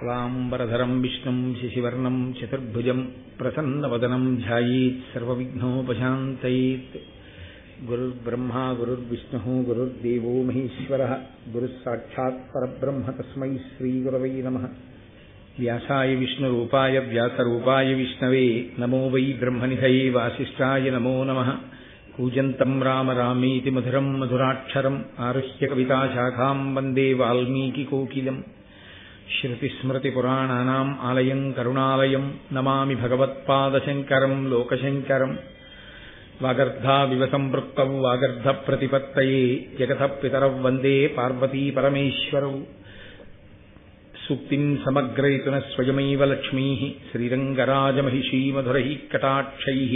శుక్లాంబరధరం విష్ణుం శశివర్ణం చతుర్భుజం ప్రసన్నవదనం ధ్యాయేత్ సర్వవిఘ్నోపశాంతయేత్ గురుర్బ్రహ్మా గురుర్విష్ణుः గురుర్దేవో మహేశ్వరः గురుः సాక్షాత్ పరబ్రహ్మ తస్మై శ్రీగురవై నమः వ్యాసాయ విష్ణురూపాయ వ్యాసరూపాయ విష్ణవే నమో వై బ్రహ్మనిధయే వాసిష్ఠాయ నమో నమः కూజంతం రామ రామేతి మధురం మధురాక్షరం ఆరుహ్య కవితాశాఖాం వందే వాల్మీకికోకిలం श्रुतिस्मृतिपुराणानाम् आलयम् करुणालयम् नमामि भगवत्पादशङ्करम् लोकशङ्करम् वागर्धाविव सम्पृक्तौ वागर्धप्रतिपत्तये जगतः पितरौ वन्दे पार्वतीपरमेश्वरौ सूक्तिम् समग्रयितुनः स्वयमैव लक्ष्मीः श्रीरङ्गराजमहिषीमधुरैः कटाक्षैः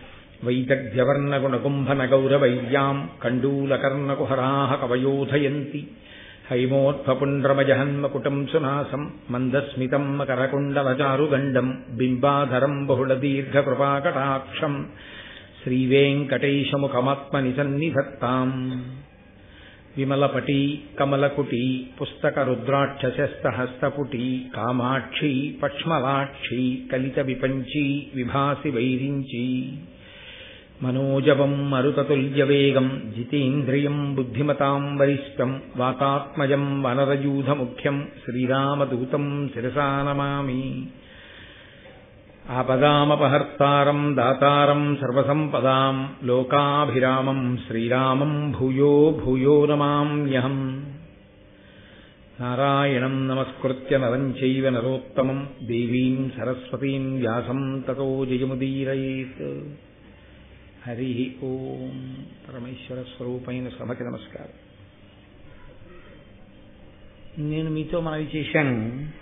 वैदग्ध्यवर्णगुणकुम्भनगौरवैर्याम् कण्डूलकर्णकुहराः कवयोधयन्ति हैमोत्फपुण्ड्रमजहन्मकुटम् सुनासम् मन्दस्मितम् मकरकुण्डलचारुगण्डम् बिम्बाधरम् बहुलदीर्घकृपाकटाक्षम् श्रीवेङ्कटेशमुखमात्मनि सन्निधत्ताम् विमलपटी कमलकुटी पुस्तकरुद्राक्षशस्तहस्तपुटी कामाक्षी पक्ष्मलाक्षी कलितविपञ्ची विभासि वैरिञ्ची मनोजवम् मरुततुल्यवेगम् जितेन्द्रियम् बुद्धिमताम् वरिष्ठम् वातात्मजम् वनरयूधमुख्यम् श्रीरामदूतम् शिरसा नमामि आपदामपहर्तारम् दातारम् सर्वसम्पदाम् लोकाभिरामम् श्रीरामम् भूयो भूयो नमाम्यहम् नारायणम् नमस्कृत्य नरम् चैव नरोत्तमम् देवीम् सरस्वतीम् व्यासम् ततो जयमुदीरयेत् హరి ఓం పరమేశ్వర స్వరూపైన సభకి నమస్కారం నేను మీతో మనవి చేశాను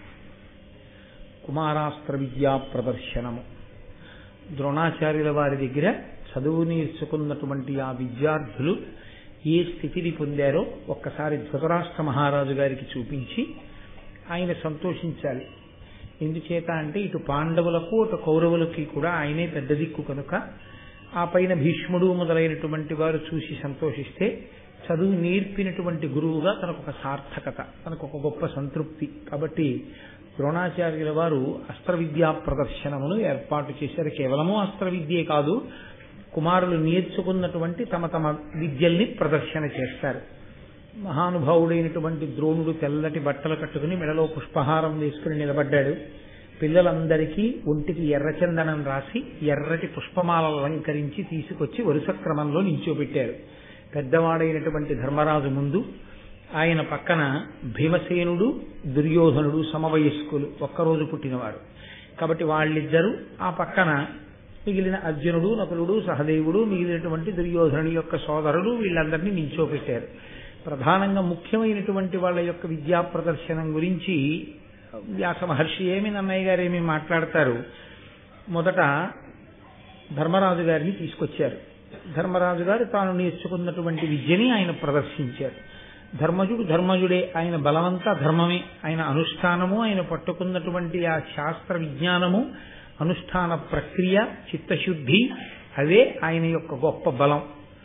కుమారాస్త్ర విద్యా ప్రదర్శనము ద్రోణాచార్యుల వారి దగ్గర చదువు నేర్చుకున్నటువంటి ఆ విద్యార్థులు ఏ స్థితిని పొందారో ఒక్కసారి ధృతరాష్ట్ర మహారాజు గారికి చూపించి ఆయన సంతోషించాలి ఎందుచేత అంటే ఇటు పాండవులకు అటు కౌరవులకి కూడా ఆయనే పెద్ద దిక్కు కనుక ఆ పైన భీష్ముడు మొదలైనటువంటి వారు చూసి సంతోషిస్తే చదువు నేర్పినటువంటి గురువుగా తనకు ఒక సార్థకత తనకు ఒక గొప్ప సంతృప్తి కాబట్టి ద్రోణాచార్యుల వారు అస్త్ర విద్యా ప్రదర్శనమును ఏర్పాటు చేశారు కేవలము అస్త్ర విద్యే కాదు కుమారులు నేర్చుకున్నటువంటి తమ తమ విద్యల్ని ప్రదర్శన చేస్తారు మహానుభావుడైనటువంటి ద్రోణుడు తెల్లటి బట్టలు కట్టుకుని మెడలో పుష్పహారం వేసుకుని నిలబడ్డాడు పిల్లలందరికీ ఒంటికి ఎర్రచందనం రాసి ఎర్రటి పుష్పమాలలు అలంకరించి తీసుకొచ్చి వరుస క్రమంలో నించోబెట్టారు పెద్దవాడైనటువంటి ధర్మరాజు ముందు ఆయన పక్కన భీమసేనుడు దుర్యోధనుడు సమవయస్కులు ఒక్కరోజు పుట్టినవాడు కాబట్టి వాళ్ళిద్దరూ ఆ పక్కన మిగిలిన అర్జునుడు నకులుడు సహదేవుడు మిగిలినటువంటి దుర్యోధనుడి యొక్క సోదరుడు వీళ్ళందరినీ నించోపెట్టారు ప్రధానంగా ముఖ్యమైనటువంటి వాళ్ళ యొక్క విద్యా ప్రదర్శనం గురించి వ్యాస మహర్షి ఏమి నన్నయ్య గారు ఏమి మాట్లాడతారు మొదట ధర్మరాజు గారిని తీసుకొచ్చారు ధర్మరాజు గారు తాను నేర్చుకున్నటువంటి విద్యని ఆయన ప్రదర్శించారు ధర్మజుడు ధర్మజుడే ఆయన బలమంతా ధర్మమే ఆయన అనుష్ఠానము ఆయన పట్టుకున్నటువంటి ఆ శాస్త్ర విజ్ఞానము అనుష్ఠాన ప్రక్రియ చిత్తశుద్ధి అవే ఆయన యొక్క గొప్ప బలం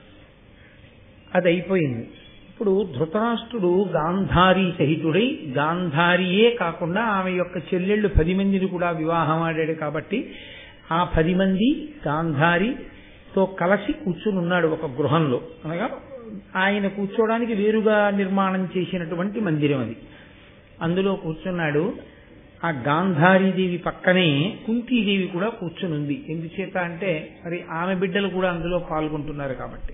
అది అయిపోయింది ఇప్పుడు ధృతరాష్ట్రుడు గాంధారి సహితుడై గాంధారియే కాకుండా ఆమె యొక్క చెల్లెళ్ళు పది మందిని కూడా వివాహం ఆడాడు కాబట్టి ఆ పది మంది గాంధారితో కలిసి కూర్చుని ఉన్నాడు ఒక గృహంలో అనగా ఆయన కూర్చోవడానికి వేరుగా నిర్మాణం చేసినటువంటి మందిరం అది అందులో కూర్చున్నాడు ఆ గాంధారీదేవి పక్కనే కుంతీదేవి కూడా కూర్చుని ఉంది ఎందుచేత అంటే మరి ఆమె బిడ్డలు కూడా అందులో పాల్గొంటున్నారు కాబట్టి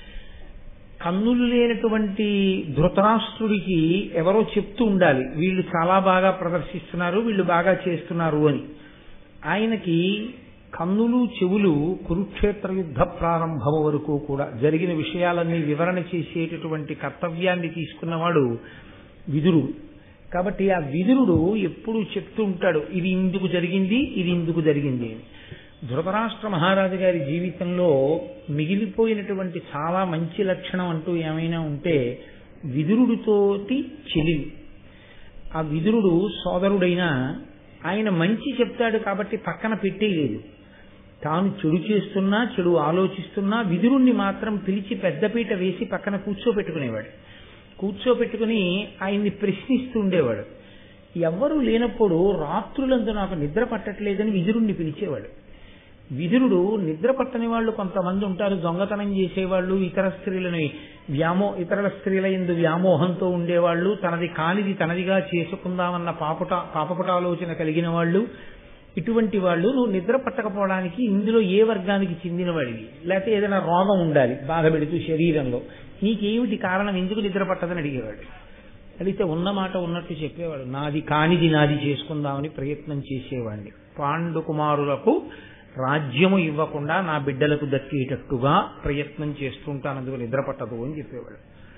కన్నులు లేనటువంటి ధృతరాష్ట్రుడికి ఎవరో చెప్తూ ఉండాలి వీళ్ళు చాలా బాగా ప్రదర్శిస్తున్నారు వీళ్ళు బాగా చేస్తున్నారు అని ఆయనకి కన్నులు చెవులు కురుక్షేత్ర యుద్ధ ప్రారంభం వరకు కూడా జరిగిన విషయాలన్నీ వివరణ చేసేటటువంటి కర్తవ్యాన్ని తీసుకున్నవాడు విదురుడు కాబట్టి ఆ విదురుడు ఎప్పుడు చెప్తూ ఉంటాడు ఇది ఇందుకు జరిగింది ఇది ఇందుకు జరిగింది అని ధృతరాష్ట్ర మహారాజు గారి జీవితంలో మిగిలిపోయినటువంటి చాలా మంచి లక్షణం అంటూ ఏమైనా ఉంటే విదురుడితోటి చెలివి ఆ విదురుడు సోదరుడైనా ఆయన మంచి చెప్తాడు కాబట్టి పక్కన పెట్టేయలేదు తాను చెడు చేస్తున్నా చెడు ఆలోచిస్తున్నా విదురుణ్ణి మాత్రం పిలిచి పెద్దపీట వేసి పక్కన కూర్చోపెట్టుకునేవాడు కూర్చోపెట్టుకుని ఆయన్ని ప్రశ్నిస్తూ ఉండేవాడు ఎవ్వరూ లేనప్పుడు రాత్రులంతా నాకు నిద్ర పట్టట్లేదని విదురుణ్ణి పిలిచేవాడు విదురుడు నిద్ర పట్టని వాళ్ళు కొంతమంది ఉంటారు దొంగతనం చేసేవాళ్ళు ఇతర స్త్రీలని వ్యామో ఇతరుల స్త్రీల ఎందు వ్యామోహంతో ఉండేవాళ్ళు తనది కానిది తనదిగా చేసుకుందామన్న పాపట పాపపుటాలోచన కలిగిన వాళ్ళు ఇటువంటి వాళ్ళు నువ్వు నిద్ర పట్టకపోవడానికి ఇందులో ఏ వర్గానికి చెందినవాడివి లేకపోతే ఏదైనా రోగం ఉండాలి బాధ పెడుతూ శరీరంలో నీకేమిటి కారణం ఎందుకు నిద్ర పట్టదని అడిగేవాడు అడిగితే ఉన్న మాట ఉన్నట్టు చెప్పేవాడు నాది కానిది నాది చేసుకుందామని ప్రయత్నం చేసేవాడిని పాండు కుమారులకు రాజ్యము ఇవ్వకుండా నా బిడ్డలకు దక్కేటట్టుగా ప్రయత్నం చేస్తుంటానందుకు నిద్ర పట్టదు అని చెప్పేవాడు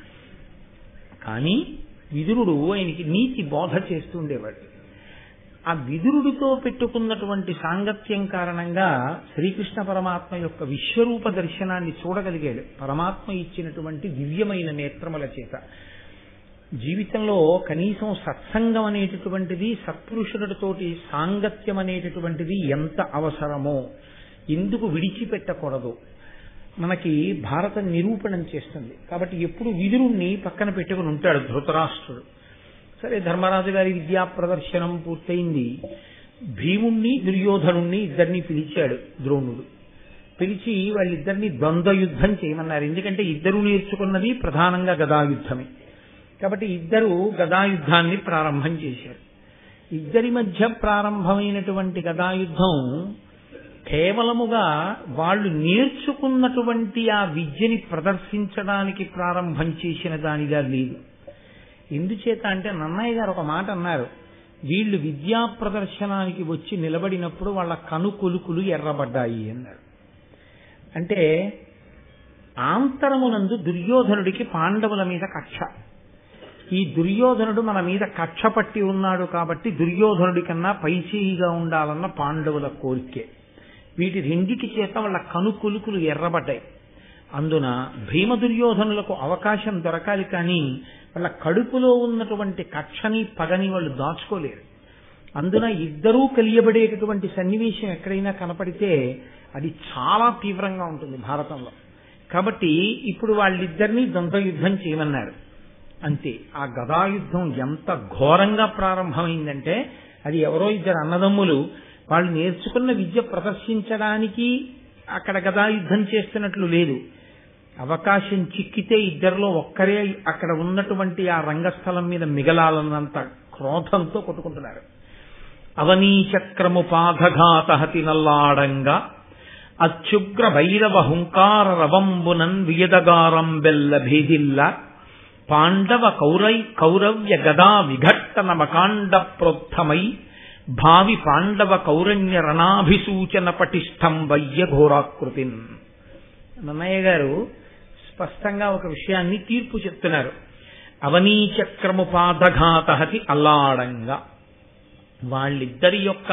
కానీ విదురుడు ఆయనకి నీతి బోధ చేస్తుండేవాడు ఆ విదురుడితో పెట్టుకున్నటువంటి సాంగత్యం కారణంగా శ్రీకృష్ణ పరమాత్మ యొక్క విశ్వరూప దర్శనాన్ని చూడగలిగాడు పరమాత్మ ఇచ్చినటువంటి దివ్యమైన నేత్రముల చేత జీవితంలో కనీసం సత్సంగం అనేటటువంటిది సత్పురుషులతోటి సాంగత్యం అనేటటువంటిది ఎంత అవసరమో ఎందుకు విడిచిపెట్టకూడదు మనకి భారతం నిరూపణం చేస్తుంది కాబట్టి ఎప్పుడు విదురుణ్ణి పక్కన పెట్టుకుని ఉంటాడు ధృతరాష్ట్రుడు సరే ధర్మరాజు గారి విద్యా ప్రదర్శనం పూర్తయింది భీముణ్ణి దుర్యోధనుణ్ణి ఇద్దరిని పిలిచాడు ద్రోణుడు పిలిచి వాళ్ళిద్దరిని ద్వంద్వ యుద్ధం చేయమన్నారు ఎందుకంటే ఇద్దరు నేర్చుకున్నది ప్రధానంగా గదాయుద్ధమే కాబట్టి ఇద్దరు గదాయుద్ధాన్ని ప్రారంభం చేశారు ఇద్దరి మధ్య ప్రారంభమైనటువంటి గదాయుద్ధం కేవలముగా వాళ్ళు నేర్చుకున్నటువంటి ఆ విద్యని ప్రదర్శించడానికి ప్రారంభం చేసిన దానిగా లేదు ఎందుచేత అంటే నన్నయ్య గారు ఒక మాట అన్నారు వీళ్ళు విద్యా ప్రదర్శనానికి వచ్చి నిలబడినప్పుడు వాళ్ళ కనుకొలుకులు ఎర్రబడ్డాయి అన్నారు అంటే ఆంతరమునందు దుర్యోధనుడికి పాండవుల మీద కక్ష ఈ దుర్యోధనుడు మన మీద కక్ష పట్టి ఉన్నాడు కాబట్టి దుర్యోధనుడి కన్నా పైచేయిగా ఉండాలన్న పాండవుల కోరికే వీటి రెండిటి చేత వాళ్ళ కనుకొలుకులు ఎర్రబడ్డాయి అందున భీమ దుర్యోధనులకు అవకాశం దొరకాలి కానీ వాళ్ళ కడుపులో ఉన్నటువంటి కక్షని పగని వాళ్ళు దాచుకోలేరు అందున ఇద్దరూ కలియబడేటటువంటి సన్నివేశం ఎక్కడైనా కనపడితే అది చాలా తీవ్రంగా ఉంటుంది భారతంలో కాబట్టి ఇప్పుడు వాళ్ళిద్దరినీ ద్వంద్వ యుద్ధం చేయమన్నారు అంతే ఆ గదాయుద్ధం ఎంత ఘోరంగా ప్రారంభమైందంటే అది ఎవరో ఇద్దరు అన్నదమ్ములు వాళ్ళు నేర్చుకున్న విద్య ప్రదర్శించడానికి అక్కడ గదాయుద్ధం చేస్తున్నట్లు లేదు అవకాశం చిక్కితే ఇద్దరిలో ఒక్కరే అక్కడ ఉన్నటువంటి ఆ రంగస్థలం మీద మిగలాలన్నంత క్రోధంతో కొట్టుకుంటున్నారు అవనీచక్రము పాఘఘాతహతి నల్లాడంగా అత్యుగ్ర భైరవ హుంకార రవంబునన్ వియదగారం బెల్ల భేదిల్ల పాండవ కౌరై కౌరవ్య గదా విఘట్టన మకాండ ప్రోత్థమై భావి పాండవ కౌరణ్య రణాభిసూచన పటిష్టం వయ్య ఘోరాకృతిన్ నన్నయ్య గారు స్పష్టంగా ఒక విషయాన్ని తీర్పు చెప్తున్నారు అవనీచక్రము పాదఘాతహతి అల్లాడంగా వాళ్ళిద్దరి యొక్క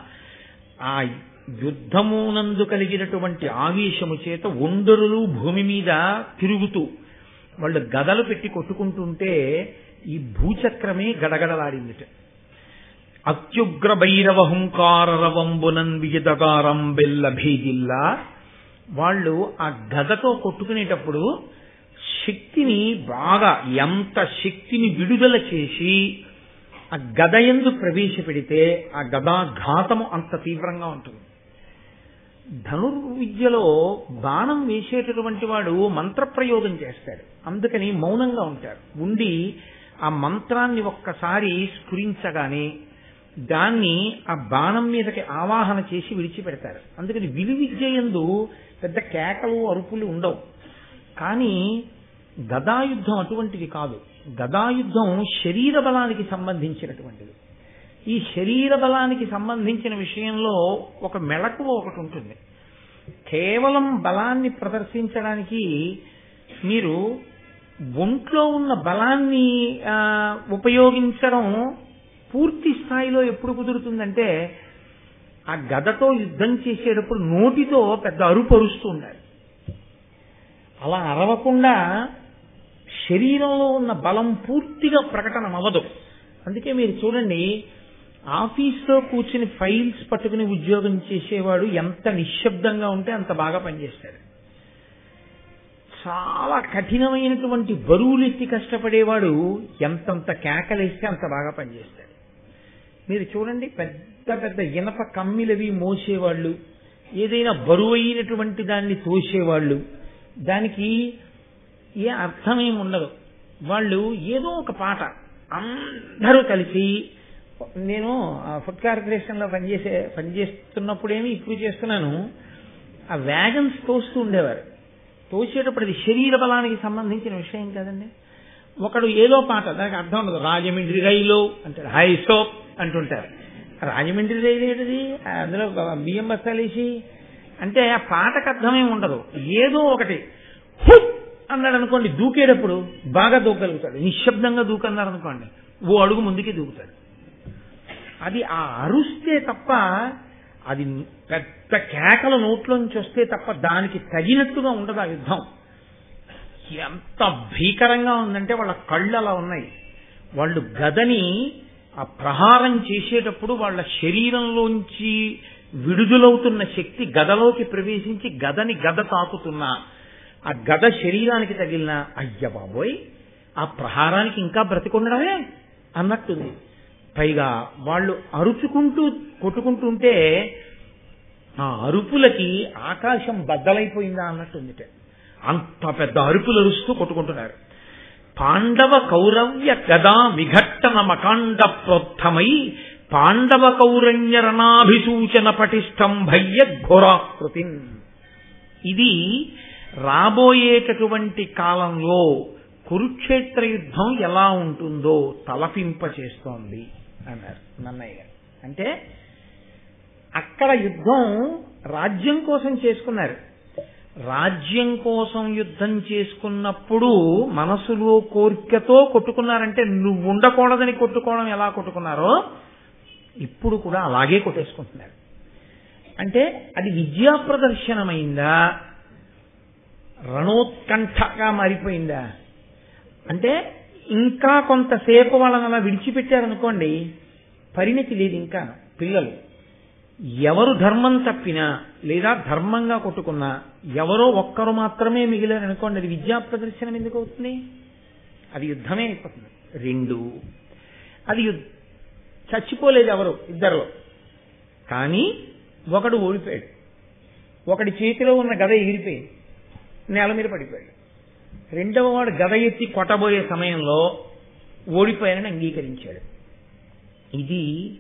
ఆ యుద్ధమునందు కలిగినటువంటి ఆవేశము చేత ఒండరులు భూమి మీద తిరుగుతూ వాళ్ళు గదలు పెట్టి కొట్టుకుంటుంటే ఈ భూచక్రమే గడగడలాడిందిట అత్యుగ్ర భైరవ హుంకార రవంబునన్ విజదగారం బెల్ల భేదిల్లా వాళ్ళు ఆ గదతో కొట్టుకునేటప్పుడు శక్తిని బాగా ఎంత శక్తిని విడుదల చేసి ఆ గద ఎందు ప్రవేశపెడితే ఆ గదాఘాతము అంత తీవ్రంగా ఉంటుంది ధనుర్విద్యలో బాణం వేసేటటువంటి వాడు మంత్రప్రయోగం చేస్తాడు అందుకని మౌనంగా ఉంటారు ఉండి ఆ మంత్రాన్ని ఒక్కసారి స్ఫురించగానే దాన్ని ఆ బాణం మీదకి ఆవాహన చేసి విడిచిపెడతారు అందుకని విలువిద్య ఎందు పెద్ద కేకలు అరుపులు ఉండవు కానీ గదాయుద్ధం అటువంటిది కాదు గదాయుద్ధం శరీర బలానికి సంబంధించినటువంటిది ఈ శరీర బలానికి సంబంధించిన విషయంలో ఒక మెళకువ ఒకటి ఉంటుంది కేవలం బలాన్ని ప్రదర్శించడానికి మీరు ఒంట్లో ఉన్న బలాన్ని ఉపయోగించడం పూర్తి స్థాయిలో ఎప్పుడు కుదురుతుందంటే ఆ గదతో యుద్ధం చేసేటప్పుడు నోటితో పెద్ద అరుపు అరుస్తూ ఉండాలి అలా అరవకుండా శరీరంలో ఉన్న బలం పూర్తిగా ప్రకటన అవ్వదు అందుకే మీరు చూడండి ఆఫీస్లో కూర్చుని ఫైల్స్ పట్టుకుని ఉద్యోగం చేసేవాడు ఎంత నిశ్శబ్దంగా ఉంటే అంత బాగా పనిచేస్తాడు చాలా కఠినమైనటువంటి బరువులెత్తి కష్టపడేవాడు ఎంతంత కేకలేస్తే అంత బాగా పనిచేస్తాడు మీరు చూడండి పెద్ద పెద్ద ఇనప కమ్మిలవి మోసేవాళ్ళు ఏదైనా బరువైనటువంటి దాన్ని తోసేవాళ్ళు దానికి ఏ అర్థమేమి ఉండదు వాళ్ళు ఏదో ఒక పాట అందరూ కలిసి నేను ఫుడ్ కార్పొరేషన్ లో పనిచేసే పనిచేస్తున్నప్పుడేమి ఇప్పుడు చేస్తున్నాను ఆ వ్యాగన్స్ తోస్తూ ఉండేవారు తోసేటప్పుడు అది శరీర బలానికి సంబంధించిన విషయం కదండి ఒకడు ఏదో పాట దానికి అర్థం ఉండదు రాజమండ్రి రైలు అంటాడు హై సోప్ అంటుంటారు రాజమండ్రి రైలు ఏంటిది అందులో బియ్యం బస్తాలేసి అంటే ఆ పాటకు అర్థమేమి ఉండదు ఏదో ఒకటి హుట్ అన్నాడు అనుకోండి దూకేటప్పుడు బాగా దూకగలుగుతాడు నిశ్శబ్దంగా దూకన్నారు అనుకోండి ఓ అడుగు ముందుకే దూకుతాడు అది ఆ అరుస్తే తప్ప అది పెద్ద కేకల నోట్లోంచి వస్తే తప్ప దానికి తగినట్టుగా ఉండదు ఆ యుద్ధం ఎంత భీకరంగా ఉందంటే వాళ్ళ కళ్ళు అలా ఉన్నాయి వాళ్ళు గదని ఆ ప్రహారం చేసేటప్పుడు వాళ్ళ శరీరంలోంచి విడుదలవుతున్న శక్తి గదలోకి ప్రవేశించి గదని గద తాకుతున్నా ఆ గద శరీరానికి తగిలిన అయ్య బాబోయ్ ఆ ప్రహారానికి ఇంకా బ్రతికొండడమే అన్నట్టుంది పైగా వాళ్ళు అరుచుకుంటూ కొట్టుకుంటుంటే ఆ అరుపులకి ఆకాశం బద్దలైపోయిందా అన్నట్టుంది అంత పెద్ద అరుపులు అరుస్తూ కొట్టుకుంటున్నారు పాండవ కౌరవ్య గదా విఘట్టన మకాండ ప్రోత్తమై పాండవ కౌరణ్య రణాభిసూచన పటిష్టం భయ్య ఘోరాకృతి ఇది రాబోయేటటువంటి కాలంలో కురుక్షేత్ర యుద్ధం ఎలా ఉంటుందో తలపింప చేస్తోంది అన్నారు నన్నయ్య గారు అంటే అక్కడ యుద్ధం రాజ్యం కోసం చేసుకున్నారు రాజ్యం కోసం యుద్ధం చేసుకున్నప్పుడు మనసులో కోరికతో కొట్టుకున్నారంటే నువ్వు ఉండకూడదని కొట్టుకోవడం ఎలా కొట్టుకున్నారో ఇప్పుడు కూడా అలాగే కొట్టేసుకుంటున్నారు అంటే అది విద్యా ప్రదర్శనమైందా రణోత్కంఠగా మారిపోయిందా అంటే ఇంకా కొంతసేపు వాళ్ళని అలా విడిచిపెట్టారనుకోండి పరిణతి లేదు ఇంకా పిల్లలు ఎవరు ధర్మం తప్పినా లేదా ధర్మంగా కొట్టుకున్నా ఎవరో ఒక్కరు మాత్రమే మిగిలారనుకోండి అది విద్యా ప్రదర్శనం ఎందుకు అవుతుంది అది యుద్ధమే అయిపోతుంది రెండు అది చచ్చిపోలేదు ఎవరు ఇద్దరు కానీ ఒకడు ఓడిపోయాడు ఒకడి చేతిలో ఉన్న గద ఎగిరిపోయింది నేల మీద పడిపోయాడు రెండవ వాడు గద ఎత్తి కొట్టబోయే సమయంలో ఓడిపోయానని అంగీకరించాడు ఇది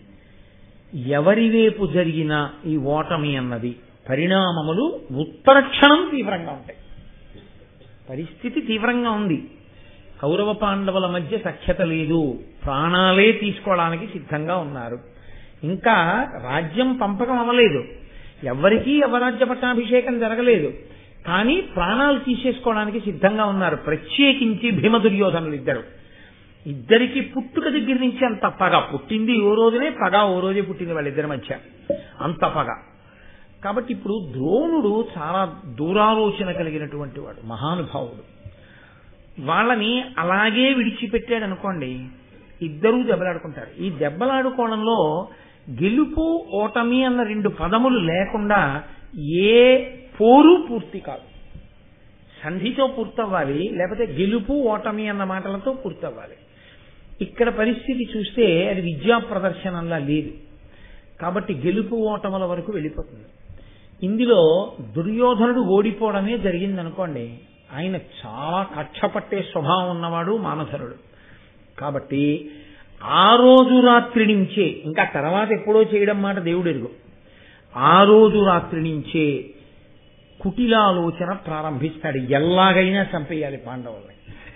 ఎవరి వైపు జరిగిన ఈ ఓటమి అన్నది పరిణామములు ఉత్తర క్షణం తీవ్రంగా ఉంటాయి పరిస్థితి తీవ్రంగా ఉంది కౌరవ పాండవుల మధ్య సఖ్యత లేదు ప్రాణాలే తీసుకోవడానికి సిద్ధంగా ఉన్నారు ఇంకా రాజ్యం పంపకం అవ్వలేదు ఎవరికీ అవరాజ్య పట్టాభిషేకం జరగలేదు కానీ ప్రాణాలు తీసేసుకోవడానికి సిద్ధంగా ఉన్నారు ప్రత్యేకించి భీమ దుర్యోధనులు ఇద్దరు ఇద్దరికి పుట్టుక దగ్గర నుంచి అంత పగ పుట్టింది ఓ రోజునే పగ ఓ రోజే పుట్టింది వాళ్ళిద్దరి మధ్య అంత పగ కాబట్టి ఇప్పుడు ద్రోణుడు చాలా దూరాలోచన కలిగినటువంటి వాడు మహానుభావుడు వాళ్ళని అలాగే విడిచిపెట్టాడు అనుకోండి ఇద్దరూ దెబ్బలాడుకుంటారు ఈ దెబ్బలాడుకోవడంలో గెలుపు ఓటమి అన్న రెండు పదములు లేకుండా ఏ పోరు పూర్తి కాదు సంధితో పూర్తవ్వాలి లేకపోతే గెలుపు ఓటమి అన్న మాటలతో పూర్తవ్వాలి ఇక్కడ పరిస్థితి చూస్తే అది విద్యా ప్రదర్శనంలా లేదు కాబట్టి గెలుపు ఓటముల వరకు వెళ్ళిపోతుంది ఇందులో దుర్యోధనుడు ఓడిపోవడమే జరిగిందనుకోండి ఆయన చాలా కక్ష పట్టే స్వభావం ఉన్నవాడు మానధరుడు కాబట్టి ఆ రోజు రాత్రి నుంచే ఇంకా తర్వాత ఎప్పుడో చేయడం మాట దేవుడు ఎరుగు ఆ రోజు రాత్రి నుంచే కుటిలాలోచన ప్రారంభిస్తాడు ఎలాగైనా చంపేయాలి పాండవుల్ని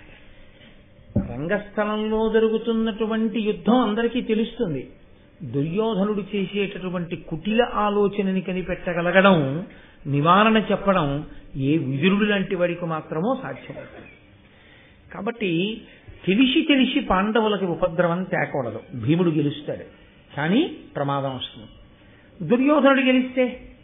రంగస్థలంలో జరుగుతున్నటువంటి యుద్ధం అందరికీ తెలుస్తుంది దుర్యోధనుడు చేసేటటువంటి కుటిల ఆలోచనని కనిపెట్టగలగడం నివారణ చెప్పడం ఏ విదురుడు లాంటి వాడికి మాత్రమో సాధ్యమవుతుంది కాబట్టి తెలిసి తెలిసి పాండవులకి ఉపద్రవం తేకూడదు భీముడు గెలుస్తాడు కానీ ప్రమాదం వస్తుంది దుర్యోధనుడు గెలిస్తే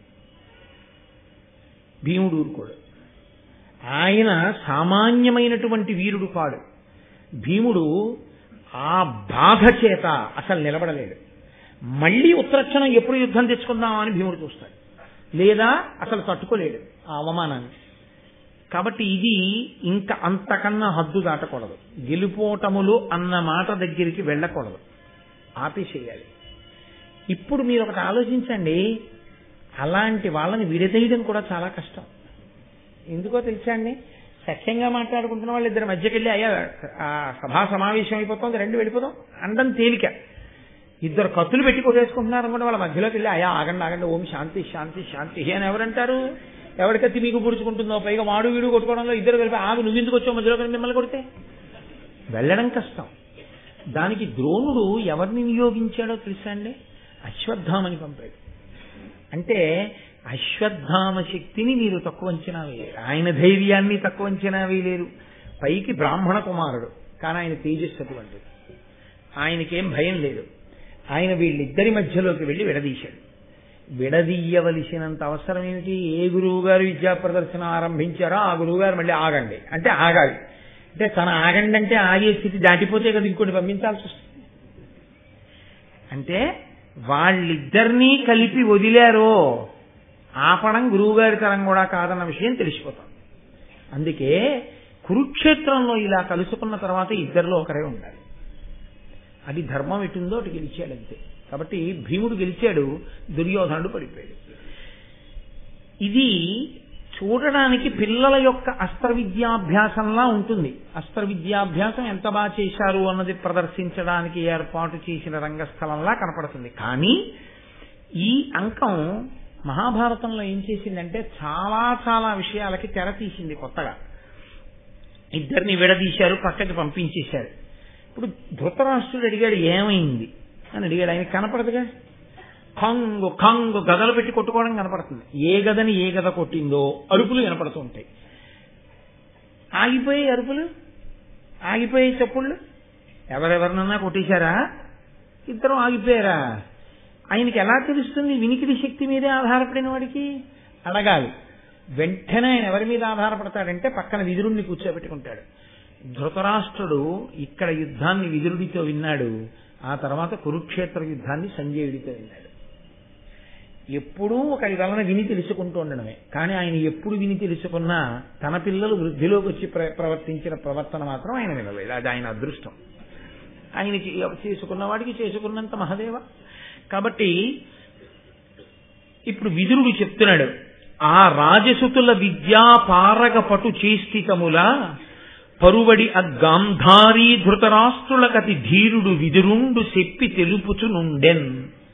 భీముడు ఊరుకోడు ఆయన సామాన్యమైనటువంటి వీరుడు కాడు భీముడు ఆ బాధ చేత అసలు నిలబడలేడు మళ్ళీ ఉత్తరక్షణం ఎప్పుడు యుద్ధం తెచ్చుకుందామా అని భీముడు చూస్తాడు లేదా అసలు తట్టుకోలేడు ఆ అవమానాన్ని కాబట్టి ఇది ఇంకా అంతకన్నా హద్దు దాటకూడదు గెలుపోటములు అన్న మాట దగ్గరికి వెళ్ళకూడదు ఆపేసేయాలి ఇప్పుడు మీరు ఒకటి ఆలోచించండి అలాంటి వాళ్ళని విడదీయడం కూడా చాలా కష్టం ఎందుకో తెలుసా అండి సఖ్యంగా మాట్లాడుకుంటున్న వాళ్ళు ఇద్దరు మధ్యకి వెళ్ళి అయ్యా ఆ సభా సమావేశం అయిపోతుంది రెండు వెళ్ళిపోదాం అండం తేలిక ఇద్దరు కత్తులు పెట్టి కొట్టేసుకుంటున్నారు అనుకుంటే వాళ్ళ మధ్యలోకి వెళ్ళి అయ్యా ఆగండి ఆగండి ఓం శాంతి శాంతి శాంతి అని ఎవరంటారు ఎవరి కత్తి మీకు పుడుచుకుంటుందో పైగా వాడు వీడు కొట్టుకోవడంలో ఇద్దరు కలిపి ఆగు నువ్వు ఎందుకు వచ్చావు మధ్యలో కలిపి మిమ్మల్ని కొడితే వెళ్ళడం కష్టం దానికి ద్రోణుడు ఎవరిని నియోగించాడో తెలుసా అండి అశ్వత్థామని పంపాడు అంటే అశ్వత్థామ శక్తిని మీరు తక్కువ అంచనా వేయలేరు ఆయన ధైర్యాన్ని తక్కువ అంచనా వేయలేరు పైకి బ్రాహ్మణ కుమారుడు కానీ ఆయన తేజస్సు అటువంటిది ఆయనకేం భయం లేదు ఆయన వీళ్ళిద్దరి మధ్యలోకి వెళ్ళి విడదీశాడు విడదీయవలసినంత అవసరం ఏమిటి ఏ గురువు గారు విద్యా ప్రదర్శన ఆరంభించారో ఆ గురువు గారు మళ్ళీ ఆగండి అంటే ఆగాలి అంటే తన ఆగండి అంటే ఆగే స్థితి దాటిపోతే కదా ఇంకోటి పంపించాల్సి వస్తుంది అంటే వాళ్ళిద్దరినీ కలిపి వదిలారో ఆపడం గురువుగారి తరం కూడా కాదన్న విషయం తెలిసిపోతాం అందుకే కురుక్షేత్రంలో ఇలా కలుసుకున్న తర్వాత ఇద్దరిలో ఒకరే ఉండాలి అది ధర్మం ఎటుందో అటు గెలిచాడు అంతే కాబట్టి భీముడు గెలిచాడు దుర్యోధనుడు పడిపోయాడు ఇది చూడడానికి పిల్లల యొక్క అస్త్ర విద్యాభ్యాసంలా ఉంటుంది అస్త్ర విద్యాభ్యాసం ఎంత బాగా చేశారు అన్నది ప్రదర్శించడానికి ఏర్పాటు చేసిన రంగస్థలంలా కనపడుతుంది కానీ ఈ అంకం మహాభారతంలో ఏం చేసిందంటే చాలా చాలా విషయాలకి తెర తీసింది కొత్తగా ఇద్దరిని విడదీశారు పక్కకి పంపించేశారు ఇప్పుడు ధృతరాష్ట్రుడు అడిగాడు ఏమైంది అని అడిగాడు ఆయన కనపడదుగా కంగు కంగు గదలు పెట్టి కొట్టుకోవడం కనపడుతుంది ఏ గదని ఏ గద కొట్టిందో అరుపులు వినపడుతూ ఉంటాయి ఆగిపోయి అరుపులు ఆగిపోయి చెప్పుళ్ళు ఎవరెవరినన్నా కొట్టేశారా ఇద్దరం ఆగిపోయారా ఆయనకి ఎలా తెలుస్తుంది వినికిడి శక్తి మీదే ఆధారపడిన వాడికి అడగాలి వెంటనే ఆయన ఎవరి మీద ఆధారపడతాడంటే పక్కన విదురుణ్ణి కూర్చోబెట్టుకుంటాడు ధృతరాష్ట్రుడు ఇక్కడ యుద్ధాన్ని విదురుడితో విన్నాడు ఆ తర్వాత కురుక్షేత్ర యుద్ధాన్ని సంజయుడితో విన్నాడు ఎప్పుడూ ఒకరి వలన విని తెలుసుకుంటూ ఉండడమే కానీ ఆయన ఎప్పుడు విని తెలుసుకున్నా తన పిల్లలు వృద్ధిలోకి వచ్చి ప్రవర్తించిన ప్రవర్తన మాత్రం ఆయన వినలేదు అది ఆయన అదృష్టం ఆయనకి చేసుకున్న వాడికి చేసుకున్నంత మహదేవ కాబట్టి ఇప్పుడు విదురుడు చెప్తున్నాడు ఆ రాజసుతుల విద్యా పారగ పటు చేష్టితముల పరువడి అగ్గాంధారీ ధృతరాష్ట్రులకతి ధీరుడు విదురుండు చెప్పి తెలుపుచునుండెన్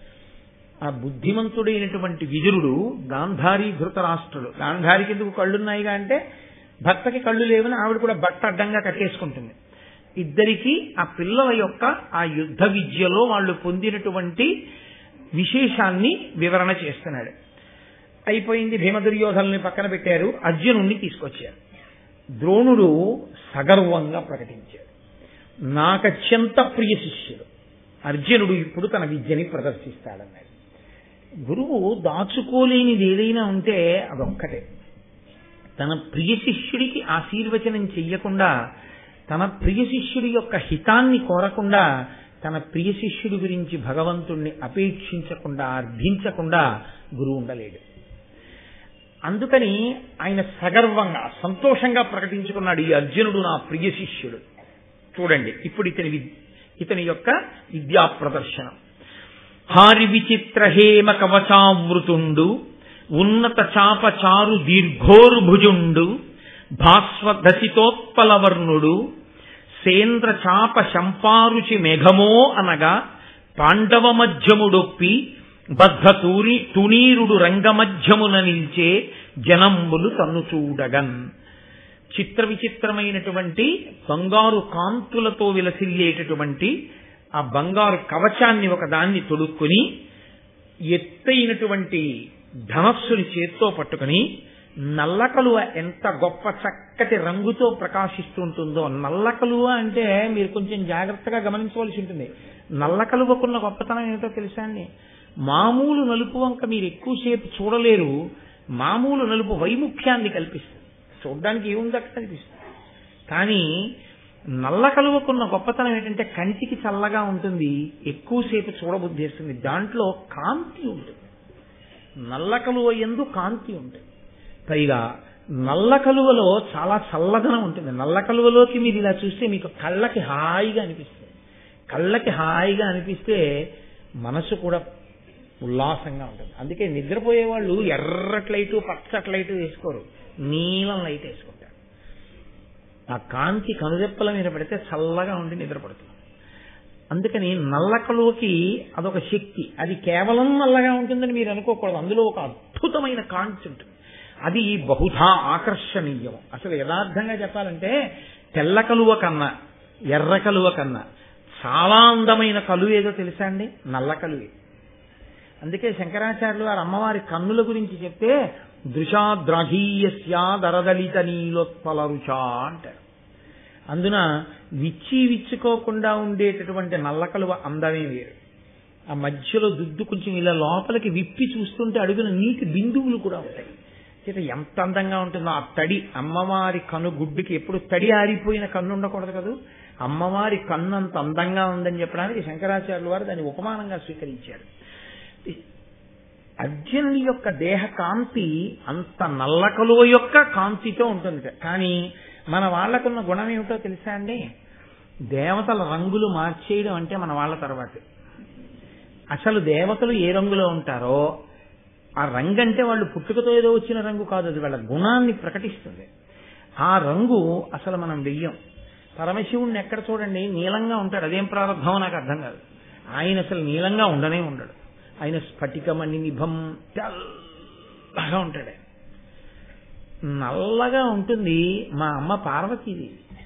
ఆ బుద్ధిమంతుడైనటువంటి విదురుడు గాంధారీ ధృతరాష్ట్రుడు గాంధారికి ఎందుకు కళ్ళున్నాయిగా అంటే భర్తకి కళ్ళు లేవని ఆవిడ కూడా బట్ట అడ్డంగా కట్టేసుకుంటుంది ఇద్దరికి ఆ పిల్లల యొక్క ఆ యుద్ధ విద్యలో వాళ్ళు పొందినటువంటి విశేషాన్ని వివరణ చేస్తున్నాడు అయిపోయింది భీమదుర్యోధనల్ని పక్కన పెట్టారు అర్జునుణ్ణి తీసుకొచ్చారు ద్రోణుడు సగర్వంగా ప్రకటించాడు నాకత్యంత ప్రియ శిష్యుడు అర్జునుడు ఇప్పుడు తన విద్యని ప్రదర్శిస్తాడన్నాడు గురువు దాచుకోలేనిది ఏదైనా ఉంటే అదొక్కటే తన ప్రియ శిష్యుడికి ఆశీర్వచనం చెయ్యకుండా తన ప్రియ శిష్యుడి యొక్క హితాన్ని కోరకుండా తన ప్రియ శిష్యుడి గురించి భగవంతుణ్ణి అపేక్షించకుండా అర్థించకుండా గురువు ఉండలేడు అందుకని ఆయన సగర్వంగా సంతోషంగా ప్రకటించుకున్నాడు ఈ అర్జునుడు నా ప్రియ శిష్యుడు చూడండి ఇప్పుడు ఇతని ఇతని యొక్క విద్యా ప్రదర్శనం హారి విచిత్ర హేమ కవచావృతుండు ఉన్నత చాప చారు దీర్ఘోర్భుజుండు భాస్వదసితోత్పలవర్ణుడు సేంద్ర చాప శంపారుచి మేఘమో అనగా పాండవ మధ్యముడొప్పి బద్ధ తూరి తునీరుడు రంగమధ్యమున నిల్చే జనంబులు తన్ను చూడగన్ చిత్ర విచిత్రమైనటువంటి బంగారు కాంతులతో విలసిల్లేటటువంటి ఆ బంగారు కవచాన్ని ఒక దాన్ని తొడుక్కుని ఎత్తైనటువంటి ధనస్సుని చేత్తో పట్టుకుని నల్ల కలువ ఎంత గొప్ప చక్కటి రంగుతో ప్రకాశిస్తుంటుందో నల్ల కలువ అంటే మీరు కొంచెం జాగ్రత్తగా గమనించవలసి ఉంటుంది నల్ల కలువకున్న గొప్పతనం ఏమిటో తెలుసా అండి మామూలు నలుపు వంక మీరు ఎక్కువసేపు చూడలేరు మామూలు నలుపు వైముఖ్యాన్ని కల్పిస్తుంది చూడడానికి ఏముంది అక్కడ కనిపిస్తుంది కానీ నల్ల కలువకున్న గొప్పతనం ఏంటంటే కంటికి చల్లగా ఉంటుంది ఎక్కువసేపు చూడబుద్ధిస్తుంది దాంట్లో కాంతి ఉంటుంది నల్ల కలువ ఎందు కాంతి ఉంటుంది పైగా నల్ల కలువలో చాలా చల్లదనం ఉంటుంది నల్ల కలువలోకి మీరు ఇలా చూస్తే మీకు కళ్ళకి హాయిగా అనిపిస్తుంది కళ్ళకి హాయిగా అనిపిస్తే మనసు కూడా ఉల్లాసంగా ఉంటుంది అందుకే నిద్రపోయే వాళ్ళు ఎర్రటి లైటు పచ్చటి లైటు వేసుకోరు నీలం లైట్ వేసుకుంటారు ఆ కాంతి కనురెప్పల మీద పెడితే చల్లగా ఉండి నిద్రపడుతుంది అందుకని నల్లకలోకి అదొక శక్తి అది కేవలం నల్లగా ఉంటుందని మీరు అనుకోకూడదు అందులో ఒక అద్భుతమైన కాంతి ఉంటుంది అది బహుధా ఆకర్షణీయం అసలు యథార్థంగా చెప్పాలంటే తెల్ల కలువ కన్నా ఎర్ర కలువ కన్నా చాలా అందమైన కలువ ఏదో తెలుసా అండి నల్ల కలువే అందుకే శంకరాచార్యులు వారు అమ్మవారి కన్నుల గురించి చెప్తే దృశాద్రాఘీయస్యా దరదలిత నీలోత్పల రుచా అంటారు అందున విచ్చి విచ్చుకోకుండా ఉండేటటువంటి నల్ల కలువ అందమే వేరు ఆ మధ్యలో దుద్దు కొంచెం ఇలా లోపలికి విప్పి చూస్తుంటే అడుగున నీటి బిందువులు కూడా ఉంటాయి చేత ఎంత అందంగా ఉంటుందో ఆ తడి అమ్మవారి కన్ను గుడ్డుకి ఎప్పుడు తడి ఆరిపోయిన కన్ను ఉండకూడదు కదా అమ్మవారి కన్ను అంత అందంగా ఉందని చెప్పడానికి శంకరాచార్యుల వారు దాన్ని ఉపమానంగా స్వీకరించారు అర్జునుడి యొక్క దేహ కాంతి అంత నల్ల కలువ యొక్క కాంతితో ఉంటుంది కానీ మన వాళ్ళకున్న గుణం ఏమిటో తెలుసా అండి దేవతల రంగులు మార్చేయడం అంటే మన వాళ్ళ తర్వాత అసలు దేవతలు ఏ రంగులో ఉంటారో ఆ రంగు అంటే వాళ్ళు పుట్టుకతో ఏదో వచ్చిన రంగు కాదు అది వాళ్ళ గుణాన్ని ప్రకటిస్తుంది ఆ రంగు అసలు మనం వెయ్యం పరమశివుణ్ణి ఎక్కడ చూడండి నీలంగా ఉంటాడు అదేం ప్రారంభం నాకు అర్థం కాదు ఆయన అసలు నీలంగా ఉండనే ఉండడు ఆయన స్ఫటికమణి నిభం తెల్లగా ఉంటాడు నల్లగా ఉంటుంది మా అమ్మ పార్వతీది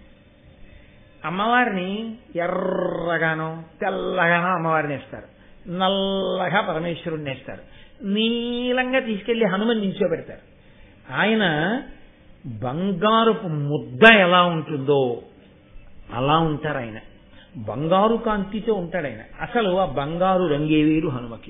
అమ్మవారిని ఎర్రగానో తెల్లగానో అమ్మవారిని వేస్తారు నల్లగా పరమేశ్వరుణ్ణి వేస్తారు నీలంగా తీసుకెళ్లి హనుమని నిల్చోబెడతారు ఆయన బంగారుపు ముద్ద ఎలా ఉంటుందో అలా ఉంటారు ఆయన బంగారు కాంతితో ఉంటాడు ఆయన అసలు ఆ బంగారు రంగే వేరు హనుమకి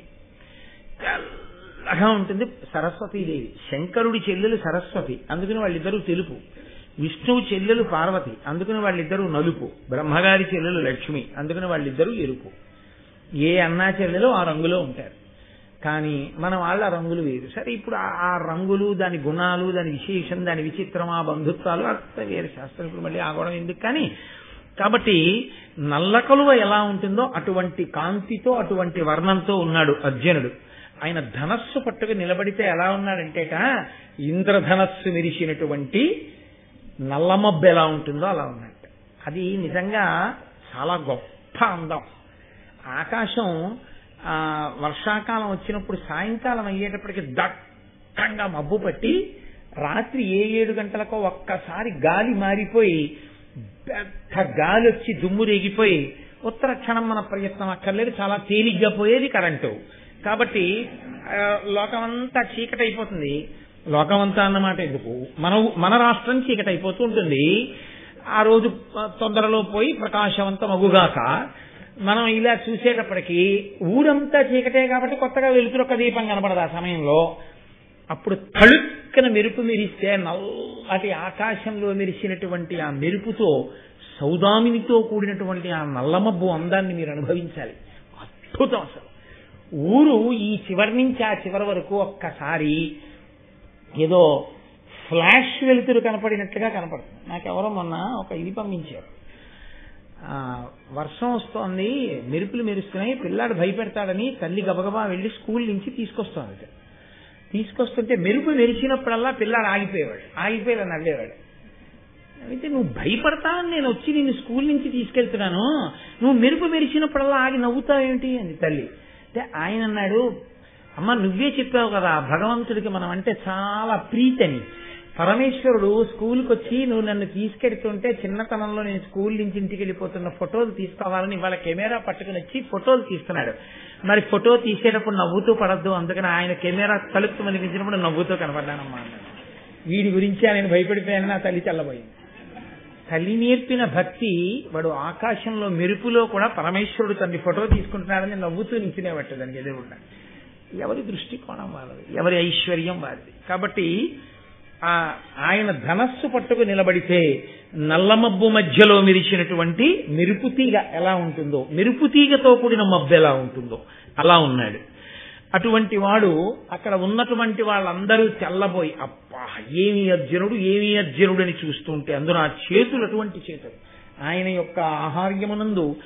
తెల్లగా ఉంటుంది సరస్వతీదేవి శంకరుడి చెల్లెలు సరస్వతి అందుకని వాళ్ళిద్దరూ తెలుపు విష్ణువు చెల్లెలు పార్వతి అందుకని వాళ్ళిద్దరూ నలుపు బ్రహ్మగారి చెల్లెలు లక్ష్మి అందుకని వాళ్ళిద్దరూ ఎరుపు ఏ అన్నా చెల్లెలు ఆ రంగులో ఉంటారు కానీ మన వాళ్ళ రంగులు వేరు సరే ఇప్పుడు ఆ రంగులు దాని గుణాలు దాని విశేషం దాని విచిత్రం ఆ బంధుత్వాలు అంత వేరు శాస్త్రం ఇప్పుడు మళ్ళీ ఆగడం ఎందుకు కానీ కాబట్టి నల్ల కలువ ఎలా ఉంటుందో అటువంటి కాంతితో అటువంటి వర్ణంతో ఉన్నాడు అర్జునుడు ఆయన ధనస్సు పట్టుకు నిలబడితే ఎలా ఉన్నాడంటేట ఇంద్రధనస్సు మెరిసినటువంటి నల్లమబ్బు ఎలా ఉంటుందో అలా ఉన్నట్టు అది నిజంగా చాలా గొప్ప అందం ఆకాశం ఆ వర్షాకాలం వచ్చినప్పుడు సాయంకాలం అయ్యేటప్పటికి దట్టంగా మబ్బు పట్టి రాత్రి ఏ ఏడు గంటలకో ఒక్కసారి గాలి మారిపోయి పెద్ద గాలి వచ్చి దుమ్ము రేగిపోయి ఉత్తర క్షణం మన ప్రయత్నం అక్కర్లేదు చాలా తేలిగ్గా పోయేది కరెంటు కాబట్టి లోకమంతా చీకటి అయిపోతుంది లోకమంతా అన్నమాట ఎందుకు మన మన రాష్ట్రం చీకటి అయిపోతూ ఉంటుంది ఆ రోజు తొందరలో పోయి ప్రకాశవంతం అగుగాక మనం ఇలా చూసేటప్పటికి ఊరంతా చీకటే కాబట్టి కొత్తగా వెలుతురు ఒక దీపం కనపడదు ఆ సమయంలో అప్పుడు తళుక్కన మెరుపు మెరిస్తే నల్లటి ఆకాశంలో మెరిసినటువంటి ఆ మెరుపుతో సౌదామినితో కూడినటువంటి ఆ నల్లమబ్బు అందాన్ని మీరు అనుభవించాలి అద్భుతం అసలు ఊరు ఈ చివరి నుంచి ఆ చివరి వరకు ఒక్కసారి ఏదో ఫ్లాష్ వెలుతురు కనపడినట్లుగా కనపడుతుంది నాకెవరో మొన్న ఒక ఇది పంపించారు వర్షం వస్తోంది మెరుపులు మెరుస్తున్నాయి పిల్లాడు భయపెడతాడని తల్లి గబగబా వెళ్లి స్కూల్ నుంచి తీసుకొస్తోంది తీసుకొస్తుంటే మెరుపు మెరిచినప్పుడల్లా పిల్లాడు ఆగిపోయేవాడు ఆగిపోయేలా నవ్వేవాడు అయితే నువ్వు భయపడతావని నేను వచ్చి నిన్ను స్కూల్ నుంచి తీసుకెళ్తున్నాను నువ్వు మెరుపు మెరిచినప్పుడల్లా ఆగి నవ్వుతావేమిటి అంది తల్లి అంటే ఆయన అన్నాడు అమ్మ నువ్వే చెప్పావు కదా భగవంతుడికి మనం అంటే చాలా ప్రీతని పరమేశ్వరుడు స్కూల్కి వచ్చి నువ్వు నన్ను తీసుకెడుతుంటే చిన్నతనంలో నేను స్కూల్ నుంచి ఇంటికి వెళ్ళిపోతున్న ఫోటోలు తీసుకోవాలని ఇవాళ కెమెరా పట్టుకుని వచ్చి ఫోటోలు తీస్తున్నాడు మరి ఫోటో తీసేటప్పుడు నవ్వుతూ పడద్దు అందుకని ఆయన కెమెరా తలుపు మనిపించినప్పుడు నవ్వుతూ కనపడ్డానమ్మా అన్నాడు వీడి గురించి ఆయన భయపడిపోయాను నా తల్లి తెల్లబోయింది తల్లి నేర్పిన భక్తి వాడు ఆకాశంలో మెరుపులో కూడా పరమేశ్వరుడు తన్ని ఫోటో తీసుకుంటున్నాడని నవ్వుతూ నించునేవట్టు దానికి ఎదురుకుండా ఎవరి దృష్టికోణం వారిది ఎవరి ఐశ్వర్యం వారిది కాబట్టి ఆ ఆయన ధనస్సు పట్టుకు నిలబడితే నల్లమబ్బు మధ్యలో మెరిచినటువంటి మెరుపుతీగ ఎలా ఉంటుందో మెరుపుతీగతో కూడిన మబ్బు ఎలా ఉంటుందో అలా ఉన్నాడు అటువంటి వాడు అక్కడ ఉన్నటువంటి వాళ్ళందరూ తెల్లబోయి అబ్బా ఏమి అర్జునుడు ఏమి అర్జునుడు అని చూస్తుంటే అందులో ఆ చేతులు అటువంటి చేతులు ఆయన యొక్క ఆహార్యమునందు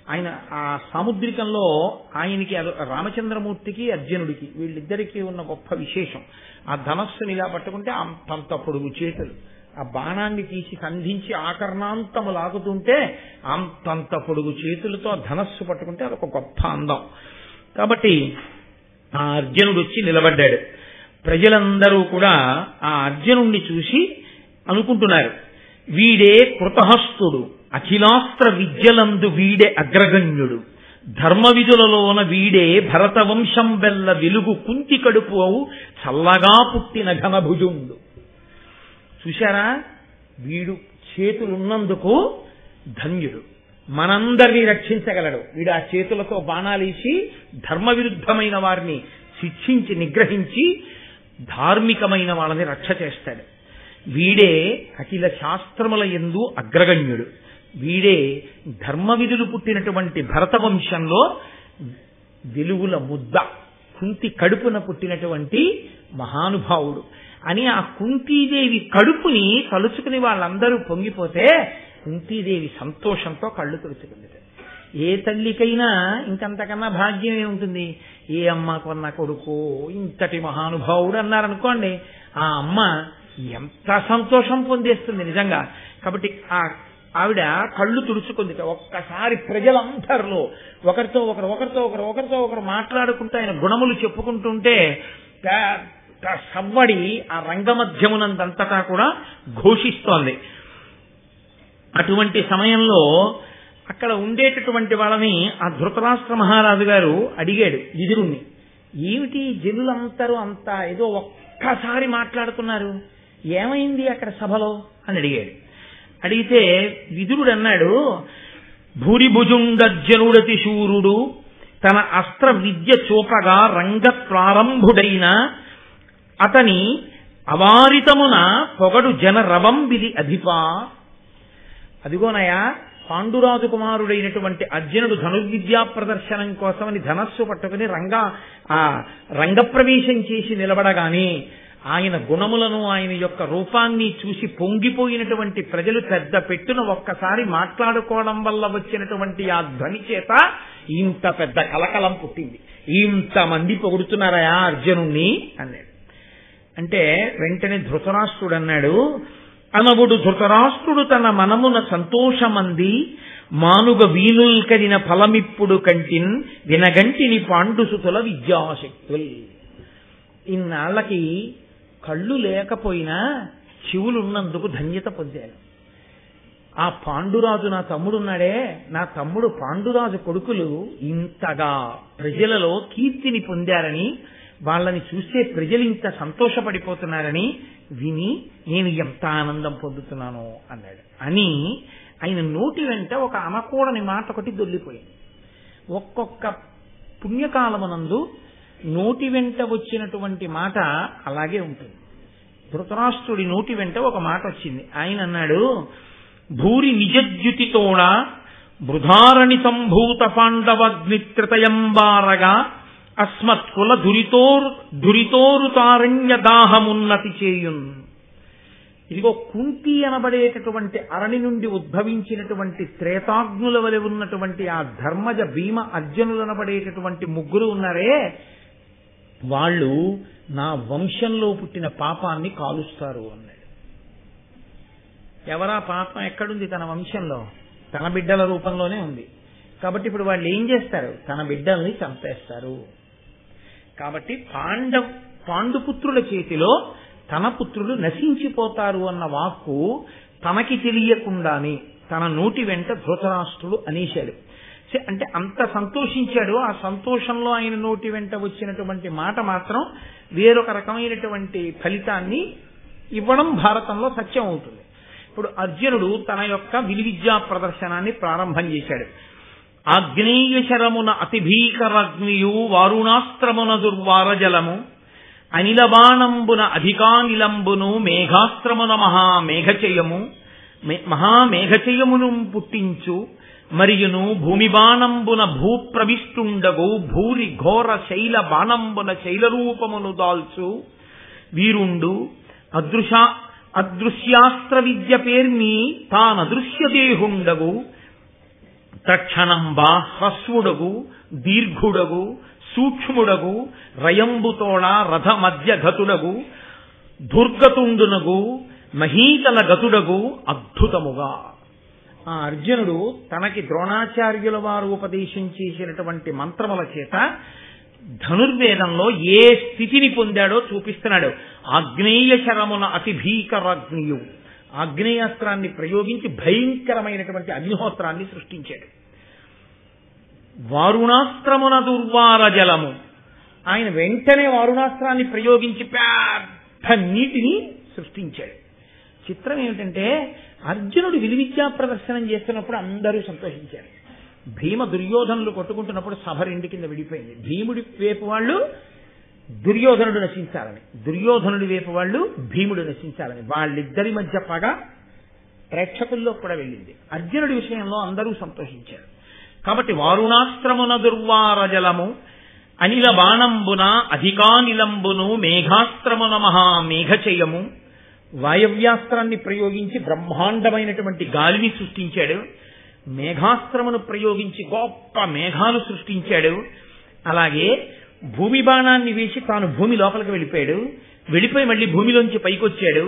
ఆయన ఆ సాముద్రికంలో ఆయనకి అదో- రామచంద్రమూర్తికి అర్జునుడికి వీళ్ళిద్దరికీ ఉన్న గొప్ప విశేషం ఆ ధనస్సుని ఇలా పట్టుకుంటే అంతంత పొడుగు చేతులు ఆ బాణాన్ని తీసి సంధించి ఆకర్ణాంతము లాగుతుంటే అంతంత పొడుగు చేతులతో ఆ ధనస్సు పట్టుకుంటే అదొక గొప్ప అందం కాబట్టి ఆ అర్జునుడు వచ్చి నిలబడ్డాడు ప్రజలందరూ కూడా ఆ అర్జునుణ్ణి చూసి అనుకుంటున్నారు వీడే కృతహస్తుడు అఖిలాస్త్ర విద్యలందు వీడే అగ్రగణ్యుడు ధర్మ విధులలోన వీడే భరతవంశం బెల్ల వెలుగు కుంతి కడుపు అవు చల్లగా పుట్టిన ఘనభుజుండు చూశారా వీడు చేతులున్నందుకు ధన్యుడు మనందరినీ రక్షించగలడు వీడు ఆ చేతులతో బాణాలేసి ధర్మ విరుద్ధమైన వారిని శిక్షించి నిగ్రహించి ధార్మికమైన వాళ్ళని రక్ష చేస్తాడు వీడే అఖిల శాస్త్రముల ఎందు అగ్రగణ్యుడు వీడే ధర్మ విధులు పుట్టినటువంటి భరత వంశంలో వెలుగుల ముద్ద కుంతి కడుపున పుట్టినటువంటి మహానుభావుడు అని ఆ కుంతీదేవి కడుపుని తలుచుకుని వాళ్ళందరూ పొంగిపోతే కుంతీదేవి సంతోషంతో కళ్ళు తుడుచుకుంది ఏ తల్లికైనా ఇంకంతకన్నా భాగ్యం ఏముంటుంది ఏ అమ్మ కొన్న కొడుకు ఇంతటి మహానుభావుడు అన్నారనుకోండి ఆ అమ్మ ఎంత సంతోషం పొందేస్తుంది నిజంగా కాబట్టి ఆ ఆవిడ కళ్ళు తుడుచుకుంది ఒక్కసారి ప్రజలందరిలో ఒకరితో ఒకరు ఒకరితో ఒకరు ఒకరితో ఒకరు మాట్లాడుకుంటూ ఆయన గుణములు చెప్పుకుంటుంటే పెద్ద సవ్వడి ఆ రంగమధ్యమునందంతటా కూడా ఘోషిస్తోంది అటువంటి సమయంలో అక్కడ ఉండేటటువంటి వాళ్ళని ఆ ధృతరాష్ట్ర మహారాజు గారు అడిగాడు విదురుణ్ణి ఏమిటి జనులందరూ అంత ఏదో ఒక్కసారి మాట్లాడుతున్నారు ఏమైంది అక్కడ సభలో అని అడిగాడు అడిగితే విదురుడు అన్నాడు భూరిభుజుండజ్జనుడతి శూరుడు తన అస్త్ర విద్య చూపగా రంగ ప్రారంభుడైన అతని అవారితమున పొగడు జన రవంబిది అధిపా అదిగోనయా పాండురాజు కుమారుడైనటువంటి అర్జునుడు ధనుర్విద్యా ప్రదర్శనం కోసమని ధనస్సు పట్టుకుని రంగ ఆ రంగప్రవేశం చేసి నిలబడగానే ఆయన గుణములను ఆయన యొక్క రూపాన్ని చూసి పొంగిపోయినటువంటి ప్రజలు పెద్ద పెట్టున ఒక్కసారి మాట్లాడుకోవడం వల్ల వచ్చినటువంటి ఆ ధ్వని చేత ఇంత పెద్ద కలకలం పుట్టింది ఇంతమంది పొగుడుతున్నారయా అర్జునుణ్ణి అన్నాడు అంటే వెంటనే ధృతరాష్ట్రుడు అన్నాడు అనవుడు ధృతరాష్ట్రుడు తన మనమున సంతోషమంది మానుగ వీనుల్కరిన ఫలమిప్పుడు కంటిన్ వినగంటిని పాండుసుతుల విద్యాశక్తుల్ ఇన్నాళ్లకి కళ్ళు లేకపోయినా చెవులున్నందుకు ధన్యత పొందాను ఆ పాండురాజు నా తమ్ముడున్నాడే నా తమ్ముడు పాండురాజు కొడుకులు ఇంతగా ప్రజలలో కీర్తిని పొందారని వాళ్ళని చూస్తే ప్రజలు ఇంత సంతోషపడిపోతున్నారని విని నేను ఎంత ఆనందం పొందుతున్నానో అన్నాడు అని ఆయన నోటి వెంట ఒక అనకూడని మాట ఒకటి దొల్లిపోయింది ఒక్కొక్క పుణ్యకాలమునందు నోటి వెంట వచ్చినటువంటి మాట అలాగే ఉంటుంది ధృతరాష్ట్రుడి నోటి వెంట ఒక మాట వచ్చింది ఆయన అన్నాడు భూరి నిజద్యుతితోడ బృధారణి సంభూత పాండవగ్నిత్రితయంబారగా అస్మత్ కుల దురితోరు దురితోరుతారణ్య దాహమున్నతి చేయున్ ఇదిగో కుంతి అనబడేటటువంటి అరణి నుండి ఉద్భవించినటువంటి త్రేతాగ్నుల వలె ఉన్నటువంటి ఆ ధర్మజ భీమ అర్జునులనబడేటటువంటి ముగ్గురు ఉన్నారే వాళ్ళు నా వంశంలో పుట్టిన పాపాన్ని కాలుస్తారు అన్నాడు ఎవరా పాపం ఎక్కడుంది తన వంశంలో తన బిడ్డల రూపంలోనే ఉంది కాబట్టి ఇప్పుడు వాళ్ళు ఏం చేస్తారు తన బిడ్డల్ని చంపేస్తారు కాబట్టి పాండవ్ పాండుపుత్రుల చేతిలో తన పుత్రులు నశించిపోతారు అన్న వాక్కు తనకి తెలియకుండానే తన నోటి వెంట ధృతరాష్ట్రుడు అనేశాడు సే- అంటే అంత సంతోషించాడు ఆ సంతోషంలో ఆయన నోటి వెంట వచ్చినటువంటి మాట మాత్రం వేరొక రకమైనటువంటి ఫలితాన్ని ఇవ్వడం భారతంలో సత్యం అవుతుంది ఇప్పుడు అర్జునుడు తన యొక్క విలువిద్యా ప్రదర్శనాన్ని ప్రారంభం చేశాడు ఆగ్నేయ శరమున అతి భీకరగ్నియు వారుణాస్త్రమున దుర్వారజలము అనిలబాణంబున అధికానిలంబును మేఘాస్త్రమున మహామేఘచయము మే- మహామేఘచయమును పుట్టించు మరియును భూమి బాణంబున భూప్రవిష్టుండగు భూరి ఘోర శైల బాణంబున శైలరూపమును దాల్చు వీరుండు అదృశ అదృశ్యాస్త్ర విద్య పేర్మి తానదృశ్యదేహుండగు తక్షణంబా హ్రస్వుడగు దీర్ఘుడగు సూక్ష్ముడగు రయంబుతోళ రథ మధ్య గతుడగు దుర్గతుండునగు మహీతల గతుడగు అద్భుతముగా ఆ అర్జునుడు తనకి ద్రోణాచార్యుల వారు ఉపదేశం చేసినటువంటి మంత్రముల చేత ధనుర్వేదంలో ఏ స్థితిని పొందాడో చూపిస్తున్నాడు ఆగ్నేయ శరమున అతి భీకరాగ్నియు ఆగ్నేయాస్త్రాన్ని ప్రయోగించి భయంకరమైనటువంటి అగ్నిహోత్రాన్ని సృష్టించాడు వారుణాస్త్రమున దుర్వార జలము ఆయన వెంటనే వారుణాస్త్రాన్ని ప్రయోగించి పెద్ద నీటిని సృష్టించాడు చిత్రం ఏమిటంటే అర్జునుడు విలువిద్యా ప్రదర్శనం చేస్తున్నప్పుడు అందరూ సంతోషించారు భీమ దుర్యోధనులు కొట్టుకుంటున్నప్పుడు సభ రెండు కింద విడిపోయింది భీముడి వైపు వాళ్ళు దుర్యోధనుడు నశించాలని దుర్యోధనుడి వైపు వాళ్ళు భీముడు నశించాలని వాళ్ళిద్దరి మధ్య పగ ప్రేక్షకుల్లో కూడా వెళ్ళింది అర్జునుడి విషయంలో అందరూ సంతోషించారు కాబట్టి వారుణాస్త్రమున దుర్వార జలము అనిల బాణంబున అధికానిలంబును మేఘాస్త్రమున మహా మేఘచయము వాయవ్యాస్త్రాన్ని ప్రయోగించి బ్రహ్మాండమైనటువంటి గాలిని సృష్టించాడు మేఘాస్త్రమును ప్రయోగించి గొప్ప మేఘాలు సృష్టించాడు అలాగే భూమి బాణాన్ని వేసి తాను భూమి లోపలికి వెళ్ళిపోయాడు వెళ్ళిపోయి మళ్ళీ భూమిలోంచి పైకొచ్చాడు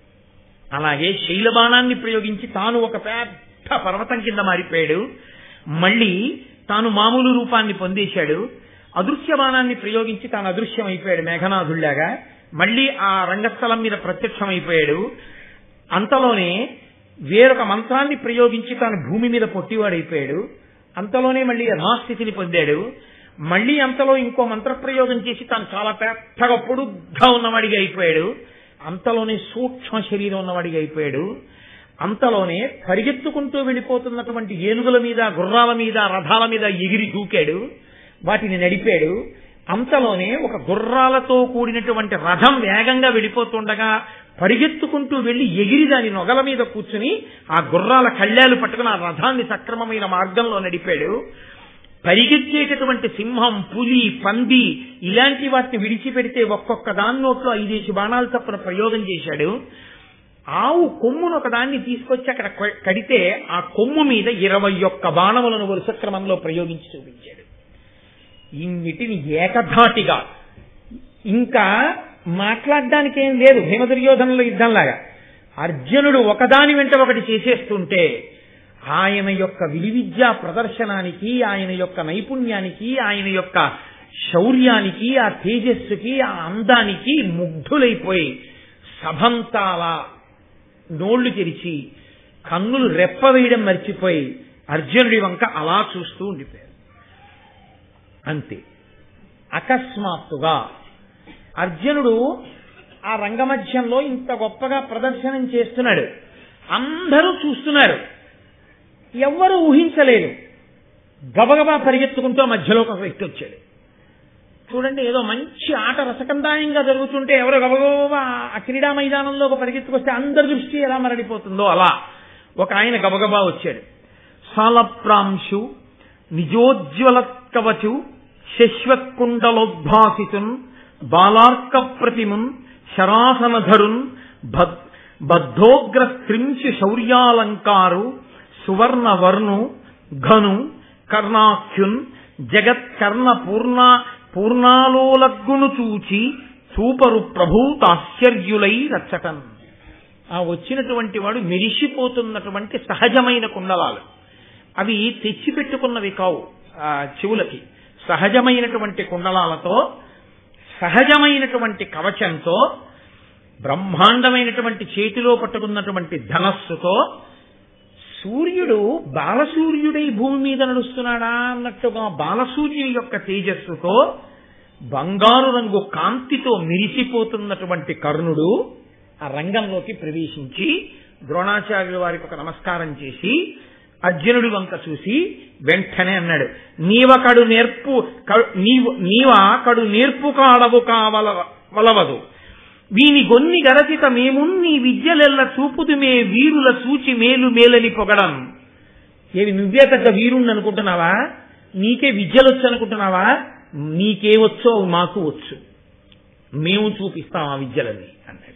అలాగే శైల బాణాన్ని ప్రయోగించి తాను ఒక పెద్ద పర్వతం కింద మారిపోయాడు మళ్ళీ తాను మామూలు రూపాన్ని పొందేశాడు అదృశ్య బాణాన్ని ప్రయోగించి తాను అదృశ్యమైపోయాడు మేఘనాథుళ్లాగా మళ్ళీ ఆ రంగస్థలం మీద ప్రత్యక్షమైపోయాడు అంతలోనే వేరొక మంత్రాన్ని ప్రయోగించి తాను భూమి మీద పొట్టివాడైపోయాడు అంతలోనే మళ్ళీ యథాస్థితిని పొందాడు మళ్ళీ అంతలో ఇంకో మంత్ర ప్రయోగం చేసి తాను చాలా పెద్దగా పొడుగ్గా ఉన్నవాడిగా అయిపోయాడు అంతలోనే సూక్ష్మ శరీరం ఉన్నవాడిగా అయిపోయాడు అంతలోనే పరిగెత్తుకుంటూ వెళ్ళిపోతున్నటువంటి ఏనుగుల మీద గుర్రాల మీద రథాల మీద ఎగిరి దూకాడు వాటిని నడిపాడు అంతలోనే ఒక గుర్రాలతో కూడినటువంటి రథం వేగంగా వెళ్ళిపోతుండగా పరిగెత్తుకుంటూ వెళ్లి ఎగిరి దాని నొగల మీద కూర్చుని ఆ గుర్రాల కళ్యాలు పట్టుకుని ఆ రథాన్ని సక్రమమైన మార్గంలో నడిపాడు పరిగెత్తేటటువంటి సింహం పులి పంది ఇలాంటి వాటిని విడిచిపెడితే ఒక్కొక్క దాని నోట్లో ఐదేసి బాణాలు తప్పున ప్రయోగం చేశాడు ఆవు కొమ్మును ఒక దాన్ని తీసుకొచ్చి అక్కడ కొ- కడితే ఆ కొమ్ము మీద ఇరవై ఒక్క బాణములను వరుస క్రమంలో ప్రయోగించి చూపించాడు ఇన్నిటిని ఏకధాటిగా ఇంకా మాట్లాడడానికి ఏం లేదు భీమ దుర్యోధనుల యుద్ధంలాగా అర్జునుడు ఒకదాని వెంట ఒకటి చేసేస్తుంటే ఆయన యొక్క విలువిద్యా ప్రదర్శనానికి ఆయన యొక్క నైపుణ్యానికి ఆయన యొక్క శౌర్యానికి ఆ తేజస్సుకి ఆ అందానికి ముగ్ధులైపోయి సభంతా అలా నోళ్లు తెరిచి కన్నులు రెప్పవేయడం మర్చిపోయి అర్జునుడి వంక అలా చూస్తూ ఉండిపోయారు అంతే అకస్మాత్తుగా అర్జునుడు ఆ రంగమధ్యంలో ఇంత గొప్పగా ప్రదర్శనం చేస్తున్నాడు అందరూ చూస్తున్నారు ఎవ్వరూ ఊహించలేదు గబగబా పరిగెత్తుకుంటూ ఆ మధ్యలో ఒక వ్యక్తి వచ్చాడు చూడండి ఏదో మంచి ఆట రసకందాయంగా జరుగుతుంటే ఎవరో గబగబా ఆ క్రీడా మైదానంలో ఒక పరిగెత్తుకొస్తే అందరి దృష్టి ఎలా మరడిపోతుందో అలా ఒక ఆయన గబగబా వచ్చాడు సాలప్రాంశు నిజోజ్వల కవచు శశ్వత్కుండలోద్భాసితున్ బాలార్క ప్రతిమున్ శరాసనధరున్ భద్ బద్ధోగ్ర స్త్రింశు శౌర్యాలంకారు సువర్ణ వర్ణు ఘను కర్ణాఖ్యున్ జగత్కర్ణ పూర్ణ పూర్ణాలోలగ్గును చూచి చూపరు ప్రభూతాశ్చర్యులై రచ్చటన్ ఆ వచ్చినటువంటి వాడు మెరిసిపోతున్నటువంటి సహజమైన కుండలాలు అవి తెచ్చిపెట్టుకున్నవి కావు ఆ చెవులకి సహజమైనటువంటి కుండలాలతో సహజమైనటువంటి కవచంతో బ్రహ్మాండమైనటువంటి చేతిలో పట్టుకున్నటువంటి ధనస్సుతో సూర్యుడు బాలసూర్యుడై భూమి మీద నడుస్తున్నాడా అన్నట్టుగా బాలసూర్యుని యొక్క తేజస్సుతో బంగారు రంగు కాంతితో మిరిసిపోతున్నటువంటి కర్ణుడు ఆ రంగంలోకి ప్రవేశించి ద్రోణాచార్యుల వారికి ఒక నమస్కారం చేసి అర్జునుడి వంక చూసి వెంటనే అన్నాడు నీవ కడు నేర్పు క- నీవు నీవ కడు నేర్పు కాడవు కావల వలవదు వీని గొన్ని గరచిత మేము నీ విద్యలెల్ల చూపుదు మే వీరుల సూచి మేలు మేలని పొగడం ఏవి నువ్వే పెద్ద వీరుణ్ణి అనుకుంటున్నావా నీకే విద్యలొచ్చు అనుకుంటున్నావా నీకే వచ్చో మాకు వచ్చు మేము చూపిస్తాం ఆ విద్యలని అన్నాడు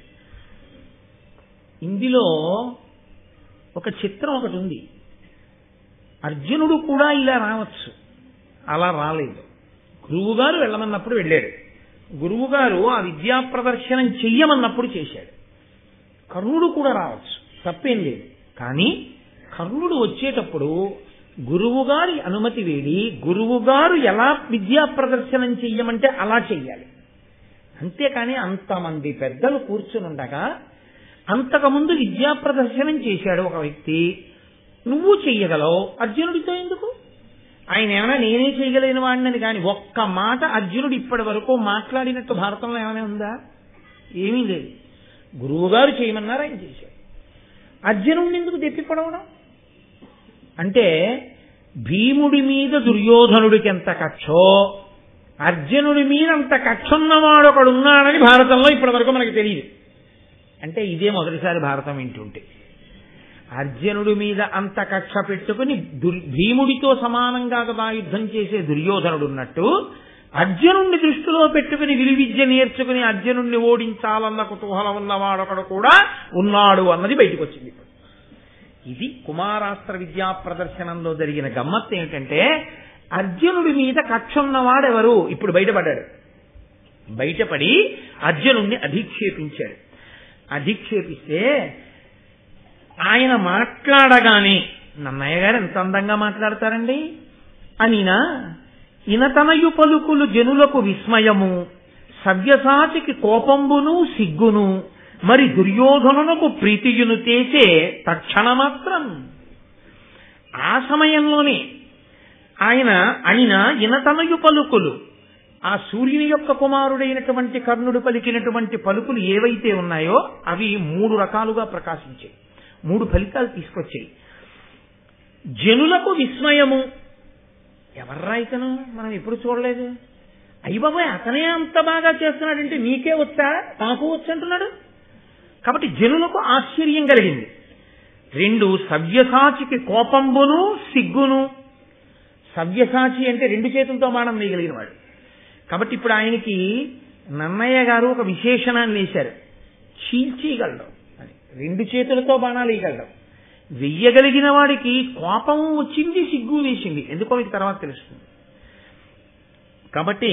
ఇందులో ఒక చిత్రం ఒకటి ఉంది అర్జునుడు కూడా ఇలా రావచ్చు అలా రాలేదు గురువుగారు వెళ్ళమన్నప్పుడు వెళ్ళాడు గురువుగారు ఆ విద్యా ప్రదర్శనం చెయ్యమన్నప్పుడు చేశాడు కర్ణుడు కూడా రావచ్చు తప్పేం లేదు కానీ కర్ణుడు వచ్చేటప్పుడు గురువుగారి అనుమతి వేడి గురువుగారు ఎలా విద్యా ప్రదర్శనం చెయ్యమంటే అలా చెయ్యాలి అంతేకాని అంతమంది పెద్దలు కూర్చునుండగా అంతకుముందు విద్యా ప్రదర్శనం చేశాడు ఒక వ్యక్తి నువ్వు చెయ్యగలవు అర్జునుడితో ఎందుకు ఆయన ఏమైనా నేనే చేయగలేని వాడినని కానీ ఒక్క మాట అర్జునుడు ఇప్పటి వరకు మాట్లాడినట్టు భారతంలో ఏమైనా ఉందా ఏమీ లేదు గురువుగారు చేయమన్నారు ఆయన చేశాడు అర్జునుడిని ఎందుకు తెప్పిపడవడం అంటే భీముడి మీద దుర్యోధనుడికి ఎంత కక్షో అర్జునుడి మీద అంత కక్ష ఉన్నవాడు ఒకడు ఉన్నాడని భారతంలో ఇప్పటి వరకు మనకు తెలియదు అంటే ఇదే మొదటిసారి భారతం వింటుంటే అర్జునుడి మీద అంత కక్ష పెట్టుకుని దుర్ భీముడితో సమానంగా కదా యుద్ధం చేసే దుర్యోధనుడు ఉన్నట్టు అర్జునుడిని దృష్టిలో పెట్టుకుని విలువిద్య నేర్చుకుని అర్జునుడిని ఓడించాలన్న కుతూహలం ఉన్నవాడొకడు కూడా ఉన్నాడు అన్నది బయటకు వచ్చింది ఇప్పుడు ఇది కుమారాస్త్ర విద్యా ప్రదర్శనంలో జరిగిన గమ్మత్ ఏమిటంటే అర్జునుడి మీద కక్ష ఉన్నవాడెవరు ఇప్పుడు బయటపడ్డాడు బయటపడి అర్జునుడిని అధిక్షేపించాడు అధిక్షేపిస్తే ఆయన మాట్లాడగానే నన్నయ్య గారు ఎంత అందంగా మాట్లాడతారండి అనినా ఇనతనయు పలుకులు జనులకు విస్మయము సవ్యసాచికి కోపంబును సిగ్గును మరి దుర్యోధనునకు ప్రీతియును చేసే తక్షణమాత్రం ఆ సమయంలోనే ఆయన అనిన ఇనతనయు పలుకులు ఆ సూర్యుని యొక్క కుమారుడైనటువంటి కర్ణుడు పలికినటువంటి పలుకులు ఏవైతే ఉన్నాయో అవి మూడు రకాలుగా ప్రకాశించాయి మూడు ఫలితాలు తీసుకొచ్చాయి జనులకు విస్మయము ఎవర్రా ఇతను మనం ఎప్పుడు చూడలేదు అయ్యి బాబాయ్ అతనే అంత బాగా చేస్తున్నాడంటే నీకే వచ్చా నాకు వచ్చు అంటున్నాడు కాబట్టి జనులకు ఆశ్చర్యం కలిగింది రెండు సవ్యసాచికి కోపంబును సిగ్గును సవ్యసాచి అంటే రెండు చేతులతో బాణం వేయగలిగిన వాడు కాబట్టి ఇప్పుడు ఆయనకి నన్నయ్య గారు ఒక విశేషణాన్ని వేశారు చీల్చేయగలడం అని రెండు చేతులతో బాణాలు వేయగలడం వెయ్యగలిగిన వాడికి కోపం వచ్చింది సిగ్గు వేసింది ఎందుకో మీకు తర్వాత తెలుస్తుంది కాబట్టి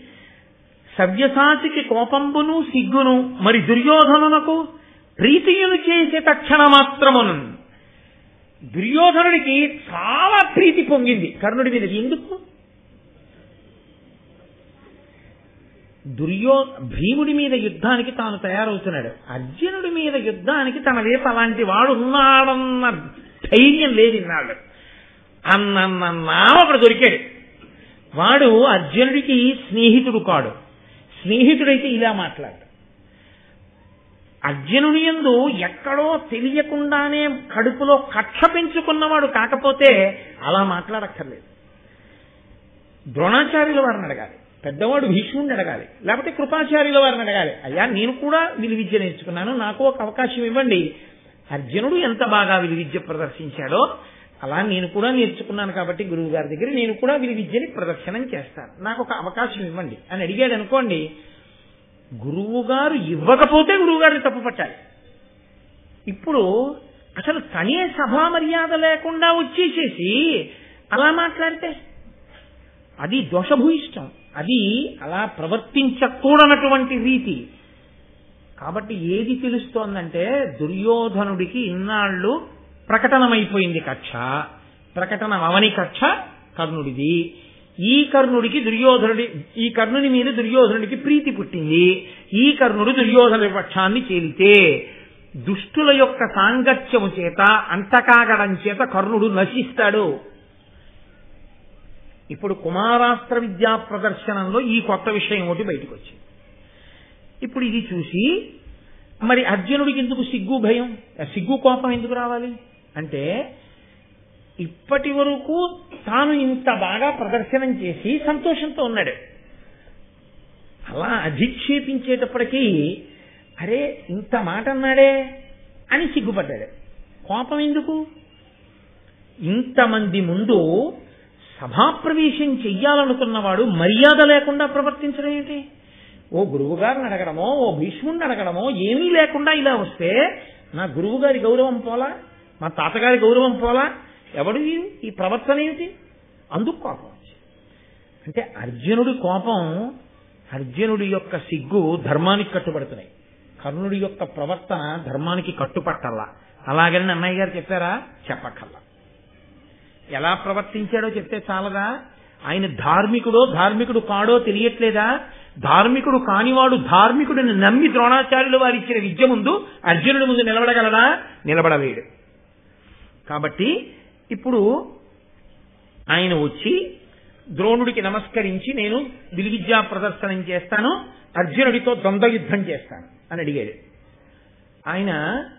సవ్యసాచికి కోపంబును సిగ్గును మరి దుర్యోధనునకు ప్రీతియును చేసే తక్షణ మాత్రమును దుర్యోధనుడికి చాలా ప్రీతి పొంగింది కర్ణుడి మీద ఎందుకు దుర్యో భీముడి మీద యుద్ధానికి తాను తయారవుతున్నాడు అర్జునుడి మీద యుద్ధానికి తన వైపు అలాంటి వాడు ఉన్నాడన్న ధైర్యం లేదు ఇన్నాళ్ళు అన్నన్నా ఒకడు దొరికాడు వాడు అర్జునుడికి స్నేహితుడు కాడు స్నేహితుడైతే ఇలా మాట్లాడు అర్జునుని ఎందు ఎక్కడో తెలియకుండానే కడుపులో కక్ష పెంచుకున్నవాడు కాకపోతే అలా మాట్లాడక్కర్లేదు ద్రోణాచార్యుల వారిని అడగాలి పెద్దవాడు భీష్ముడిని అడగాలి లేకపోతే కృపాచార్యుల వారిని అడగాలి అయ్యా నేను కూడా విలువిద్య నేర్చుకున్నాను నాకు ఒక అవకాశం ఇవ్వండి అర్జునుడు ఎంత బాగా విలువిద్య ప్రదర్శించాడో అలా నేను కూడా నేర్చుకున్నాను కాబట్టి గురువు గారి దగ్గర నేను కూడా విలువిద్యని ప్రదర్శనం చేస్తాను నాకు ఒక అవకాశం ఇవ్వండి అని అడిగాడు అనుకోండి గురువు గారు ఇవ్వకపోతే గురువు గారిని తప్పు పట్టాలి ఇప్పుడు అసలు తనే సభా మర్యాద లేకుండా వచ్చేసేసి అలా మాట్లాడితే అది దోషభూయిష్టం అది అలా ప్రవర్తించకూడనటువంటి రీతి కాబట్టి ఏది తెలుస్తోందంటే దుర్యోధనుడికి ఇన్నాళ్ళు ప్రకటనమైపోయింది కక్ష ప్రకటన అవని కక్ష కర్ణుడిది ఈ కర్ణుడికి దుర్యోధనుడి ఈ కర్ణుని మీద దుర్యోధనుడికి ప్రీతి పుట్టింది ఈ కర్ణుడు దుర్యోధనుడి పక్షాన్ని చేలితే దుష్టుల యొక్క సాంగత్యము చేత అంతకాగడం చేత కర్ణుడు నశిస్తాడు ఇప్పుడు కుమారాస్త్ర విద్యా ప్రదర్శనంలో ఈ కొత్త విషయం ఒకటి బయటకు వచ్చింది ఇప్పుడు ఇది చూసి మరి అర్జునుడికి ఎందుకు సిగ్గు భయం సిగ్గు కోపం ఎందుకు రావాలి అంటే ఇప్పటి వరకు తాను ఇంత బాగా ప్రదర్శనం చేసి సంతోషంతో ఉన్నాడు అలా అధిక్షేపించేటప్పటికీ అరే ఇంత మాట అన్నాడే అని సిగ్గుపడ్డాడు కోపం ఎందుకు ఇంతమంది ముందు సభాప్రవేశం చెయ్యాలనుకున్నవాడు మర్యాద లేకుండా ప్రవర్తించడం ఏంటి ఓ గురువు గారిని అడగడమో ఓ భీష్ముడిని అడగడమో ఏమీ లేకుండా ఇలా వస్తే నా గురువు గారి గౌరవం పోలా మా తాతగారి గౌరవం పోలా ఎవడు వీడు ఈ ప్రవర్తన ఏమిటి అందుకు కోపం వచ్చింది అంటే అర్జునుడి కోపం అర్జునుడి యొక్క సిగ్గు ధర్మానికి కట్టుబడుతున్నాయి కర్ణుడి యొక్క ప్రవర్తన ధర్మానికి కట్టుపట్టల్లా అలాగని అన్నయ్య గారు చెప్పారా చెప్పక్కల్లా ఎలా ప్రవర్తించాడో చెప్తే చాలదా ఆయన ధార్మికుడో ధార్మికుడు కాడో తెలియట్లేదా ధార్మికుడు కానివాడు ధార్మికుడిని నమ్మి ద్రోణాచార్యులు వారు ఇచ్చిన విద్య ముందు అర్జునుడి ముందు నిలబడగలడా నిలబడలేడు కాబట్టి ఇప్పుడు ఆయన వచ్చి ద్రోణుడికి నమస్కరించి నేను విలువిద్యా ప్రదర్శనం చేస్తాను అర్జునుడితో ద్వంద్వ యుద్ధం చేస్తాను అని అడిగాడు ఆయన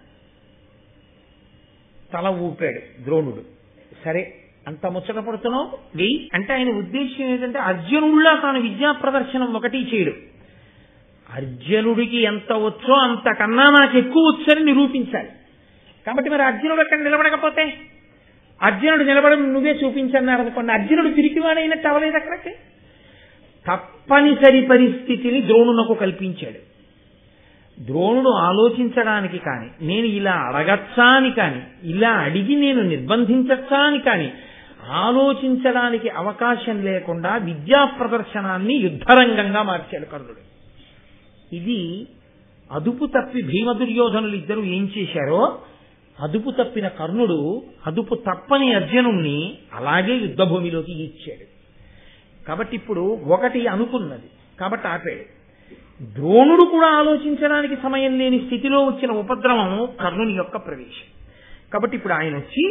తల ఊపాడు ద్రోణుడు సరే అంత ముచ్చట పడుతున్నావు వెయ్యి అంటే ఆయన ఉద్దేశం ఏంటంటే అర్జునుడిలా తాను విద్యా ప్రదర్శనం ఒకటి చేయడు అర్జునుడికి ఎంత వచ్చో అంతకన్నా నాకు ఎక్కువ వచ్చని నిరూపించాలి కాబట్టి మరి అర్జునుడు అక్కడ నిలబడకపోతే అర్జునుడు నిలబడం నువ్వే చూపించన్నారు అనుకోండి అర్జునుడు తిరిగివాడైనట్టు అవలేదు అక్కడికి తప్పనిసరి పరిస్థితిని ద్రోణునకు కల్పించాడు ద్రోణుడు ఆలోచించడానికి కాని నేను ఇలా అడగచ్చా అని కాని ఇలా అడిగి నేను నిర్బంధించచ్చా అని కాని ఆలోచించడానికి అవకాశం లేకుండా విద్యా ప్రదర్శనాన్ని యుద్ధరంగంగా మార్చాడు కర్ణుడు ఇది అదుపు తప్పి భీమ దుర్యోధనులు ఇద్దరు ఏం చేశారో అదుపు తప్పిన కర్ణుడు అదుపు తప్పని అర్జునుణ్ణి అలాగే యుద్ధభూమిలోకి ఇచ్చాడు కాబట్టి ఇప్పుడు ఒకటి అనుకున్నది కాబట్టి ఆపాడు ద్రోణుడు కూడా ఆలోచించడానికి సమయం లేని స్థితిలో వచ్చిన ఉపద్రవం కర్ణుని యొక్క ప్రవేశం కాబట్టి ఇప్పుడు ఆయన వచ్చి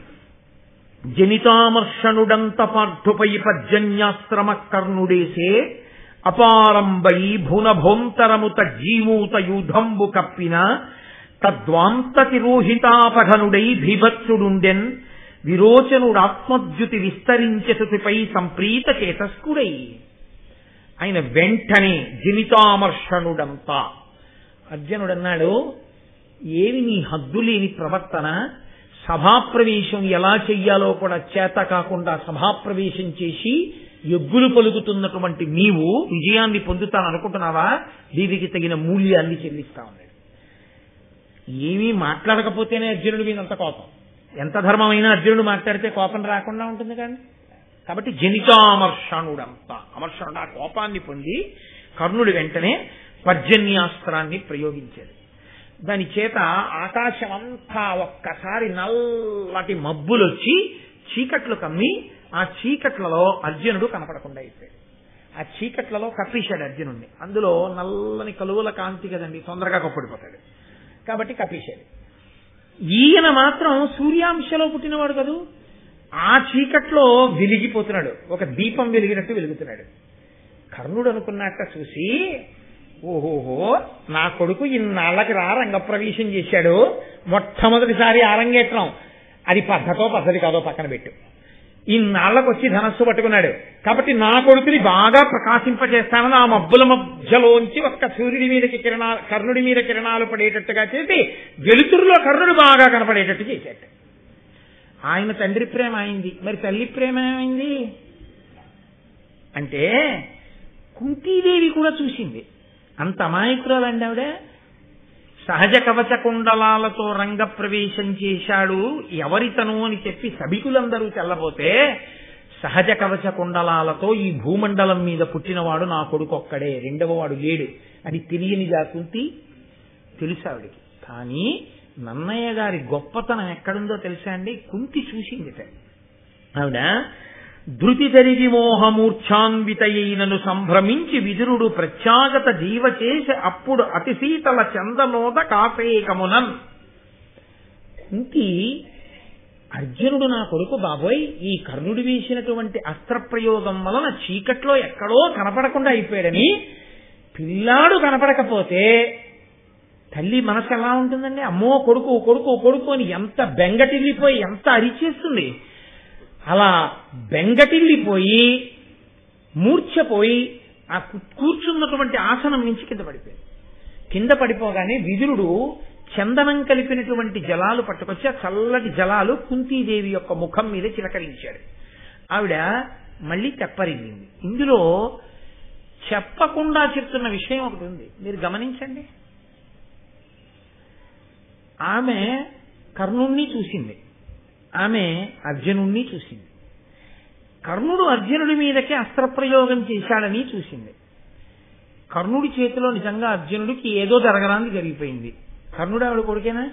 జనితామర్షణుడంత పార్థుపై పర్జన్యాశ్రమ కర్ణుడేసే అపారంబై భునభోంతరముత జీమూత యూధంబు కప్పిన తద్వాంతతిరోహితాపఘనుడై భీభత్సుడుండెన్ విరోచనుడాత్మద్యుతి విస్తరించతుతిపై సంప్రీత చేతస్కుడై ఆయన వెంటనే జిమితామర్షణుడంతా అర్జునుడన్నాడు ఏమి నీ హద్దులేని ప్రవర్తన సభాప్రవేశం ఎలా చెయ్యాలో కూడా చేత కాకుండా సభాప్రవేశం చేసి ఎగ్గులు పలుకుతున్నటువంటి నీవు విజయాన్ని పొందుతాననుకుంటున్నావా దీనికి తగిన మూల్యాన్ని చెల్లిస్తా ఉన్నాడు ఏమీ మాట్లాడకపోతేనే అర్జునుడి మీద అంత కోపం ఎంత ధర్మమైనా అర్జునుడు మాట్లాడితే కోపం రాకుండా ఉంటుంది కానీ కాబట్టి జనితామర్షణుడంత అమర్షణుడు ఆ కోపాన్ని పొంది కర్ణుడు వెంటనే పర్జన్యాస్త్రాన్ని ప్రయోగించాడు దాని చేత ఆకాశం అంతా ఒక్కసారి నల్లటి మబ్బులొచ్చి చీకట్లు కమ్మి ఆ చీకట్లలో అర్జునుడు కనపడకుండా అయిపోయాడు ఆ చీకట్లలో కప్పేశాడు అర్జునుడిని అందులో నల్లని కలువల కాంతి కదండి తొందరగా కప్పడిపోతాడు కాబట్టి కప్పేశాడు ఈయన మాత్రం సూర్యాంశలో పుట్టినవాడు కదూ ఆ చీకట్లో వెలిగిపోతున్నాడు ఒక దీపం వెలిగినట్టు వెలుగుతున్నాడు కర్ణుడు అనుకున్నట్ట చూసి ఓహోహో నా కొడుకు ఇన్నాళ్ళకి రా రంగప్రవేశం చేశాడు మొట్టమొదటిసారి ఆరంగేట్రం అది పద్ధతో పద్ధతి కాదో పక్కన పెట్టు ఇన్నాళ్ళకు వచ్చి ధనస్సు పట్టుకున్నాడు కాబట్టి నా కొడుకుని బాగా ప్రకాశింపజేస్తానని ఆ మబ్బుల మధ్యలోంచి ఒక్క సూర్యుడి మీదకి కిరణాలు కర్ణుడి మీద కిరణాలు పడేటట్టుగా చేసి వెలుతురులో కర్ణుడు బాగా కనపడేటట్టు చేశాడు ఆయన తండ్రి ప్రేమ అయింది మరి తల్లి ప్రేమ ఏమైంది అంటే కుంతీదేవి కూడా చూసింది అంత అమాయకురాలండి ఆవిడ సహజ కవచ కుండలాలతో రంగప్రవేశం చేశాడు ఎవరితను అని చెప్పి సభికులందరూ తెల్లబోతే సహజ కవచ కుండలాలతో ఈ భూమండలం మీద పుట్టినవాడు నా కొడుకు ఒక్కడే రెండవ వాడు లేడు అని తెలియనిదా కుంతి తెలుసు ఆవిడికి కానీ నన్నయ్య గారి గొప్పతనం ఎక్కడుందో తెలుసా అండి కుంతి చూసిందిట ఆవిడ ధృతి తరిగి మోహమూర్ఛాన్వితయైనను సంభ్రమించి విదురుడు ప్రత్యాగత జీవ చేసి అప్పుడు అతి శీతల చందనోద కాపేకమునన్ కుంతి అర్జునుడు నా కొడుకు బాబోయ్ ఈ కర్ణుడు వేసినటువంటి అస్త్రప్రయోగం వలన చీకట్లో ఎక్కడో కనపడకుండా అయిపోయాడని పిల్లాడు కనపడకపోతే తల్లి మనసు ఎలా ఉంటుందండి అమ్మో కొడుకు కొడుకు కొడుకు అని ఎంత బెంగటిల్లిపోయి ఎంత అరిచేస్తుంది అలా బెంగటిల్లిపోయి మూర్ఛపోయి ఆ కూర్చున్నటువంటి ఆసనం నుంచి కింద పడిపోయింది కింద పడిపోగానే విదురుడు చందనం కలిపినటువంటి జలాలు పట్టుకొచ్చి ఆ చల్లటి జలాలు కుంతీదేవి యొక్క ముఖం మీద చిలకరించాడు ఆవిడ మళ్ళీ తెప్పరిల్లింది ఇందులో చెప్పకుండా చెప్తున్న విషయం ఒకటి ఉంది మీరు గమనించండి ఆమె కర్ణుణ్ణి చూసింది ఆమె అర్జునుణ్ణి చూసింది కర్ణుడు అర్జునుడి మీదకి అస్త్రప్రయోగం చేశాడని చూసింది కర్ణుడి చేతిలో నిజంగా అర్జునుడికి ఏదో జరగడానికి జరిగిపోయింది కర్ణుడు ఆవిడ కొడుకేనా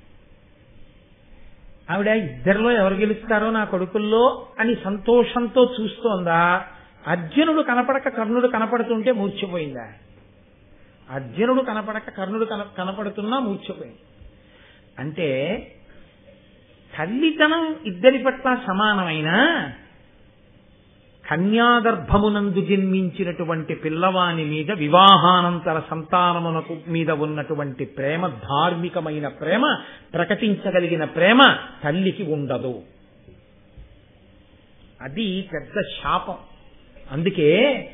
ఆవిడ ఇద్దరిలో ఎవరు గెలుస్తారో నా కొడుకుల్లో అని సంతోషంతో చూస్తోందా అర్జునుడు కనపడక కర్ణుడు కనపడుతుంటే మూర్చిపోయిందా అర్జునుడు కనపడక కర్ణుడు కన కనపడుతున్నా మూర్చిపోయింది అంటే తల్లితనం ఇద్దరి పట్ల సమానమైన కన్యాగర్భమునందు జన్మించినటువంటి పిల్లవాని మీద వివాహానంతర సంతానమునకు మీద ఉన్నటువంటి ప్రేమ ధార్మికమైన ప్రేమ ప్రకటించగలిగిన ప్రేమ తల్లికి ఉండదు అది పెద్ద శాపం అందుకే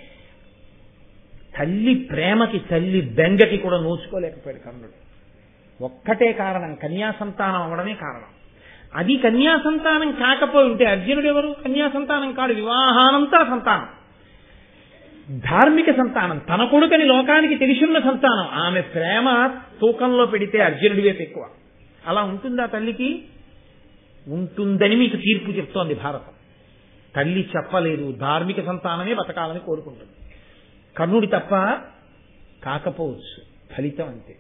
తల్లి ప్రేమకి తల్లి బెంగకి కూడా నోచుకోలేకపోయాడు కర్ణుడు ఒక్కటే కారణం కన్యా సంతానం అవడమే కారణం అది కన్యా సంతానం కాకపోయి ఉంటే అర్జునుడు ఎవరు కన్యా సంతానం కాడు వివాహానంతర సంతానం ధార్మిక సంతానం తన కొడుకని లోకానికి తెలిసిన్న సంతానం ఆమె ప్రేమ తూకంలో పెడితే అర్జునుడి వైపు ఎక్కువ అలా ఉంటుందా తల్లికి ఉంటుందని మీకు తీర్పు చెప్తోంది భారతం తల్లి చెప్పలేదు ధార్మిక సంతానమే బతకాలని కోరుకుంటుంది కర్ణుడి తప్ప కాకపోవచ్చు ఫలితం అంతే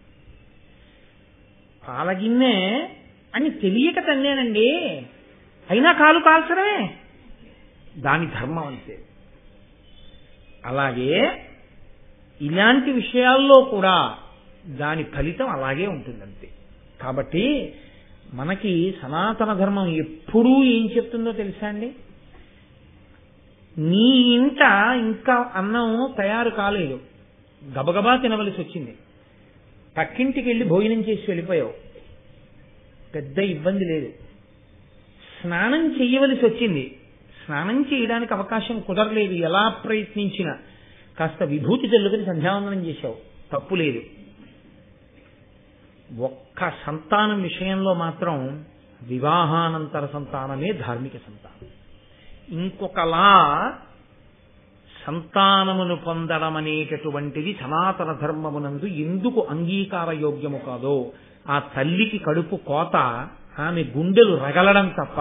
పాలగిన్నె అని తెలియక తన్నేనండి అయినా కాలు కాల్చడమే దాని ధర్మం అంతే అలాగే ఇలాంటి విషయాల్లో కూడా దాని ఫలితం అలాగే ఉంటుందంతే కాబట్టి మనకి సనాతన ధర్మం ఎప్పుడూ ఏం చెప్తుందో తెలుసా అండి నీ ఇంట ఇంకా అన్నం తయారు కాలేదు గబగబా తినవలసి వచ్చింది పక్కింటికి వెళ్ళి భోజనం చేసి వెళ్ళిపోయావు పెద్ద ఇబ్బంది లేదు స్నానం చేయవలసి వచ్చింది స్నానం చేయడానికి అవకాశం కుదరలేదు ఎలా ప్రయత్నించినా కాస్త విభూతి చల్లుకుని సంధ్యావందనం చేశావు తప్పు లేదు ఒక్క సంతానం విషయంలో మాత్రం వివాహానంతర సంతానమే ధార్మిక సంతానం ఇంకొకలా సంతానమును పొందడం అనేటటువంటిది సనాతన ధర్మమునందు ఎందుకు అంగీకార యోగ్యము కాదో ఆ తల్లికి కడుపు కోత ఆమె గుండెలు రగలడం తప్ప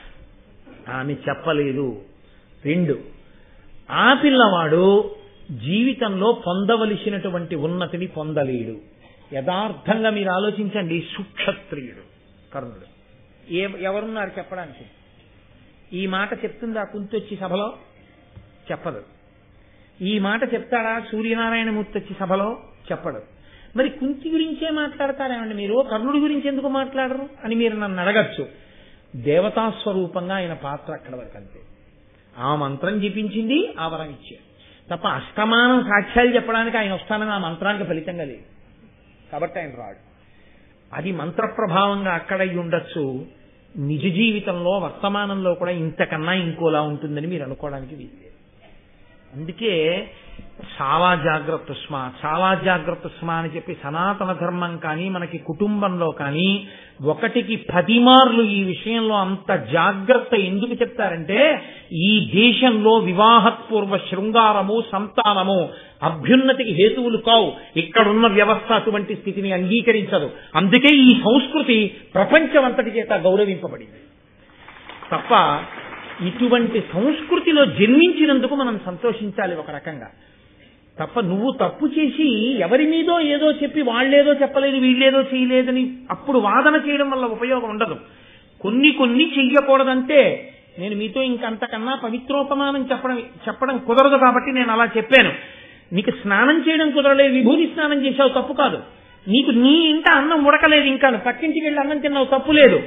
ఆమె చెప్పలేదు రెండు ఆ పిల్లవాడు జీవితంలో పొందవలసినటువంటి ఉన్నతిని పొందలేడు యథార్థంగా మీరు ఆలోచించండి సుక్షత్రియుడు కర్ణుడు ఏ ఎవరున్నారు చెప్పడానికి ఈ మాట చెప్తుందా కుంతొచ్చి సభలో చెప్పదు ఈ మాట చెప్తాడా సూర్యనారాయణమూర్తి వచ్చి సభలో చెప్పడు మరి కుంతి గురించే మాట్లాడతారేమండి మీరు కర్ణుడి గురించి ఎందుకు మాట్లాడరు అని మీరు నన్ను అడగచ్చు దేవతా స్వరూపంగా ఆయన పాత్ర అక్కడ వరకు అంతే ఆ మంత్రం జపించింది ఆ వరం ఇచ్చాడు తప్ప అస్తమానం సాక్ష్యాలు చెప్పడానికి ఆయన వస్తానని ఆ మంత్రానికి ఫలితంగా లేదు కాబట్టి ఆయన రాడు అది మంత్ర ప్రభావంగా అక్కడ ఉండొచ్చు నిజ జీవితంలో వర్తమానంలో కూడా ఇంతకన్నా ఇంకోలా ఉంటుందని మీరు అనుకోవడానికి వీలు అందుకే చాలా జాగ్రత్త స్మా చాలా జాగ్రత్త స్మా అని చెప్పి సనాతన ధర్మం కానీ మనకి కుటుంబంలో కానీ ఒకటికి పది మార్లు ఈ విషయంలో అంత జాగ్రత్త ఎందుకు చెప్తారంటే ఈ దేశంలో వివాహపూర్వ శృంగారము సంతానము అభ్యున్నతికి హేతువులు కావు ఇక్కడున్న వ్యవస్థ అటువంటి స్థితిని అంగీకరించదు అందుకే ఈ సంస్కృతి ప్రపంచమంతటి చేత గౌరవింపబడింది తప్ప ఇటువంటి సంస్కృతిలో జన్మించినందుకు మనం సంతోషించాలి ఒక రకంగా తప్ప నువ్వు తప్పు చేసి ఎవరి మీదో ఏదో చెప్పి వాళ్ళేదో చెప్పలేదు వీళ్ళేదో చేయలేదని అప్పుడు వాదన చేయడం వల్ల ఉపయోగం ఉండదు కొన్ని కొన్ని చెయ్యకూడదంటే నేను మీతో ఇంకంతకన్నా పవిత్రోపమానం చెప్పడం చెప్పడం కుదరదు కాబట్టి నేను అలా చెప్పాను నీకు స్నానం చేయడం కుదరలేదు విభూతి స్నానం చేసావు తప్పు కాదు నీకు నీ ఇంట అన్నం ఉడకలేదు ఇంకా పక్కింటికి వెళ్ళి అన్నం తిన్నావు తప్పు లేదు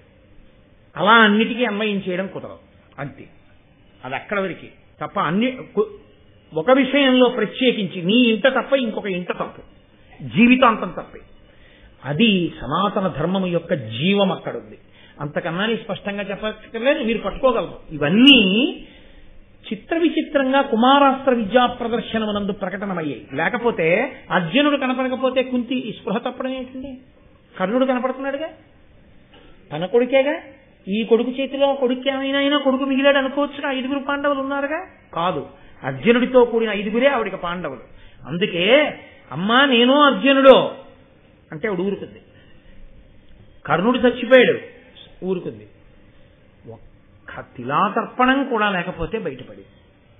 అలా అన్నిటికీ అన్వయం చేయడం కుదరదు అంతే అది అక్కడ వరకు తప్ప అన్ని ఒక విషయంలో ప్రత్యేకించి నీ ఇంట తప్ప ఇంకొక ఇంట తప్పు జీవితాంతం తప్పే అది సనాతన ధర్మం యొక్క జీవం అక్కడ ఉంది అంతకన్నా నీ స్పష్టంగా చెప్పలేదు మీరు పట్టుకోగలరు ఇవన్నీ చిత్ర విచిత్రంగా కుమారాస్త్ర విద్యా ప్రదర్శనమునందు ప్రకటనమయ్యాయి లేకపోతే అర్జునుడు కనపడకపోతే కుంతి ఈ స్పృహ తప్పడం ఏంటండి కర్ణుడు కనపడుతున్నాడుగా తన కొడుకేగా ఈ కొడుకు చేతిలో కొడుకు ఏమైనా అయినా కొడుకు మిగిలాడు అనుకోవచ్చుగా ఐదుగురు పాండవులు ఉన్నారుగా కాదు అర్జునుడితో కూడిన ఐదుగురే ఆవిడికి పాండవులు అందుకే అమ్మా నేను అర్జునుడు అంటే ఆవిడ ఊరుకుంది కర్ణుడు చచ్చిపోయాడు ఊరుకుంది ఒక్క తిలాతర్పణం కూడా లేకపోతే బయటపడింది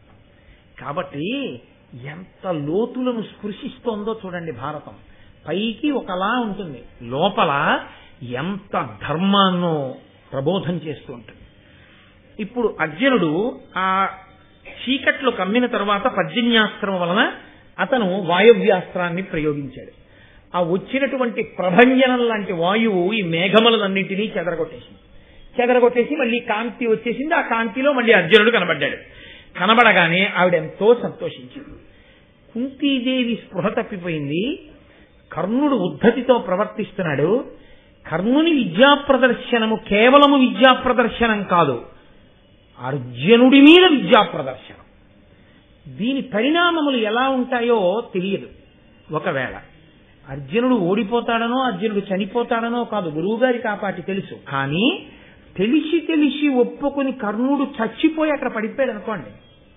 కాబట్టి ఎంత లోతులను స్పృశిస్తోందో చూడండి భారతం పైకి ఒకలా ఉంటుంది లోపల ఎంత ధర్మాన్నో ప్రబోధం చేస్తూ ఉంటుంది ఇప్పుడు అర్జునుడు ఆ చీకట్లు కమ్మిన తర్వాత పర్జన్యాస్త్రం వలన అతను వాయవ్యాస్త్రాన్ని ప్రయోగించాడు ఆ వచ్చినటువంటి ప్రభంజనం లాంటి వాయువు ఈ మేఘములన్నింటినీ చెదరగొట్టేసింది చెదరగొట్టేసి మళ్ళీ కాంతి వచ్చేసింది ఆ కాంతిలో మళ్ళీ అర్జునుడు కనబడ్డాడు కనబడగానే ఆవిడ ఎంతో సంతోషించింది కుంతీదేవి స్పృహ తప్పిపోయింది కర్ణుడు ఉద్ధతితో ప్రవర్తిస్తున్నాడు కర్ణుని విద్యా ప్రదర్శనము కేవలము విద్యా ప్రదర్శనం కాదు అర్జునుడి మీద విద్యా ప్రదర్శనం దీని పరిణామములు ఎలా ఉంటాయో తెలియదు ఒకవేళ అర్జునుడు ఓడిపోతాడనో అర్జునుడు చనిపోతాడనో కాదు గురువుగారికి ఆ పాటి తెలుసు కానీ తెలిసి తెలిసి ఒప్పుకుని కర్ణుడు చచ్చిపోయి అక్కడ పడిపోయాడు అనుకోండి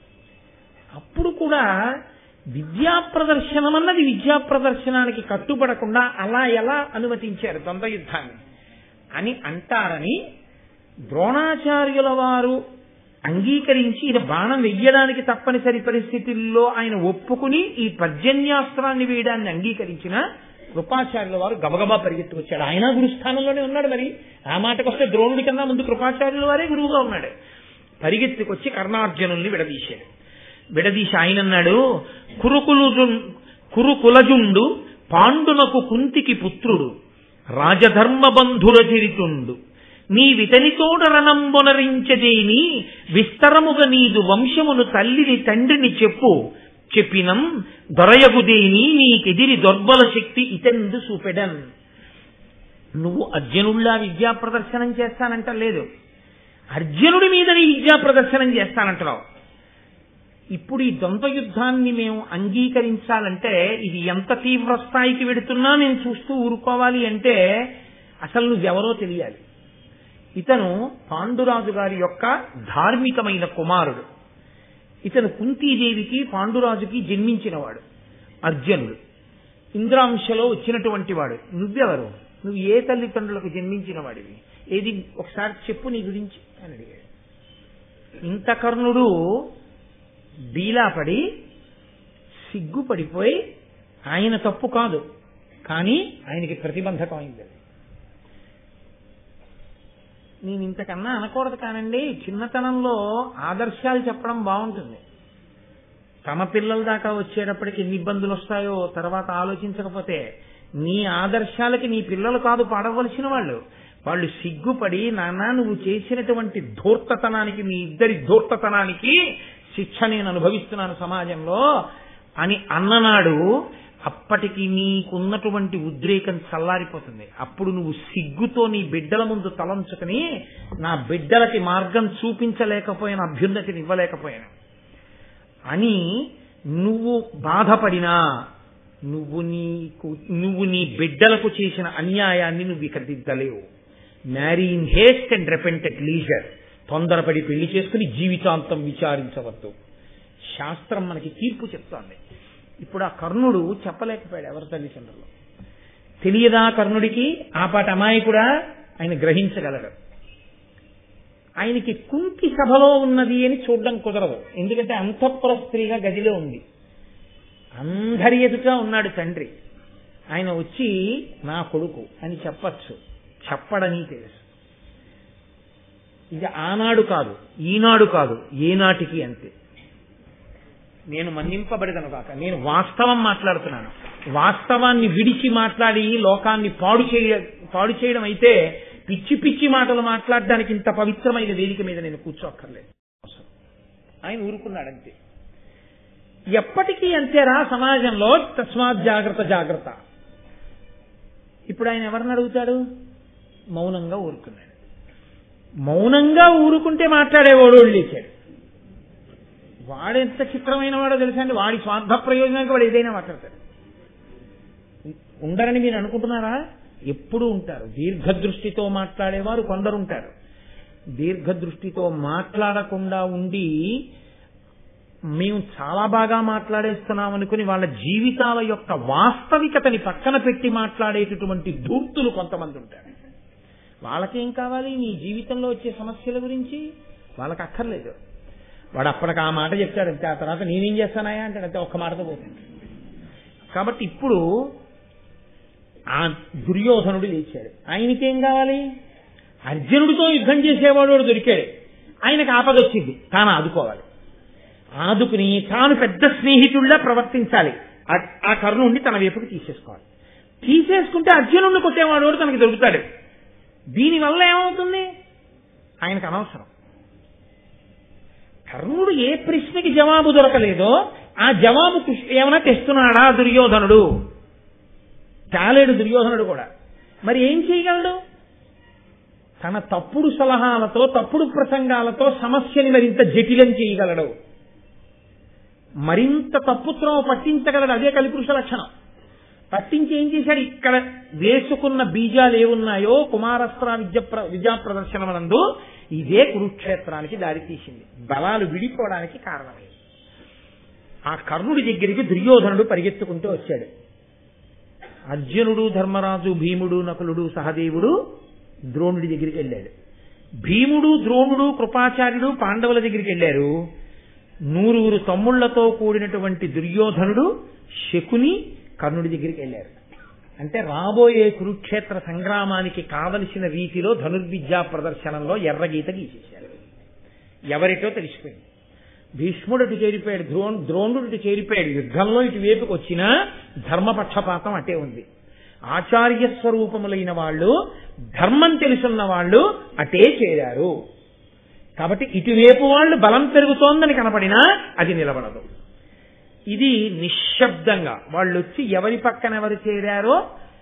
అప్పుడు కూడా విద్యా ప్రదర్శనం అన్నది విద్యా ప్రదర్శనానికి కట్టుబడకుండా అలా ఎలా అనుమతించారు ద్వంద్వ యుద్ధాన్ని అని అంటారని ద్రోణాచార్యుల వారు అంగీకరించి ఇది బాణం వెయ్యడానికి తప్పనిసరి పరిస్థితుల్లో ఆయన ఒప్పుకుని ఈ పర్జన్యాస్త్రాన్ని వేయడాన్ని అంగీకరించిన కృపాచార్యుల వారు గబగబా పరిగెత్తుకొచ్చాడు ఆయన గురుస్థానంలోనే ఉన్నాడు మరి ఆ మాటకొస్తే ద్రోణుడి కన్నా ముందు కృపాచార్యుల వారే గురువుగా ఉన్నాడు పరిగెత్తుకొచ్చి కర్ణార్జునుల్ని విడదీశాడు విడదీసి ఆయన అన్నాడు కురుకులు కురుకులజుండు పాండునకు కుంతికి పుత్రుడు రాజధర్మ బంధుర చరితుండు నీ వితనితోడ రణంబొనరించదేని విస్తరముగా నీదు వంశమును తల్లిని తండ్రిని చెప్పు చెప్పినం దొరయగుదేని నీకెదిరి దొర్బల శక్తి ఇతెందు చూపెడన్ నువ్వు అర్జునుల్లా విద్యా ప్రదర్శనం చేస్తానంట లేదు అర్జునుడి మీద నీ విద్యా ప్రదర్శనం చేస్తానంటున్నావు ఇప్పుడు ఈ ద్వంద్వ యుద్ధాన్ని మేము అంగీకరించాలంటే ఇది ఎంత తీవ్ర స్థాయికి వెడుతున్నా నేను చూస్తూ ఊరుకోవాలి అంటే అసలు నువ్వెవరో తెలియాలి ఇతను పాండురాజు గారి యొక్క ధార్మికమైన కుమారుడు ఇతను కుంతీదేవికి పాండురాజుకి జన్మించినవాడు అర్జునుడు ఇంద్రాంశలో వచ్చినటువంటి వాడు నువ్వెవరు నువ్వు ఏ తల్లిదండ్రులకు జన్మించిన వాడివి ఏది ఒకసారి చెప్పు నీ గురించి అని అడిగాడు ఇంత కర్ణుడు డీలాపడి సిగ్గుపడిపోయి ఆయన తప్పు కాదు కానీ ఆయనకి ప్రతిబంధకం అయింది అది. నేను ఇంతకన్నా అనకూడదు కానండి చిన్నతనంలో ఆదర్శాలు చెప్పడం బాగుంటుంది తమ పిల్లల దాకా వచ్చేటప్పటికి ఎన్ని ఇబ్బందులు వస్తాయో తర్వాత ఆలోచించకపోతే నీ ఆదర్శాలకి నీ పిల్లలు కాదు పాడవలసిన వాళ్ళు వాళ్ళు సిగ్గుపడి నాన్న నువ్వు చేసినటువంటి ధూర్తతనానికి మీ ఇద్దరి ధూర్తతనానికి శిక్ష నేను అనుభవిస్తున్నాను సమాజంలో అని అన్ననాడు అప్పటికి నీకున్నటువంటి ఉద్రేకం చల్లారిపోతుంది అప్పుడు నువ్వు సిగ్గుతో నీ బిడ్డల ముందు తలంచుకుని నా బిడ్డలకి మార్గం చూపించలేకపోయిన అభ్యున్నతిని ఇవ్వలేకపోయాను అని నువ్వు బాధపడినా నువ్వు నీకు నువ్వు నీ బిడ్డలకు చేసిన అన్యాయాన్ని నువ్వు ఇక దిద్దలేవు marry in haste and repent at leisure తొందరపడి పెళ్లి చేసుకుని జీవితాంతం విచారించవద్దు శాస్త్రం మనకి తీర్పు చెప్తోంది ఇప్పుడు ఆ కర్ణుడు చెప్పలేకపోయాడు ఎవరి తల్లిదండ్రులు తెలియదా కర్ణుడికి ఆ పాట అమాయకుడా ఆయన గ్రహించగలడు ఆయనకి కుంతి సభలో ఉన్నది అని చూడడం కుదరదు ఎందుకంటే అంతఃపుర స్త్రీగా గదిలో ఉంది అందరి ఎదుట ఉన్నాడు తండ్రి ఆయన వచ్చి నా కొడుకు అని చెప్పచ్చు చెప్పడని తెలుసు ఇది ఆనాడు కాదు ఈనాడు కాదు ఏనాటికి అంతే నేను మన్నింపబడదను కాక నేను వాస్తవం మాట్లాడుతున్నాను వాస్తవాన్ని విడిచి మాట్లాడి లోకాన్ని పాడు చేయ పాడు చేయడం అయితే పిచ్చి పిచ్చి మాటలు మాట్లాడడానికి ఇంత పవిత్రమైన వేదిక మీద నేను కూర్చోక్కర్లేదు ఆయన ఊరుకున్నాడంతే ఎప్పటికీ అంతేరా సమాజంలో తస్మాత్ జాగ్రత్త జాగ్రత్త ఇప్పుడు ఆయన ఎవరిని అడుగుతాడు మౌనంగా ఊరుకున్నాడు మౌనంగా ఊరుకుంటే మాట్లాడేవాడు లేచాడు వాడెంత చిత్రమైన వాడో తెలుసా అండి వాడి స్వార్థ ప్రయోజనానికి వాడు ఏదైనా మాట్లాడతాడు ఉండరని మీరు అనుకుంటున్నారా ఎప్పుడు ఉంటారు దీర్ఘదృష్టితో మాట్లాడేవారు కొందరు ఉంటారు దీర్ఘదృష్టితో మాట్లాడకుండా ఉండి మేము చాలా బాగా మాట్లాడేస్తున్నాం అనుకుని వాళ్ళ జీవితాల యొక్క వాస్తవికతని పక్కన పెట్టి మాట్లాడేటటువంటి ధూర్తులు కొంతమంది ఉంటారు వాళ్ళకేం కావాలి నీ జీవితంలో వచ్చే సమస్యల గురించి వాళ్ళకి అక్కర్లేదు వాడు అప్పటికి ఆ మాట చెప్తాడు అంతే ఆ తర్వాత నేనేం చేస్తానాయా అంటే అంతే ఒక్క మాటతో పోతాను కాబట్టి ఇప్పుడు ఆ దుర్యోధనుడు లేచాడు ఆయనకేం కావాలి అర్జునుడితో యుద్ధం చేసేవాడు వాడు దొరికాడు ఆయనకు ఆపద వచ్చింది తాను ఆదుకోవాలి ఆదుకుని తాను పెద్ద స్నేహితుడిలా ప్రవర్తించాలి ఆ- ఆ కర్ణుండి తన వైపుకి తీసేసుకోవాలి తీసేసుకుంటే అర్జునుడిని కొట్టేవాడు వాడు తనకి దొరుకుతాడు దీనివల్ల ఏమవుతుంది ఆయనకు అనవసరం కర్ణుడు ఏ ప్రశ్నకి జవాబు దొరకలేదో ఆ జవాబు కృష్ణ- ఏమైనా తెస్తున్నాడా దుర్యోధనుడు చాలేడు దుర్యోధనుడు కూడా మరి ఏం చేయగలడు తన తప్పుడు సలహాలతో తప్పుడు ప్రసంగాలతో సమస్యని మరింత జటిలం చేయగలడు మరింత తప్పుత్రమ పట్టించగలడు అదే కలిపురుష లక్షణం పట్టించి ఏం చేశాడు ఇక్కడ వేసుకున్న బీజాలు ఏమున్నాయో కుమారస్త్ర విద్య ప్ర- విద్యా ప్రదర్శనమనందు ఇదే కురుక్షేత్రానికి దారితీసింది బలాలు విడిపోవడానికి కారణమైంది ఆ కర్ణుడి దగ్గరికి దుర్యోధనుడు పరిగెత్తుకుంటూ వచ్చాడు అర్జునుడు ధర్మరాజు భీముడు నకులుడు సహదేవుడు ద్రోణుడి దగ్గరికి వెళ్ళాడు భీముడు ద్రోణుడు కృపాచార్యుడు పాండవుల దగ్గరికి వెళ్ళారు నూరుగురు తమ్ముళ్లతో కూడినటువంటి దుర్యోధనుడు శకుని కర్ణుడి దగ్గరికి వెళ్ళారు అంటే రాబోయే కురుక్షేత్ర సంగ్రామానికి కావలసిన రీతిలో ధనుర్విద్యా ప్రదర్శనంలో ఎర్రగీత గీసేశారు ఎవరిటో తెలిసిపోయింది భీష్ముడు ఇటు చేరిపోయాడు ద్రోణ్ ద్రోణుడు ఇటు చేరిపోయాడు యుద్ధంలో ఇటువైపుకి వచ్చినా ధర్మపక్షపాతం అటే ఉంది ఆచార్య స్వరూపములైన వాళ్ళు ధర్మం తెలుసున్న వాళ్ళు అటే చేరారు కాబట్టి ఇటువైపు వాళ్ళు బలం పెరుగుతోందని కనపడినా అది నిలబడదు ఇది నిశ్శబ్దంగా వాళ్ళు వచ్చి ఎవరి పక్కన ఎవరు చేరారో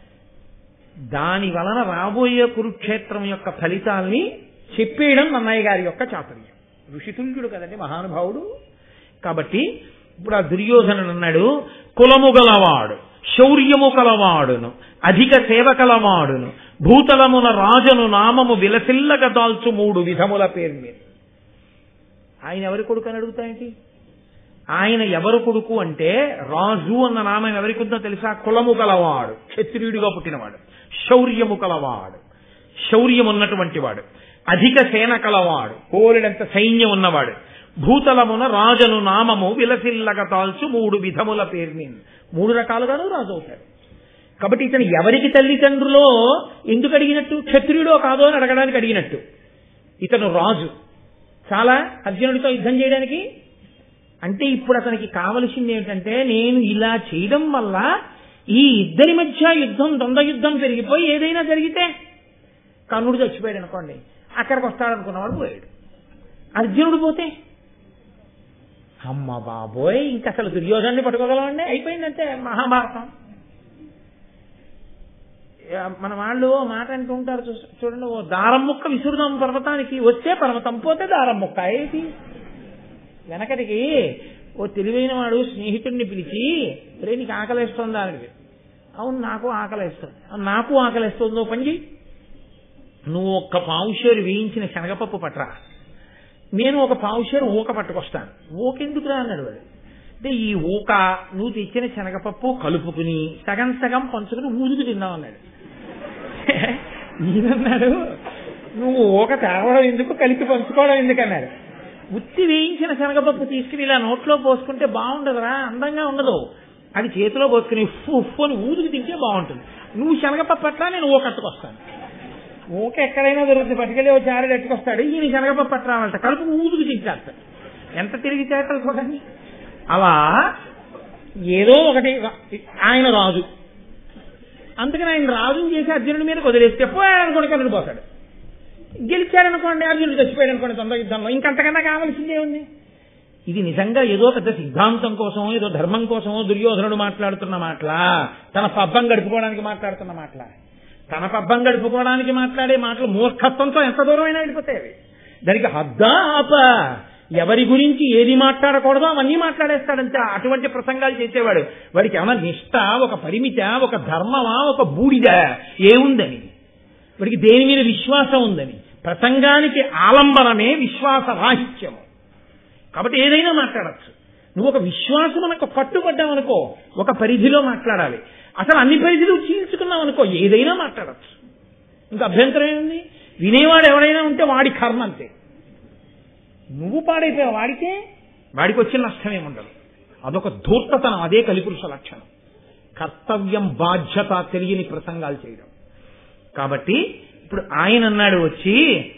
దాని వలన రాబోయే కురుక్షేత్రం యొక్క ఫలితాల్ని చెప్పేయడం నన్నయ్య గారి యొక్క చాతుర్యం ఋషితుల్యుడు కదండి మహానుభావుడు కాబట్టి ఇప్పుడు ఆ దుర్యోధనుడు అన్నాడు కులము గలవాడు శౌర్యము కలవాడును అధిక సేవ కలవాడును భూతలమున రాజను నామము విలసిల్లగ దాల్చు మూడు విధముల పేరు మీద ఆయన ఎవరి కొడుకు అని అడుగుతాయేంటి ఆయన ఎవరు కొడుకు అంటే రాజు అన్న నామం ఎవరికి ఉందో తెలుసా కులము గలవాడు క్షత్రియుడిగా పుట్టినవాడు శౌర్యము కలవాడు శౌర్యం ఉన్నటువంటి వాడు అధిక సేన కలవాడు కోరిడంత సైన్యం ఉన్నవాడు భూతలమున రాజను నామము విలసిల్లగ తాల్చు మూడు విధముల పేరు మీద మూడు రకాలుగాను రాజు అవుతాడు కాబట్టి ఇతను ఎవరికి తల్లిదండ్రులో ఎందుకు అడిగినట్టు క్షత్రియుడో కాదో అని అడగడానికి అడిగినట్టు ఇతను రాజు చాలా అర్జునుడితో యుద్ధం చేయడానికి అంటే ఇప్పుడు అతనికి కావలసింది ఏమిటంటే నేను ఇలా చేయడం వల్ల ఈ ఇద్దరి మధ్య యుద్ధం ద్వంద్వ యుద్ధం పెరిగిపోయి ఏదైనా జరిగితే కర్ణుడు చచ్చిపోయాడు అనుకోండి అక్కడికి వస్తాడనుకున్నవాడు పోయాడు అర్జునుడు పోతే అమ్మ బాబోయ్ ఇంక అసలు దుర్యోధనాన్ని పట్టుకోగలమండి అయిపోయిందంటే మహాభారతం ఆ, మన వాళ్ళు ఓ మాట అంటూ ఉంటారు చూ- చూడండి ఓ దారం ముక్క విసురుదాం పర్వతానికి వస్తే పర్వతం పోతే దారం ముక్క ఏంటి వెనకటికి ఓ తెలివైన వాడు స్నేహితుడిని పిలిచి రే నీకు ఆకలేస్తుందా అని అవును నాకు ఆకలేస్తుంది "అవును, నాకు ఆకలేస్తుంది నువ్వు పని చెయ్యి నువ్వు ఒక్క పావుషేరు వేయించిన శనగపప్పు పట్టరా నేను ఒక పావుషేరు ఊక పట్టుకొస్తాను ఊకెందుకురా అన్నాడు వాడు అంటే ఈ ఊక నువ్వు తెచ్చిన శనగపప్పు కలుపుకుని సగం సగం పంచుకుని ఊదుకు తిన్నావు అన్నాడు ఈయనన్నాడు నువ్వు ఊక తేవడం ఎందుకు కలిపి పంచుకోవడం ఎందుకు అన్నాడు ఉత్తి వేయించిన శనగపప్పు తీసుకుని ఇలా నోట్లో పోసుకుంటే బాగుండదురా అందంగా ఉండదు అది చేతిలో పోసుకుని ఉఫ్ఫు ఉఫ్ఫు అని ఊదుకు తింటే బాగుంటుంది నువ్వు శనగపప్పు అట్లా నేను ఊకట్టుకొస్తాను ఊక ఎక్కడైనా దొరుకుతుంది పట్టుకెళ్ళి వచ్చి ఆరెడు ఎట్టుకొస్తాడు ఈయన శనగపప్పు అట్లా రావాలంట కలుపు ఊదుకు తింటాడు ఎంత తిరిగి చేతలు చూడండి అలా ఏదో ఒకటి ఆయన రాజు అందుకని ఆయన రాజుని చేసి అర్జునుడి మీద వదిలేస్తే పోయాడు అనుకోండి కన్నుడు పోతాడు గెలిచాడనుకోండి అర్జునుడు చచ్చిపోయాడు అనుకోండి తొందర యుద్ధంలో ఇంకంతకన్నా కావాల్సిందే ఉంది ఇది నిజంగా ఏదో పెద్ద సిద్ధాంతం కోసమో ఏదో ధర్మం కోసమో దుర్యోధనుడు మాట్లాడుతున్న మాటలా తన పబ్బం గడుపుకోవడానికి మాట్లాడుతున్న మాటలా తన పబ్బం గడుపుకోవడానికి మాట్లాడే మాటలు మూర్ఖత్వంతో ఎంత దూరమైనా వెళ్ళిపోతాయి అవి దానికి హద్దా ఆప ఎవరి గురించి ఏది మాట్లాడకూడదో అవన్నీ మాట్లాడేస్తాడంతే అటువంటి ప్రసంగాలు చేసేవాడు వాడికి ఏమన్నా నిష్ట ఒక పరిమిత ఒక ధర్మమా ఒక బూడిద ఏముందని వాడికి దేని మీద విశ్వాసం ఉందని ప్రసంగానికి ఆలంబనమే విశ్వాస రాహిత్యము కాబట్టి ఏదైనా మాట్లాడచ్చు నువ్వు ఒక విశ్వాసం మనకు పట్టుబడ్డావనుకో ఒక పరిధిలో మాట్లాడాలి అసలు అన్ని పరిధిలో చీల్చుకున్నావు అనుకో ఏదైనా మాట్లాడచ్చు ఇంకా అభ్యంతరం ఏముంది వినేవాడు ఎవరైనా ఉంటే వాడి కర్మ అంతే నువ్వు పాడైపోయావు వాడికే వాడికి వచ్చిన నష్టమేం ఉండదు అదొక ధూర్తతనం అదే కలిపురుష లక్షణం కర్తవ్యం బాధ్యత తెలియని ప్రసంగాలు చేయడం కాబట్టి ఇప్పుడు ఆయన అన్నాడు వచ్చి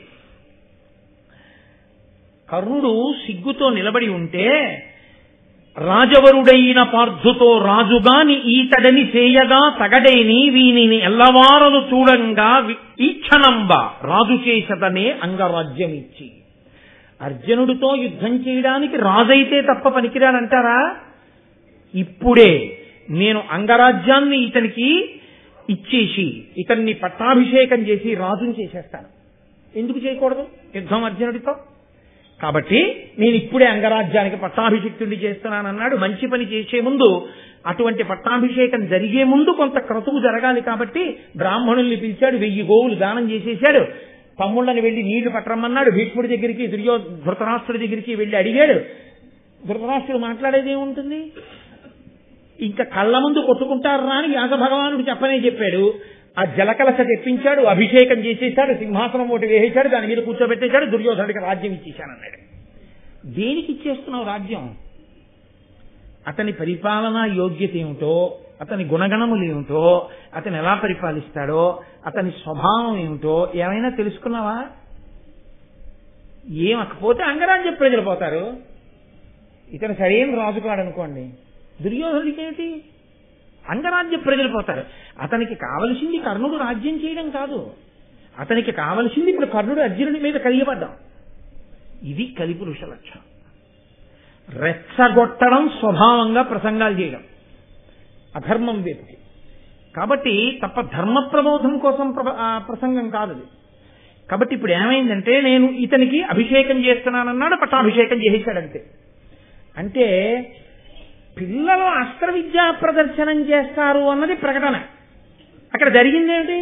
కర్ణుడు సిగ్గుతో నిలబడి ఉంటే రాజవరుడైన పార్థుతో రాజుగాని ఈతడని చేయగా తగడేని వీనిని ఎల్లవారలు చూడంగా వి- ఈక్షణంబ రాజు చేసదనే అంగరాజ్యమిచ్చి అర్జునుడితో యుద్ధం చేయడానికి రాజైతే తప్ప పనికిరాడంటారా ఇప్పుడే నేను అంగరాజ్యాన్ని ఇతనికి ఇచ్చేసి ఇతన్ని పట్టాభిషేకం చేసి రాజుని చేసేస్తాను ఎందుకు చేయకూడదు యుద్ధం అర్జునుడితో కాబట్టి నేను ఇప్పుడే అంగరాజ్యానికి పట్టాభిషిక్తుడిని చేస్తున్నానన్నాడు మంచి పని చేసే ముందు అటువంటి పట్టాభిషేకం జరిగే ముందు కొంత క్రతువు జరగాలి కాబట్టి బ్రాహ్మణుల్ని పిలిచాడు వెయ్యి గోవులు దానం చేసేశాడు తమ్ముళ్ళని వెళ్లి నీళ్లు పట్టరమ్మన్నాడు భీష్ముడి దగ్గరికి దుర్యో ధృతరాష్ట్రుడి దగ్గరికి వెళ్లి అడిగాడు ధృతరాష్ట్రుడు మాట్లాడేది ఏముంటుంది ఇంకా కళ్ళ ముందు కొట్టుకుంటారా అని వ్యాస భగవానుడు చెప్పనే చెప్పాడు ఆ జలకలస తెప్పించాడు అభిషేకం చేసేశాడు సింహాసనం ఒకటి వేసేశాడు దాని మీద కూర్చోబెట్టేశాడు దుర్యోధనుడికి రాజ్యం ఇచ్చేశానన్నాడు దేనికి ఇచ్చేస్తున్నావు రాజ్యం అతని పరిపాలనా యోగ్యత ఏమిటో అతని గుణగణములు ఏమిటో అతను ఎలా పరిపాలిస్తాడో అతని స్వభావం ఏమిటో ఏమైనా తెలుసుకున్నావా ఏమకపోతే అంగరాజ్య ప్రజలు పోతారు ఇతను సరైన రాజు కాడనుకోండి దుర్యోధనుడికి ఏమిటి అంగరాజ్య ప్రజలు పోతారు అతనికి కావలసింది కర్ణుడు రాజ్యం చేయడం కాదు అతనికి కావలసింది ఇప్పుడు కర్ణుడు అర్జునుడి మీద కలియబడ్డాం ఇది కలిపురుష లక్షణం రెచ్చగొట్టడం స్వభావంగా ప్రసంగాలు చేయడం అధర్మం వైపుకి కాబట్టి తప్ప ధర్మ ప్రబోధం కోసం ప్ర- ఆ ప్రసంగం కాదు అది కాబట్టి ఇప్పుడు ఏమైందంటే నేను ఇతనికి అభిషేకం చేస్తున్నానన్నాడు పట్టాభిషేకం చేసేశాడంతే అంటే పిల్లలు అస్త్ర విద్యా ప్రదర్శనం చేస్తారు అన్నది ప్రకటన అక్కడ జరిగిందేంటి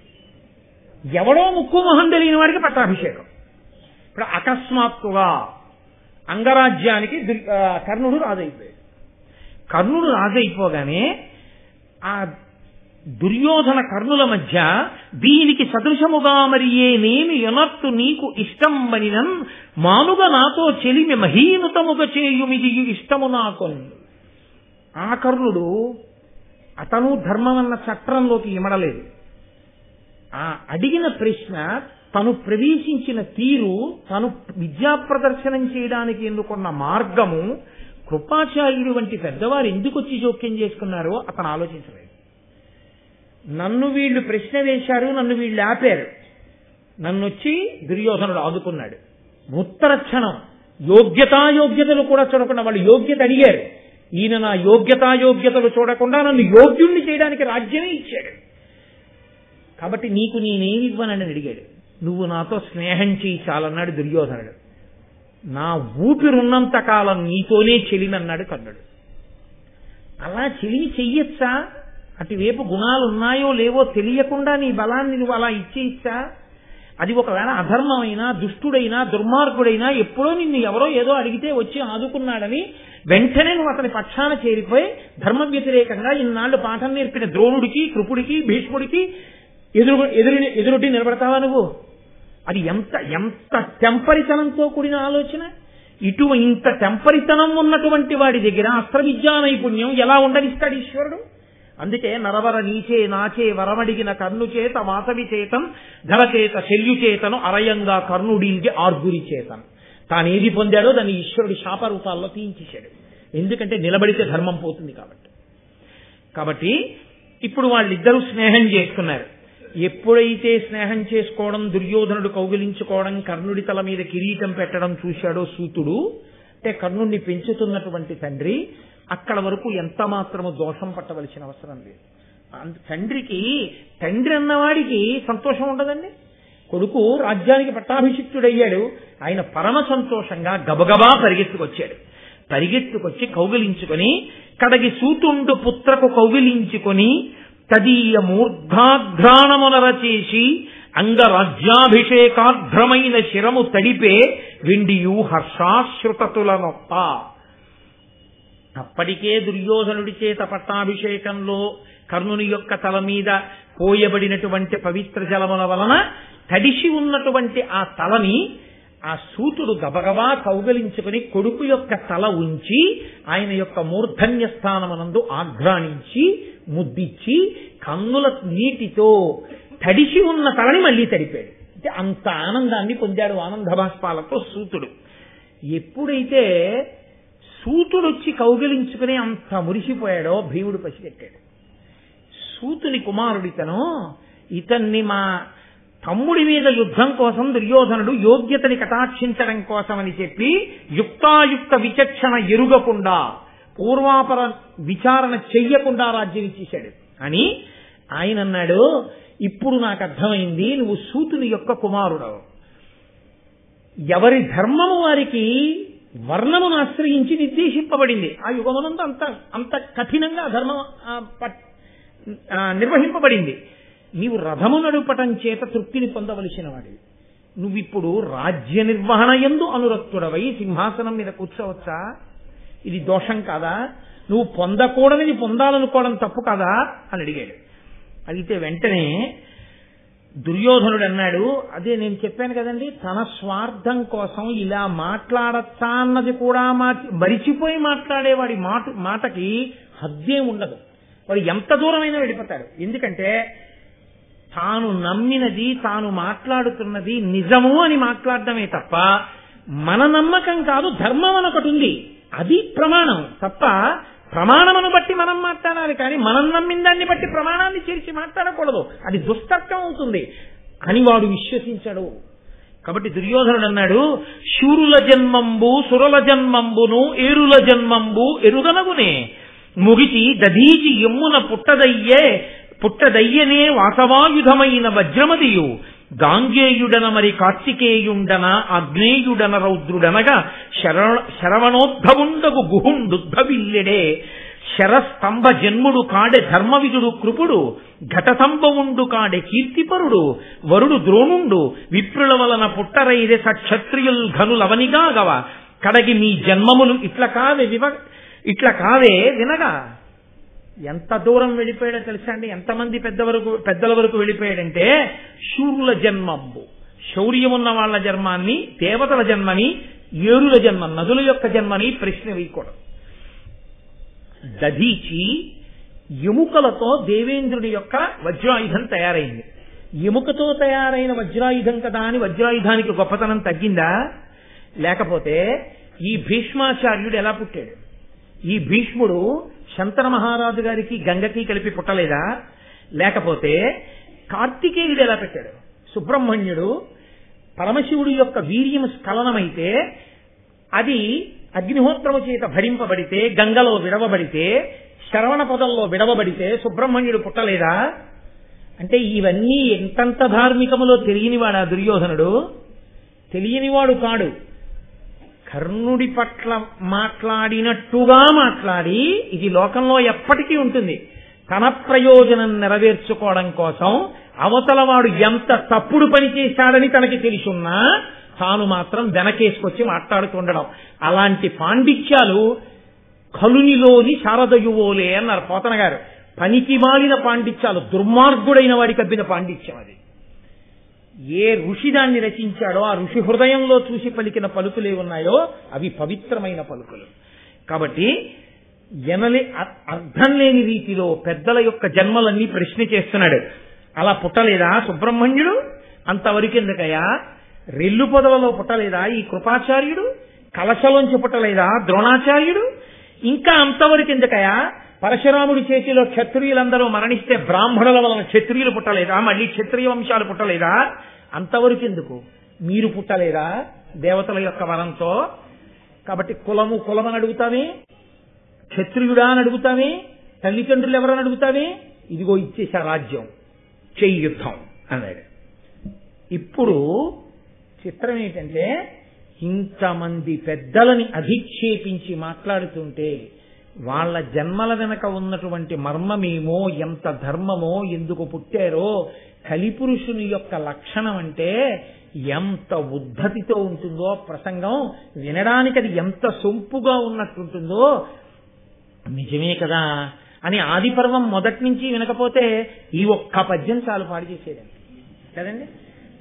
ఎవడో ముక్కు మొహం తెలియని వాడికి పట్టాభిషేకం ఇప్పుడు అకస్మాత్తుగా అంగరాజ్యానికి దుర్- ఆ, కర్ణుడు రాజైపోయాడు కర్ణుడు రాజైపోగానే ఆ దుర్యోధన కర్ణుల మధ్య దీనికి సదృశముగా మరి ఏనేమి యొనర్తు నీకు ఇష్టం మనినన్ మానుగా నాతో చెలిమి మహీనుతముగా చేయుమిది ఇష్టము నాకు ఆ కర్ణుడు అతను ధర్మమన్న చట్రంలోకి ఇమడలేదు ఆ అడిగిన ప్రశ్న తను ప్రవేశించిన తీరు తను విద్యా ప్రదర్శనం చేయడానికి ఎన్నుకున్న మార్గము కృపాచార్యుడు వంటి పెద్దవారు ఎందుకు వచ్చి జోక్యం చేసుకున్నారో అతను ఆలోచించలేదు నన్ను వీళ్ళు ప్రశ్న వేశారు నన్ను వీళ్ళు ఆపారు నన్ను వచ్చి దుర్యోధనుడు ఆదుకున్నాడు ఉత్తర క్షణం యోగ్యతాయోగ్యతలు కూడా చూడకుండా వాళ్ళు యోగ్యత అడిగారు ఈయన నా యోగ్యతాయోగ్యతలు చూడకుండా నన్ను యోగ్యుణ్ణి చేయడానికి రాజ్యమే ఇచ్చాడు కాబట్టి నీకు నేనేమి ఇవ్వనని అడిగాడు నువ్వు నాతో స్నేహం చేయి చాలన్నాడు దుర్యోధనుడు నా ఊపిరున్నంత కాలం నీతోనే చెలినన్నాడు కర్ణుడు అలా చెలిమి చెయ్యొచ్చా అటువైపు గుణాలు ఉన్నాయో లేవో తెలియకుండా నీ బలాన్ని నువ్వు అలా ఇచ్చేయచ్చా అది ఒకవేళ అధర్మమైనా దుష్టుడైనా దుర్మార్గుడైనా ఎప్పుడో నిన్ను ఎవరో ఏదో అడిగితే వచ్చి ఆదుకున్నాడని వెంటనే నువ్వు అతని పక్షాన చేరిపోయి ధర్మ వ్యతిరేకంగా ఇన్నాళ్ళు పాఠం నేర్పిన ద్రోణుడికి కృపుడికి భీష్ముడికి ఎదురు ఎదురు ఎదురొడ్డి నిలబడతావా నువ్వు అది ఎంత ఎంత టెంపరితనంతో కూడిన ఆలోచన ఇటు ఇంత టెంపరితనం ఉన్నటువంటి వాడి దగ్గర అస్త్ర విద్యా నైపుణ్యం ఎలా ఉండనిస్తాడు ఈశ్వరుడు అందుకే నరవర నీచే నాచే వరమడిగిన కర్ణు చేత వాసవి చేతం ధర చేత శల్యు చేతను అరయంగా కర్ణుడికి ఆర్గురి చేతను తానేది పొందాడో దాన్ని ఈశ్వరుడు శాపరూపాల్లో తీయించేశాడు ఎందుకంటే నిలబడితే ధర్మం పోతుంది కాబట్టి కాబట్టి ఇప్పుడు వాళ్ళిద్దరూ స్నేహం చేసుకున్నారు ఎప్పుడైతే స్నేహం చేసుకోవడం దుర్యోధనుడు కౌగిలించుకోవడం కర్ణుడి తల మీద కిరీటం పెట్టడం చూశాడో సూతుడు అంటే కర్ణుడిని పెంచుతున్నటువంటి తండ్రి అక్కడ వరకు ఎంత మాత్రము దోషం పట్టవలసిన అవసరం లేదు అంత- తండ్రికి తండ్రి అన్నవాడికి సంతోషం ఉండదండి కొడుకు రాజ్యానికి పట్టాభిషిక్తుడయ్యాడు ఆయన పరమ సంతోషంగా గబగబా పరిగెత్తుకొచ్చాడు పరిగెత్తుకొచ్చి కౌగిలించుకొని కడగి సూతుండు పుత్రకు కౌగిలించుకొని తదీయ మూర్ధాఘ్రాణమునర చేసి అంగరాజ్యాభిషేకాఘ్రమైన శిరము తడిపే వెండియు హర్షాశ్రుతతుల నొప్ప అప్పటికే దుర్యోధనుడి చేత పట్టాభిషేకంలో కర్ణుని యొక్క తల మీద పోయబడినటువంటి పవిత్ర జలముల వలన తడిసి ఉన్నటువంటి ఆ తలని ఆ సూతుడు గబగబా కౌగలించుకుని కొడుకు యొక్క తల ఉంచి ఆయన యొక్క మూర్ధన్య స్థానమునందు ఆఘ్రాణించి ముద్దిచ్చి కన్నుల నీటితో తడిసి ఉన్న తలని మళ్ళీ తడిపాడు అంటే అంత ఆనందాన్ని పొందాడు ఆనంద బాష్పాలతో సూతుడు ఎప్పుడైతే సూతుడు వచ్చి కౌగిలించుకుని అంత మురిసిపోయాడో భీముడు పసిగట్టాడు సూతుని కుమారుడితను ఇతన్ని మా తమ్ముడి మీద యుద్ధం కోసం దుర్యోధనుడు యోగ్యతని కటాక్షించడం కోసమని చెప్పి యుక్తాయుక్త విచక్షణ ఎరుగకుండా పూర్వాపర విచారణ చెయ్యకుండా రాజ్యం ఇచ్చేశాడు అని ఆయన అన్నాడు ఇప్పుడు నాకు అర్థమైంది నువ్వు సూతుని యొక్క కుమారుడవు ఎవరి ధర్మము వారికి వర్ణమును ఆశ్రయించి నిర్దేశింపబడింది ఆ యుగమునందు అంత అంత కఠినంగా ధర్మం ఆ, పట్- ఆ, నిర్వహింపబడింది నీవు రథము నడుపటం చేత తృప్తిని పొందవలసిన వాడివి నువ్విప్పుడు రాజ్య నిర్వహణ ఎందు అనురక్తుడవై సింహాసనం మీద కూర్చోవచ్చా ఇది దోషం కాదా నువ్వు పొందకూడనిది పొందాలనుకోవడం తప్పు కాదా అని అడిగాడు అడిగితే వెంటనే దుర్యోధనుడు అన్నాడు అదే నేను చెప్పాను కదండి తన స్వార్థం కోసం ఇలా మాట్లాడచ్చా అన్నది కూడా మార్చి మరిచిపోయి మాట్లాడేవాడి మాట మాటకి హద్దే ఉండదు వాడు ఎంత దూరమైనా వెళ్ళిపోతాడు ఎందుకంటే తాను నమ్మినది తాను మాట్లాడుతున్నది నిజము అని మాట్లాడడమే తప్ప మన నమ్మకం కాదు ధర్మం అని ఒకటి ఉంది అది ప్రమాణం తప్ప ప్రమాణమును బట్టి మనం మాట్లాడాలి కానీ మనం నమ్మిన దాన్ని బట్టి ప్రమాణాన్ని చేర్చి మాట్లాడకూడదు అది దుస్తర్కం అవుతుంది అని వాడు విశ్వసించడు కాబట్టి దుర్యోధనుడు అన్నాడు శూరుల జన్మంబు సురల జన్మంబును ఏరుల జన్మంబు ఎరుగనగునే ముగిచి దధీచి ఎమ్మున పుట్టదయ్యే పుట్టదయ్యనే వాసవాయుధమైన వజ్రమదియు గాంగేయుడన మరి కార్తికేయుండన అగ్నేయుడన రౌద్రుడనగా శర శరవణోద్భవుండగు గుహుండుద్భవిల్లెడే శరస్తంభ జన్ముడు కాడె ధర్మవిదుడు కృపుడు ఘటసంభవుండు కాడె కీర్తిపరుడు వరుడు ద్రోణుండు విప్రుల వలన పుట్టరైదే సక్షత్రియుల్ ఘనులవనిగా గవ కడగి మీ జన్మములు ఇట్ల కావే వివ ఇట్ల కావే వినగా ఎంత దూరం వెళ్ళిపోయాడో తెలుసా అండి ఎంతమంది పెద్ద వరకు పెద్దల వరకు వెళ్ళిపోయాడంటే శూరుల జన్మంబు శౌర్యమున్న వాళ్ళ జన్మాన్ని దేవతల జన్మని ఏరుల జన్మ నదుల యొక్క జన్మని ప్రశ్న వేయకూడదు దధీచి ఎముకలతో దేవేంద్రుడి యొక్క వజ్రాయుధం తయారైంది ఎముకతో తయారైన వజ్రాయుధం కదా అని వజ్రాయుధానికి గొప్పతనం తగ్గిందా లేకపోతే ఈ భీష్మాచార్యుడు ఎలా పుట్టాడు ఈ భీష్ముడు శంతన మహారాజు గారికి గంగకి కలిపి పుట్టలేదా లేకపోతే కార్తికేయుడు ఎలా పెట్టాడు సుబ్రహ్మణ్యుడు పరమశివుడి యొక్క వీర్యం స్ఖలనమైతే అది అగ్నిహోత్రము చేత భరింపబడితే గంగలో విడవబడితే శరవణ పదంలో విడవబడితే సుబ్రహ్మణ్యుడు పుట్టలేదా అంటే ఇవన్నీ ఎంతంత ధార్మికములో తెలియనివాడా దుర్యోధనుడు తెలియనివాడు కాడు కర్ణుడి పట్ల మాట్లాడినట్టుగా మాట్లాడి ఇది లోకంలో ఎప్పటికీ ఉంటుంది తన ప్రయోజనం నెరవేర్చుకోవడం కోసం అవతల వాడు ఎంత తప్పుడు పని చేశాడని తనకి తెలుసున్నా తాను మాత్రం వెనకేసుకొచ్చి మాట్లాడుతుండడం అలాంటి పాండిత్యాలు కలునిలోని శారదయువోలే అన్నారు పోతన గారు పనికి మాలిన పాండిత్యాలు దుర్మార్గుడైన వాడికి అబ్బిన పాండిత్యం అది ఏ ఋషి దాన్ని రచించాడో ఆ ఋషి హృదయంలో చూసి పలికిన పలుకులే ఉన్నాయో అవి పవిత్రమైన పలుకులు కాబట్టి ఎనలే అ- అర్థం లేని రీతిలో పెద్దల యొక్క జన్మలన్నీ ప్రశ్న చేస్తున్నాడు అలా పుట్టలేదా సుబ్రహ్మణ్యుడు అంతవరకు ఎందుకయ్యా రెల్లు పొదలలో పుట్టలేదా ఈ కృపాచార్యుడు కలశలోంచి పుట్టలేదా ద్రోణాచార్యుడు ఇంకా అంతవరకు ఎందుకయ్యా పరశురాముడి చేతిలో క్షత్రియులందరూ మరణిస్తే బ్రాహ్మణుల వలన క్షత్రియులు పుట్టలేదా మళ్ళీ క్షత్రియ వంశాలు పుట్టలేదా అంతవరకు ఎందుకు మీరు పుట్టలేదా దేవతల యొక్క వరంతో కాబట్టి కులము కులమని అడుగుతావే క్షత్రియుడా అని అడుగుతావే తల్లిదండ్రులు ఎవరని అడుగుతావే ఇదిగో ఇచ్చేసా రాజ్యం చెయ్యి యుద్ధం అన్నాడు ఇప్పుడు చిత్రం ఏంటంటే ఇంతమంది పెద్దలని అధిక్షేపించి మాట్లాడుతుంటే వాళ్ళ జన్మల వెనక ఉన్నటువంటి మర్మమేమో ఎంత ధర్మమో ఎందుకు పుట్టారో కలిపురుషుని యొక్క లక్షణం అంటే ఎంత ఉద్ధతితో ఉంటుందో ప్రసంగం వినడానికి అది ఎంత సొంపుగా ఉన్నట్టుంటుందో నిజమే కదా అని ఆది పర్వం మొదటి నుంచి వినకపోతే ఈ ఒక్క పద్యం చాలు పాడు చేసేదండి కదండి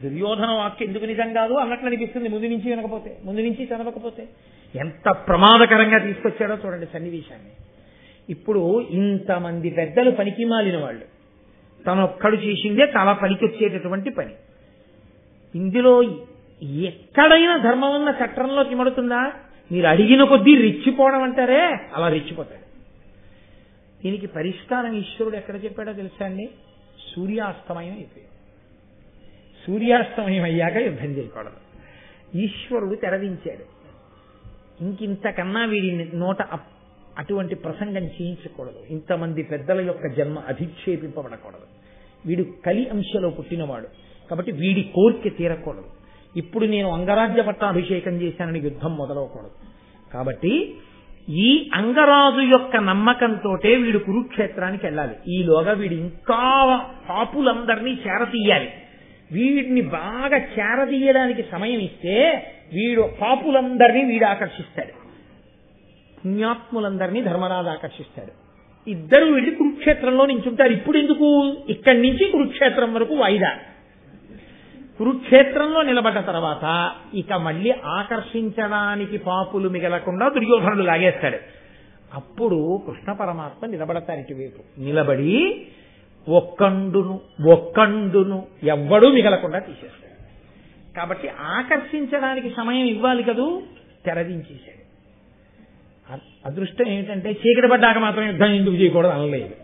దుర్యోధన వాక్యం ఎందుకు నిజం కాదు అన్నట్లు అనిపిస్తుంది ముందు నుంచి వినకపోతే ముందు నుంచి చదవకపోతే ఎంత ప్రమాదకరంగా తీసుకొచ్చాడో చూడండి సన్నివేశాన్ని ఇప్పుడు ఇంతమంది పెద్దలు పనికి మాలిన వాళ్ళు తనొక్కడు చేసిందే చాలా పనికొచ్చేటటువంటి పని ఇందులో ఎక్కడైనా ధర్మం ఉన్న చట్టంలోకి మడుతుందా మీరు అడిగిన కొద్దీ రెచ్చిపోవడం అంటారే అలా రెచ్చిపోతాడు దీనికి పరిష్కారం ఈశ్వరుడు ఎక్కడ చెప్పాడో తెలుసా అండి సూర్యాస్తమయం అయిపోయింది సూర్యాస్తమయం అయ్యాక యుద్ధం చేయకూడదు ఈశ్వరుడు తెరదించాడు ఇంకింతకన్నా వీడి నోట అప్- అటువంటి ప్రసంగం చేయించకూడదు ఇంతమంది పెద్దల యొక్క జన్మ అధిక్షేపింపబడకూడదు వీడు కలి అంశలో పుట్టినవాడు కాబట్టి వీడి కోరిక తీరకూడదు ఇప్పుడు నేను అంగరాజ్య పట్టాభిషేకం చేశానని యుద్ధం మొదలవకూడదు కాబట్టి ఈ అంగరాజు యొక్క నమ్మకంతో వీడు కురుక్షేత్రానికి వెళ్ళాలి ఈలోగా వీడు ఇంకా పాపులందరినీ చేరతీయాలి వీడిని బాగా చేరదీయడానికి సమయం ఇస్తే వీడు పాపులందరినీ వీడు ఆకర్షిస్తాడు పుణ్యాత్ములందరినీ ధర్మరాజు ఆకర్షిస్తాడు ఇద్దరు వెళ్ళి కురుక్షేత్రంలో నించుంటారు ఇప్పుడు ఎందుకు ఇక్కడి నుంచి కురుక్షేత్రం వరకు వాయిదా కురుక్షేత్రంలో నిలబడ్డ తర్వాత ఇక మళ్ళీ ఆకర్షించడానికి పాపులు మిగలకుండా దుర్యోధనుడు లాగేస్తాడు అప్పుడు కృష్ణ పరమాత్మ నిలబడతారు ఇటువైపు నిలబడి ఒక్కండును ఒక్కండును ఎవ్వడూ మిగలకుండా తీసేస్తాడు కాబట్టి ఆకర్షించడానికి సమయం ఇవ్వాలి కదూ తెరదించేశాడు అ- అదృష్టం ఏమిటంటే చీకటి పడ్డాక మాత్రం యుద్ధం ఎందుకు చేయకూడదు అనలేదు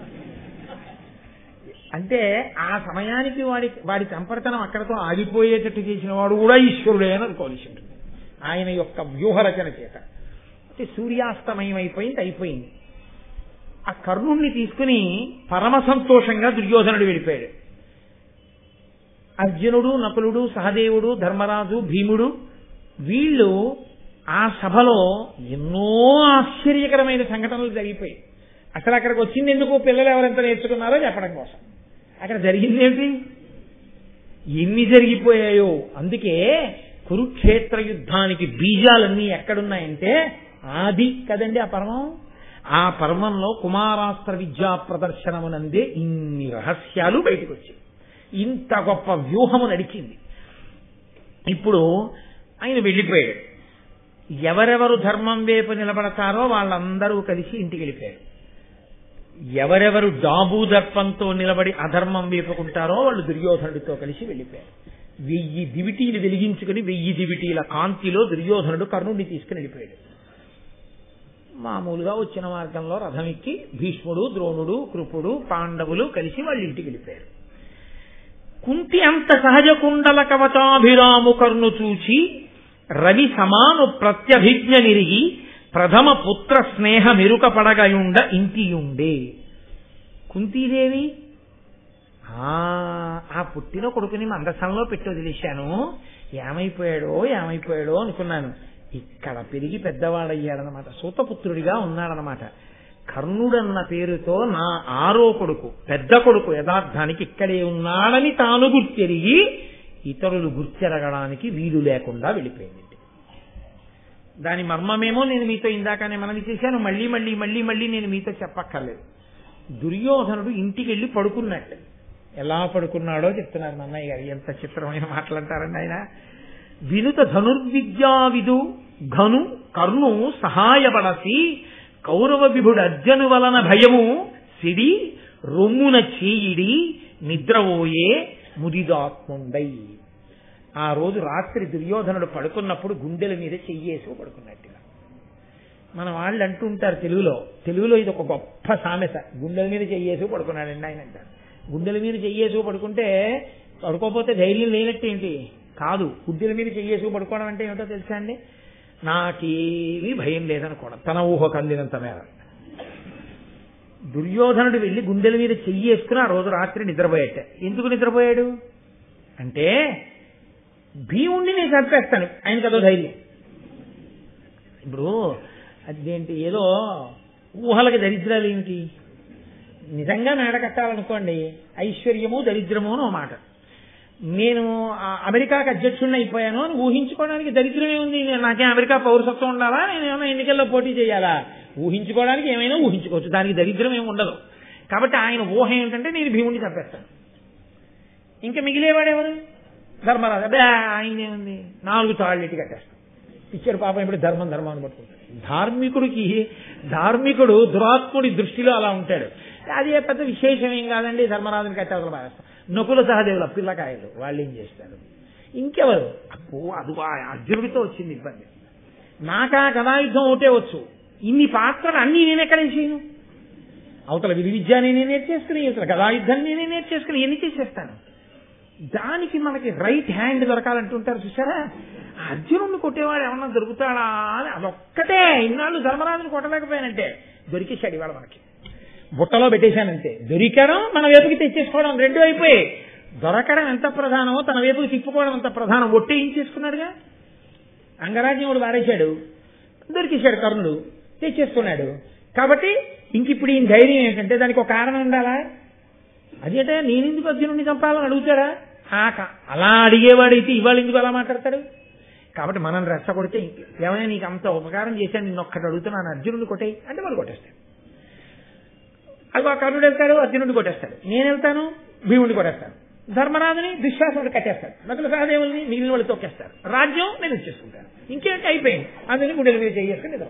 అంటే ఆ సమయానికి వాడి వాడి సంపర్తనం అక్కడతో ఆగిపోయేటట్టు చేసిన వాడు కూడా ఈశ్వరుడే అని అనుకోవాల్సి ఉంటుంది ఆయన యొక్క వ్యూహరచన చేత అంటే సూర్యాస్తమయం అయిపోయింది అయిపోయింది ఆ కర్ణుణ్ణి తీసుకుని పరమ సంతోషంగా దుర్యోధనుడు వెళ్ళిపోయాడు అర్జునుడు నకులుడు సహదేవుడు ధర్మరాజు భీముడు వీళ్ళు ఆ సభలో ఎన్నో ఆశ్చర్యకరమైన సంఘటనలు జరిగిపోయాయి అసలు అక్కడికి వచ్చింది ఎందుకు పిల్లలు ఎవరెంత నేర్చుకున్నారో చెప్పడం కోసం అక్కడ జరిగింది ఏమిటి ఎన్ని జరిగిపోయాయో అందుకే కురుక్షేత్ర యుద్ధానికి బీజాలన్నీ ఎక్కడున్నాయంటే ఆది కదండి ఆ పర్వం ఆ పర్వంలో కుమారాస్త్ర విద్యా ప్రదర్శనమునందే ఇన్ని రహస్యాలు బయటకు వచ్చాయి ఇంత గొప్ప వ్యూహము నడిచింది ఇప్పుడు ఆయన వెళ్ళిపోయాడు ఎవరెవరు ధర్మం వైపు నిలబడతారో వాళ్ళందరూ కలిసి ఇంటికి వెళ్ళిపోయారు ఎవరెవరు డాబు దర్పంతో నిలబడి అధర్మం వేపుకుంటారో వాళ్ళు దుర్యోధనుడితో కలిసి వెళ్ళిపోయారు వెయ్యి దివిటీలు వెలిగించుకుని వెయ్యి దివిటీల కాంతిలో దుర్యోధనుడు కర్ణుడిని తీసుకుని వెళ్ళిపోయాడు మామూలుగా వచ్చిన మార్గంలో రథం ఎక్కి భీష్ముడు ద్రోణుడు కృపుడు పాండవులు కలిసి వాళ్ళ ఇంటికి వెళ్ళిపోయారు కుంతి అంత సహజ కుండల కవచాభిరాము కర్ణు చూచి రవి సమాను ప్రత్యభిజ్ఞ నిరిగి ప్రథమ పుత్ర స్నేహ మెరుక పడగయుండ ఇంటియుండే కుంతీదేవి ఆ ఆ పుట్టిన కొడుకుని మందసంలో పెట్టి వదిలేశాను ఏమైపోయాడో ఏమైపోయాడో అనుకున్నాను ఇక్కడ పెరిగి పెద్దవాడయ్యాడనమాట సూతపుత్రుడిగా ఉన్నాడనమాట కర్ణుడన్న పేరుతో నా ఆరో కొడుకు పెద్ద కొడుకు యథార్థానికి ఇక్కడే ఉన్నాడని తాను గుర్తెరిగి ఇతరులు గుర్తెరగడానికి వీలు లేకుండా వెళ్ళిపోయింది దాని మర్మమేమో నేను మీతో ఇందాకనే మనవి చేశాను మళ్ళీ మళ్ళీ మళ్ళీ మళ్ళీ నేను మీతో చెప్పక్కర్లేదు దుర్యోధనుడు ఇంటికి వెళ్ళి పడుకున్నట్టు ఎలా పడుకున్నాడో చెప్తున్నారు నన్నయ్య గారు ఎంత చిత్రమైన మాటలంటారండి ఆయన వినుత ధనుర్విద్యా విదు ఘను కర్ణు సహాయపడసి కౌరవ విభుడు అర్జను వలన భయము సిడి రొమ్మున చేయిడి నిద్రపోయే ముదిదాత్ముండై ఆ రోజు రాత్రి దుర్యోధనుడు పడుకున్నప్పుడు గుండెల మీద చెయ్యేసి పడుకున్నట్టుగా మన వాళ్ళు అంటుంటారు తెలుగులో తెలుగులో ఇది ఒక గొప్ప సామెత గుండెల మీద చెయ్యేసి పడుకున్నాడండి ఆయన అంటారు గుండెల మీద చెయ్యేసి పడుకుంటే పడుకోపోతే ధైర్యం లేనట్టేంటి కాదు గుండెల మీద చెయ్యేసి పడుకోవడం అంటే ఏమిటో తెలుసా అండి నాకేమీ భయం లేదనుకోవడం తన ఊహకు అందినంత మేర దుర్యోధనుడు వెళ్లి గుండెల మీద చెయ్యేసుకుని ఆ రోజు రాత్రి నిద్రపోయాట ఎందుకు నిద్రపోయాడు అంటే భీముణ్ణి నేను చంపేస్తాను ఆయన కదో ధైర్యం ఇప్పుడు అదేంటి ఏదో ఊహలకి దరిద్రాలు ఏమిటి నిజంగా మేడ కట్టాలనుకోండి ఐశ్వర్యము దరిద్రము అని ఓ మాట నేను ఆ అమెరికాకి అధ్యక్షుడిని అయిపోయాను అని ఊహించుకోవడానికి దరిద్రమే ఉంది నేను నాకేం అమెరికా పౌరసత్వం ఉండాలా నేను ఏమైనా ఎన్నికల్లో పోటీ చేయాలా ఊహించుకోవడానికి ఏమైనా ఊహించుకోవచ్చు దానికి దరిద్రం ఏమి ఉండదు కాబట్టి ఆయన ఊహ ఏమిటంటే నేను భీముడిని చంపేస్తాను ఇంకా మిగిలేవాడెవరు ధర్మరాజు అబ్బే ఆయన ఏముంది నాలుగు తాళ్ళు ఎట్టి కట్టేస్తాం ఇచ్చారు పాపం ఇప్పుడు ధర్మం ధర్మాన్ని పట్టుకుంటాడు ధార్మికుడికి ధార్మికుడు దురాత్ముడి దృష్టిలో అలా ఉంటాడు అది ఏ పెద్ద విశేషం ఏం కాదండి ధర్మరాజుని కట్టేవతలు పారేస్తాం నకుల సహదేవుల పిల్లకాయలు వాళ్ళు ఏం చేస్తారు ఇంకెవరు అప్పు అది ఆ అర్జునుడితో వచ్చింది ఇబ్బంది నాకా కథాయుద్ధం ఒకటే వచ్చు ఇన్ని పాత్రలు అన్నీ నేను ఎక్కడ చేయను అవతల విధి విద్య నేనే నేర్చేసుకుని ఇవతల గదాయుద్ధం నేనే నేర్చేసుకుని ఎన్ని చేసేస్తాను దానికి మనకి రైట్ హ్యాండ్ దొరకాలంటుంటారు చూసారా అర్జునుడిని కొట్టేవాడు ఏమన్నా దొరుకుతాడా అని అదొక్కటే ఇన్నాళ్ళు ధర్మరాజుని కొట్టలేకపోయానంటే దొరికేశాడు ఇవాళ మనకి బుట్టలో పెట్టేశానంతే దొరికడం మన వైపుకి తెచ్చేసుకోవడం రెండు అయిపోయి దొరకడం ఎంత ప్రధానమో తన వైపుకి తిప్పుకోవడం ఎంత ప్రధానం ఒట్టేయించేసుకున్నాడుగా అంగరాజ్యముడు వారేశాడు దొరికేశాడు కర్ణుడు తెచ్చేసుకున్నాడు కాబట్టి ఇంక ఇప్పుడు ఈయన ధైర్యం ఏంటంటే దానికి ఒక కారణం ఉండాలా అదేంటే నేనెందుకు అర్జునుడిని చంపాలని అడుగుతాడా ఆ క- అలా అడిగేవాడైతే ఇవాళ ఎందుకు అలా మాట్లాడతాడు కాబట్టి మనం రెచ్చగొడితే ఇంక ఏమైనా నీకు అంత ఉపకారం చేశాను నిన్న ఒక్కటి అడుగుతున్నాను అర్జునుడిని కొట్టేయి అంటే వాడు కొట్టేస్తాడు అది ఆ కర్ణుడు వెళ్తాడు అర్జునుడిని కొట్టేస్తాడు నేను వెళ్తాను భీముడిని కొట్టేస్తాను ధర్మరాజుని దుశ్శాసనుడు కట్టేస్తాడు నకుల సహదేవుల్ని మిగిలిన వాళ్ళు తొక్కేస్తారు రాజ్యం నేను ఇచ్చేసుకుంటాను ఇంకేంటి అయిపోయింది అందుకని గుండెల మీద చేసుకుని నిద్ర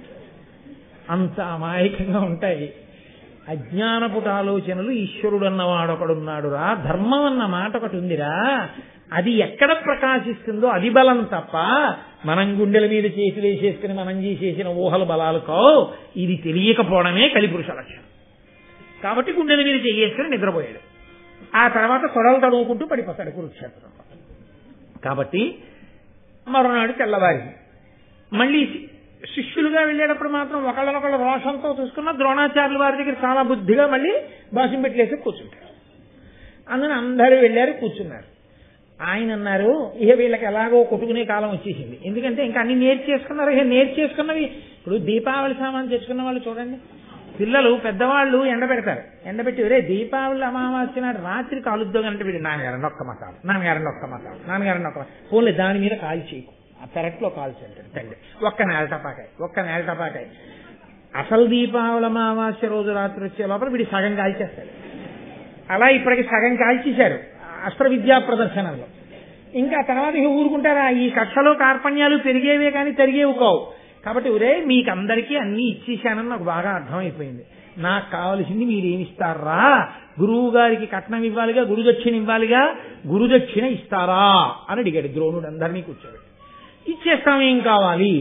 అంత అమాయకంగా ఉంటాయి అజ్ఞానపుట ఆలోచనలు ఈశ్వరుడు అన్నవాడు ఒకడున్నాడురా ధర్మం అన్న మాట ఒకటి ఉందిరా అది ఎక్కడ ప్రకాశిస్తుందో అది బలం తప్ప మనం గుండెల మీద చేతులు వేసేసుకుని మనం చేసేసిన ఊహల బలాలు కావు ఇది తెలియకపోవడమే కలిపురుష లక్షణం కాబట్టి గుండెల మీద చేయేసుకుని నిద్రపోయాడు ఆ తర్వాత సొడలు తడువుకుంటూ పడిపోతాడు కురుక్షేత్రం కాబట్టి మరునాడు తెల్లవారి మళ్ళీ శి- శిష్యులుగా వెళ్ళేటప్పుడు మాత్రం ఒకళ్ళనొకళ్ళు రోషంతో చూసుకున్న ద్రోణాచార్యుల వారి దగ్గర చాలా బుద్ధిగా మళ్ళీ భాషం పెట్టలేసి కూర్చుంటారు అందులో అందరూ వెళ్ళారు కూర్చున్నారు ఆయన అన్నారు ఇక వీళ్ళకి ఎలాగో కొట్టుకునే కాలం వచ్చేసింది ఎందుకంటే ఇంకా అన్ని నేర్చేసుకున్నారు ఇక నేర్చేసుకున్నవి ఇప్పుడు దీపావళి సామాన్ తెచ్చుకున్న వాళ్ళు చూడండి పిల్లలు పెద్దవాళ్ళు ఎండబెడతారు ఎండబెట్టి రే దీపావళి అమావాస్య నాడు రాత్రి కాలుద్దాం అంటే వీడు నాన్నగారండి ఒక్క మసాలు నాన్నగారండి ఒక్క మసాలు నాన్నగారండి ఒక్క పోలే దాని మీద కాల్ చేయకు ఆ పెరట్లో కాల్చి అంటాడు తండ్రి ఒక్క నేల టపాకాయ ఒక్క నేల టపాకాయ అసలు దీపావళి అమావాస్య రోజు రాత్రి వచ్చే లోపల వీడి సగం కాల్చేస్తాడు అలా ఇప్పటికి సగం కాల్చేశారు అస్త్ర విద్యా ప్రదర్శనలో ఇంకా తర్వాత ఇక ఊరుకుంటారా ఈ కక్షలో కార్పణ్యాలు పెరిగేవే కానీ తరిగేవి కావు కాబట్టి ఒరే మీకు అందరికీ అన్ని ఇచ్చేశానని నాకు బాగా అర్థమైపోయింది నాకు కావలసింది మీరేమి ఇస్తారా గురువు గారికి కట్నం ఇవ్వాలిగా గురుదక్షిణ ఇవ్వాలిగా గురుదక్షిణ ఇస్తారా అని అడిగాడు ద్రోణుడు అందరినీ కూర్చోబెట్టి ఇచ్చేస్తాం ఏం కావాలి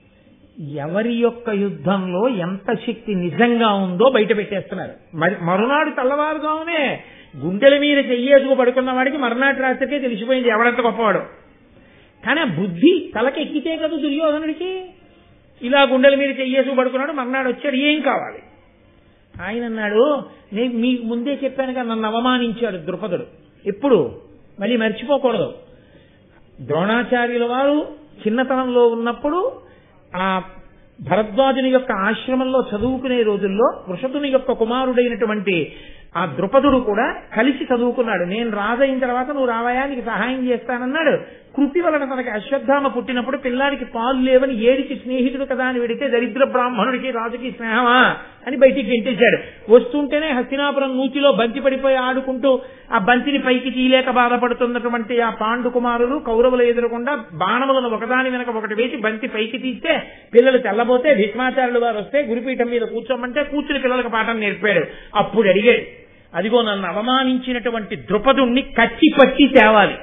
ఎవరి యొక్క యుద్ధంలో ఎంత శక్తి నిజంగా ఉందో బయట పెట్టేస్తున్నారు మరి మరునాడు తెల్లవారుగానే గుండెల మీద చెయ్యేసుకు పడుకున్న వాడికి మరునాటి రాత్రికే తెలిసిపోయింది ఎవడంత గొప్పవాడు కానీ ఆ బుద్ధి తలకెక్కితే కదా దుర్యోధనుడికి ఇలా గుండెల మీద చెయ్యేసుకు పడుకున్నాడు మర్నాడు వచ్చాడు ఏం కావాలి ఆయన అన్నాడు నేను మీకు ముందే చెప్పాను కదా నన్ను అవమానించాడు ద్రుపదుడు ఎప్పుడు మళ్ళీ మర్చిపోకూడదు ద్రోణాచార్యుల వారు చిన్నతనంలో ఉన్నప్పుడు ఆ భరద్వాజుని యొక్క ఆశ్రమంలో చదువుకునే రోజుల్లో వృషభుని యొక్క కుమారుడైనటువంటి ఆ ద్రుపదుడు కూడా కలిసి చదువుకున్నాడు నేను రాజైన తర్వాత నువ్వు రావయా నీకు సహాయం చేస్తానన్నాడు కృతి వలన తనకి అశ్వత్థామ పుట్టినప్పుడు పిల్లాడికి పాలు లేవని ఏడికి స్నేహితుడు కదా అని వెడితే దరిద్ర బ్రాహ్మణుడికి రాజుకి స్నేహమా అని బయటికి గెంటేశాడు వస్తుంటేనే హస్తినాపురం నూతిలో బంతి పడిపోయి ఆడుకుంటూ ఆ బంతిని పైకి తీయలేక బాధపడుతున్నటువంటి ఆ పాండు కుమారులు కౌరవులు ఎదురకుండా బాణములను ఒకదాని వెనక ఒకటి వేసి బంతి పైకి తీస్తే పిల్లలు తెల్లబోతే భీష్మాచార్యులు వారు వస్తే గురుపీఠం మీద కూర్చోమంటే కూర్చుని పిల్లలకు పాఠం నేర్పాడు అప్పుడు అడిగాడు అదిగో నన్ను అవమానించినటువంటి ద్రుపదుణ్ణి కచ్చి పట్టి తేవాలి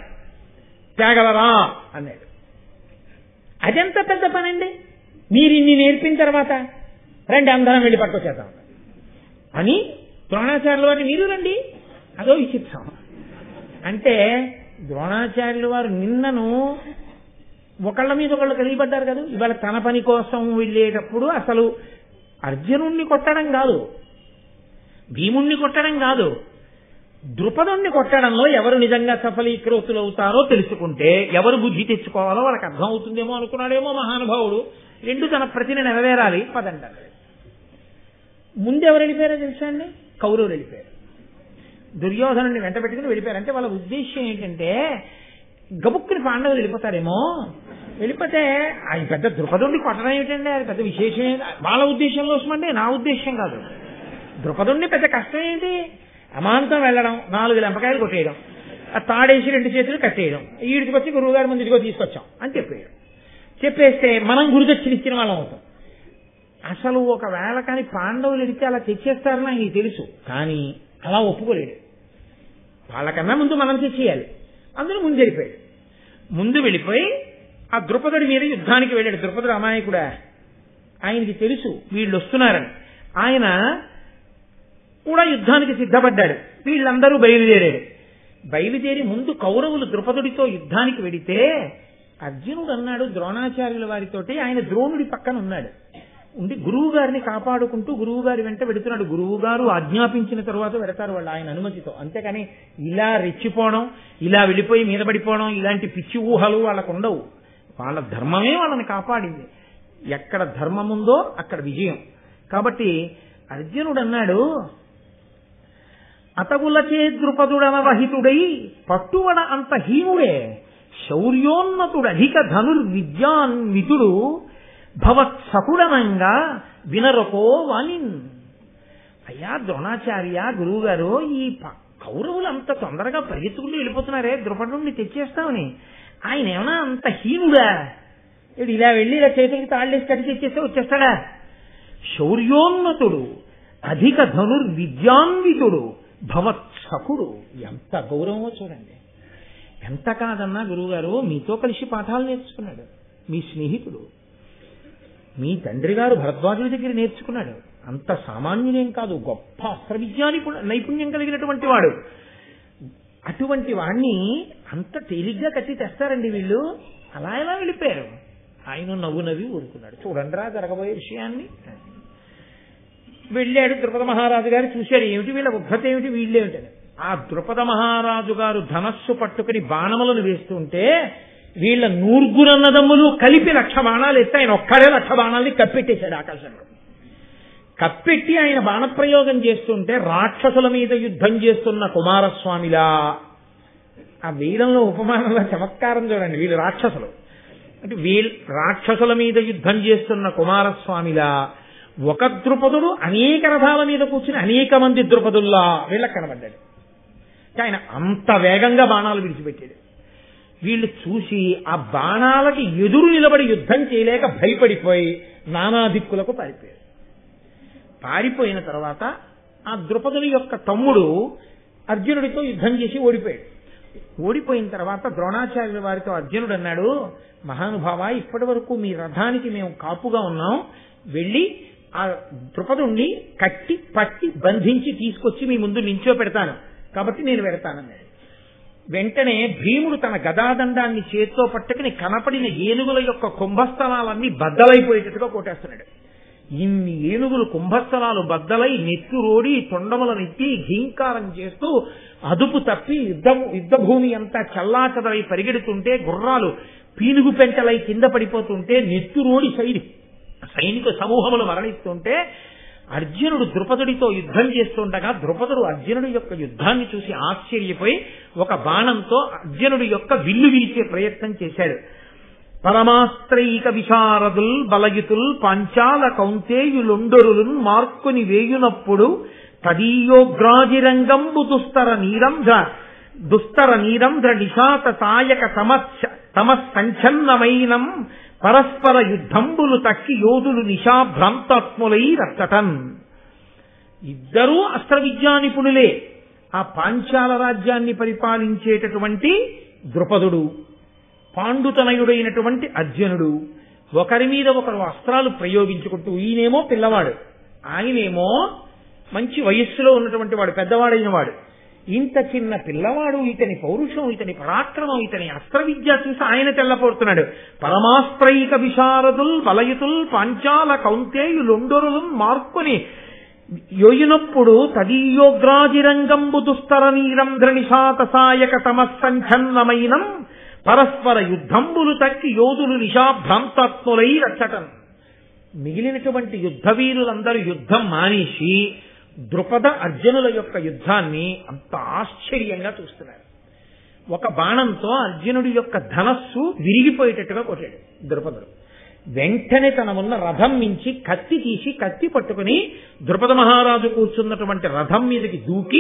తేగలరా అన్నాడు అదెంత పెద్ద పనండి మీరు ఇన్ని నేర్పిన తర్వాత రండి అందరం వెళ్ళి పట్టుకొచ్చేద్దాం అని ద్రోణాచార్యుల వారిని మీరు రండి అదో విచిత్రం అంటే ద్రోణాచార్యుల వారు నిన్నను ఒకళ్ళ మీద ఒకళ్ళు కలిగిపడ్డారు కదా ఇవాళ తన పని కోసం వెళ్ళేటప్పుడు అసలు అర్జునుణ్ణి కొట్టడం కాదు భీముణ్ణి కొట్టడం కాదు ద్రుపదుణ్ణి కొట్టడంలో ఎవరు నిజంగా సఫలీకృతులు అవుతారో తెలుసుకుంటే ఎవరు బుద్ధి తెచ్చుకోవాలో వాళ్ళకి అర్థం అవుతుందేమో అనుకున్నాడేమో మహానుభావుడు రెండు తన ప్రతిని నెరవేరాలి పదండి అన్నాడు. ముందు ఎవరు వెళ్ళిపోయారో తెలుసా అండి కౌరవులు వెళ్ళిపోయారు దుర్యోధనుడిని వెంట పెట్టుకుని వెళ్ళిపోయారు అంటే వాళ్ళ ఉద్దేశం ఏంటంటే గబుక్కుని పాండవులు వెళ్ళిపోతారేమో వెళ్ళిపోతే ఆయన పెద్ద ద్రుపదుడిని కొట్టడం ఏమిటండి అది పెద్ద విశేషం ఏంటి? వాళ్ళ ఉద్దేశంలో వస్తుందంటే నా ఉద్దేశం కాదు ద్రుపదుడిని పెద్ద కష్టం ఏంటి అమాంతం వెళ్ళడం నాలుగు లెంపకాయలు కొట్టేయడం ఆ తాడేసి రెండు చేతులు కట్టేయడం ఈడికొచ్చి గురువు గారి ముందు ఇదిగో తీసుకొచ్చాం అని చెప్పేయడం చెప్పేస్తే మనం గురుదక్షిణ ఇచ్చిన వాళ్ళం అవుతాం అసలు ఒకవేళ కానీ పాండవులు ఎడితే అలా తెచ్చేస్తారని ఆయనకి తెలుసు కానీ అలా ఒప్పుకోలేడు వాళ్ళకన్నా ముందు మనం తెచ్చేయాలి అందులో ముందు వెళ్ళిపోయాడు ముందు వెళ్ళిపోయి ఆ ద్రుపదుడి మీద యుద్ధానికి వెళ్ళాడు ద్రుపదుడు అమాయకుడా ఆయనకి తెలుసు వీళ్ళు వస్తున్నారని ఆయన కూడా యుద్ధానికి సిద్ధపడ్డాడు వీళ్ళందరూ బయలుదేరాడు బయలుదేరి ముందు కౌరవులు ద్రుపదుడితో యుద్ధానికి వెడితే అర్జునుడు అన్నాడు ద్రోణాచార్యుల వారితోటి ఆయన ద్రోణుడి పక్కన ఉన్నాడు ఉండి గురువు గారిని కాపాడుకుంటూ గురువు గారి వెంట వెడుతున్నాడు గురువు గారు ఆజ్ఞాపించిన తరువాత వెడతారు వాళ్ళు ఆయన అనుమతితో అంతేకాని ఇలా రెచ్చిపోవడం ఇలా వెళ్ళిపోయి మీద పడిపోవడం ఇలాంటి పిచ్చి ఊహలు వాళ్ళకు ఉండవు వాళ్ళ ధర్మమే వాళ్ళని కాపాడింది ఎక్కడ ధర్మం ఉందో అక్కడ విజయం కాబట్టి అర్జునుడు అన్నాడు అతగులచే ద్రుపదుడన వహితుడై పట్టువడ అంత హీనుడే శౌర్యోన్నతుడధిక ధనుర్విద్యాన్వితుడు భవత్సకుడనంగా వినరకో వాణిన్ అయ్యా ద్రోణాచార్య గురువు గారు ఈ ప- కౌరవులు అంత తొందరగా పరిగెత్తుకుంటూ వెళ్ళిపోతున్నారే ద్రుపదుడిని తెచ్చేస్తామని ఆయన ఏమన్నా అంత హీనుడా వీడు ఇలా వెళ్ళి ఇలా చేతికి తాళ్ళేసి కట్టి తెచ్చేస్తే వచ్చేస్తాడా శౌర్యోన్నతుడు అధిక ధనుర్విద్యాన్వితుడు భవత్సకుడు ఎంత గౌరవమో చూడండి ఎంత కాదన్నా గురువుగారు మీతో కలిసి పాఠాలు నేర్చుకున్నాడు మీ స్నేహితుడు మీ తండ్రి గారు భరద్వాజుడి దగ్గర నేర్చుకున్నాడు అంత సామాన్యుడేం కాదు గొప్ప అస్త్ర విద్యా నిపుణ- నైపుణ్యం కలిగినటువంటి వాడు అటువంటి వాణ్ణి అంత తేలిగ్గా కట్టి తెస్తారండి వీళ్ళు అలా ఎలా వెళ్ళిపోయారు ఆయన నవ్వు నవ్వి ఊరుకున్నాడు చూడండి రా జరగబోయే విషయాన్ని వెళ్ళాడు ద్రుపద మహారాజు గారు చూశాడు ఏమిటి వీళ్ళ ఉద్ధత ఏమిటి వీళ్ళేమిటని ఆ ద్రుపద మహారాజు గారు ధనస్సు పట్టుకుని బాణములను వేస్తుంటే వీళ్ళ నూర్గురన్నదమ్ములు కలిపి లక్ష బాణాలు ఎత్తి ఆయన ఒక్కడే లక్ష బాణాలని కప్పెట్టేశాడు ఆకాశంలో కప్పెట్టి ఆయన బాణప్రయోగం చేస్తుంటే రాక్షసుల మీద యుద్ధం చేస్తున్న కుమారస్వామిలా ఆ వీరంలో ఉపమానంలో చమత్కారం చూడండి వీళ్ళు రాక్షసులు అంటే వీళ్ళు రాక్షసుల మీద యుద్ధం చేస్తున్న కుమారస్వామిలా ఒక ద్రుపదుడు అనేక రథాల మీద కూర్చుని అనేక మంది ద్రుపదుల్లా వీళ్ళకి కనబడ్డాడు అంటే ఆయన అంత వేగంగా బాణాలు విడిచిపెట్టాడు వీళ్ళు చూసి ఆ బాణాలకి ఎదురు నిలబడి యుద్ధం చేయలేక భయపడిపోయి నానా దిక్కులకు పారిపోయారు పారిపోయిన తర్వాత ఆ ద్రుపదుని యొక్క తమ్ముడు అర్జునుడితో యుద్ధం చేసి ఓడిపోయాడు ఓడిపోయిన తర్వాత ద్రోణాచార్యుల వారితో అర్జునుడు అన్నాడు మహానుభావ ఇప్పటి వరకు మీ రథానికి మేము కాపుగా ఉన్నాం వెళ్ళి ఆ ద్రుపదుణ్ణి కట్టి పట్టి బంధించి తీసుకొచ్చి మీ ముందు నించో పెడతాను కాబట్టి నేను పెడతానన్నాడు వెంటనే భీముడు తన గదాదండాన్ని చేత్తో పట్టుకుని కనపడిన ఏనుగుల యొక్క కుంభస్థలాలన్నీ బద్దలైపోయేటట్టుగా కొట్టేస్తున్నాడు ఇన్ని ఏనుగులు కుంభస్థలాలు బద్దలై నెత్తురోడి తొండములనెత్తి ఘీంకారం చేస్తూ అదుపు తప్పి యుద్ధం యుద్ధభూమి అంతా చల్లాచదలై పరిగెడుతుంటే గుర్రాలు పీనుగు పెంటలై కింద పడిపోతుంటే నెత్తురోడి సైడి సైనిక సమూహములు మరణిస్తుంటే అర్జునుడు ద్రుపదుడితో యుద్ధం చేస్తుండగా ద్రుపదుడు అర్జునుడి యొక్క యుద్ధాన్ని చూసి ఆశ్చర్యపోయి ఒక బాణంతో అర్జునుడి యొక్క విల్లు వీల్చే ప్రయత్నం చేశాడు పరమాస్త్రైక విశారదుల్ బలయుతుల్ పంచాల కౌంతేయులుండరులు మార్కుని వేయునప్పుడు తదీయోగ్రాజిరంగంబు దుస్తర నీరంధ్ర దుస్తర నీరంధ్ర నిశాత సాయక తమస్స తమస్సంచన్నమైనం పరస్పర యుద్ధంబులు తక్కి యోధులు నిశాభ్రాంతాత్ములై రచ్చటన్ ఇద్దరూ అస్త్ర విద్యా నిపుణులే ఆ పాంచాల రాజ్యాన్ని పరిపాలించేటటువంటి ద్రుపదుడు పాండుతనయుడైనటువంటి అర్జునుడు ఒకరి మీద ఒకరు అస్త్రాలు ప్రయోగించుకుంటూ ఈయనేమో పిల్లవాడు ఆయనేమో మంచి వయస్సులో ఉన్నటువంటి వాడు పెద్దవాడైన వాడు ఇంత చిన్న పిల్లవాడు ఇతని పౌరుషం ఇతని పరాక్రమం ఇతని అస్త్ర విద్య చూసి ఆయన తెల్లపోతున్నాడు పరమాస్త్రైక విశారదుల్ బలయుతుల్ పాంచాల కౌంతేయులుండరులు మార్కుని యొయినప్పుడు తదీయోగ్రాజిరంగంబు దుస్తర నీరంధ్ర నిశాత సాయక తమస్సంఛన్నమైనం పరస్పర యుద్ధంబులు తక్కి యోధులు నిశాభ్రాంతాత్ములై రచ్చటం మిగిలినటువంటి యుద్ధ వీరులందరూ యుద్ధం మానేసి ద్రుపద అర్జునుల యొక్క యుద్ధాన్ని అంత ఆశ్చర్యంగా చూస్తున్నారు ఒక బాణంతో అర్జునుడి యొక్క ధనస్సు విరిగిపోయేటట్టుగా కొట్టాడు ద్రుపదుడు వెంటనే తన ఉన్న రథం మించి కత్తి తీసి కత్తి పట్టుకుని ద్రుపద మహారాజు కూర్చున్నటువంటి రథం మీదకి దూకి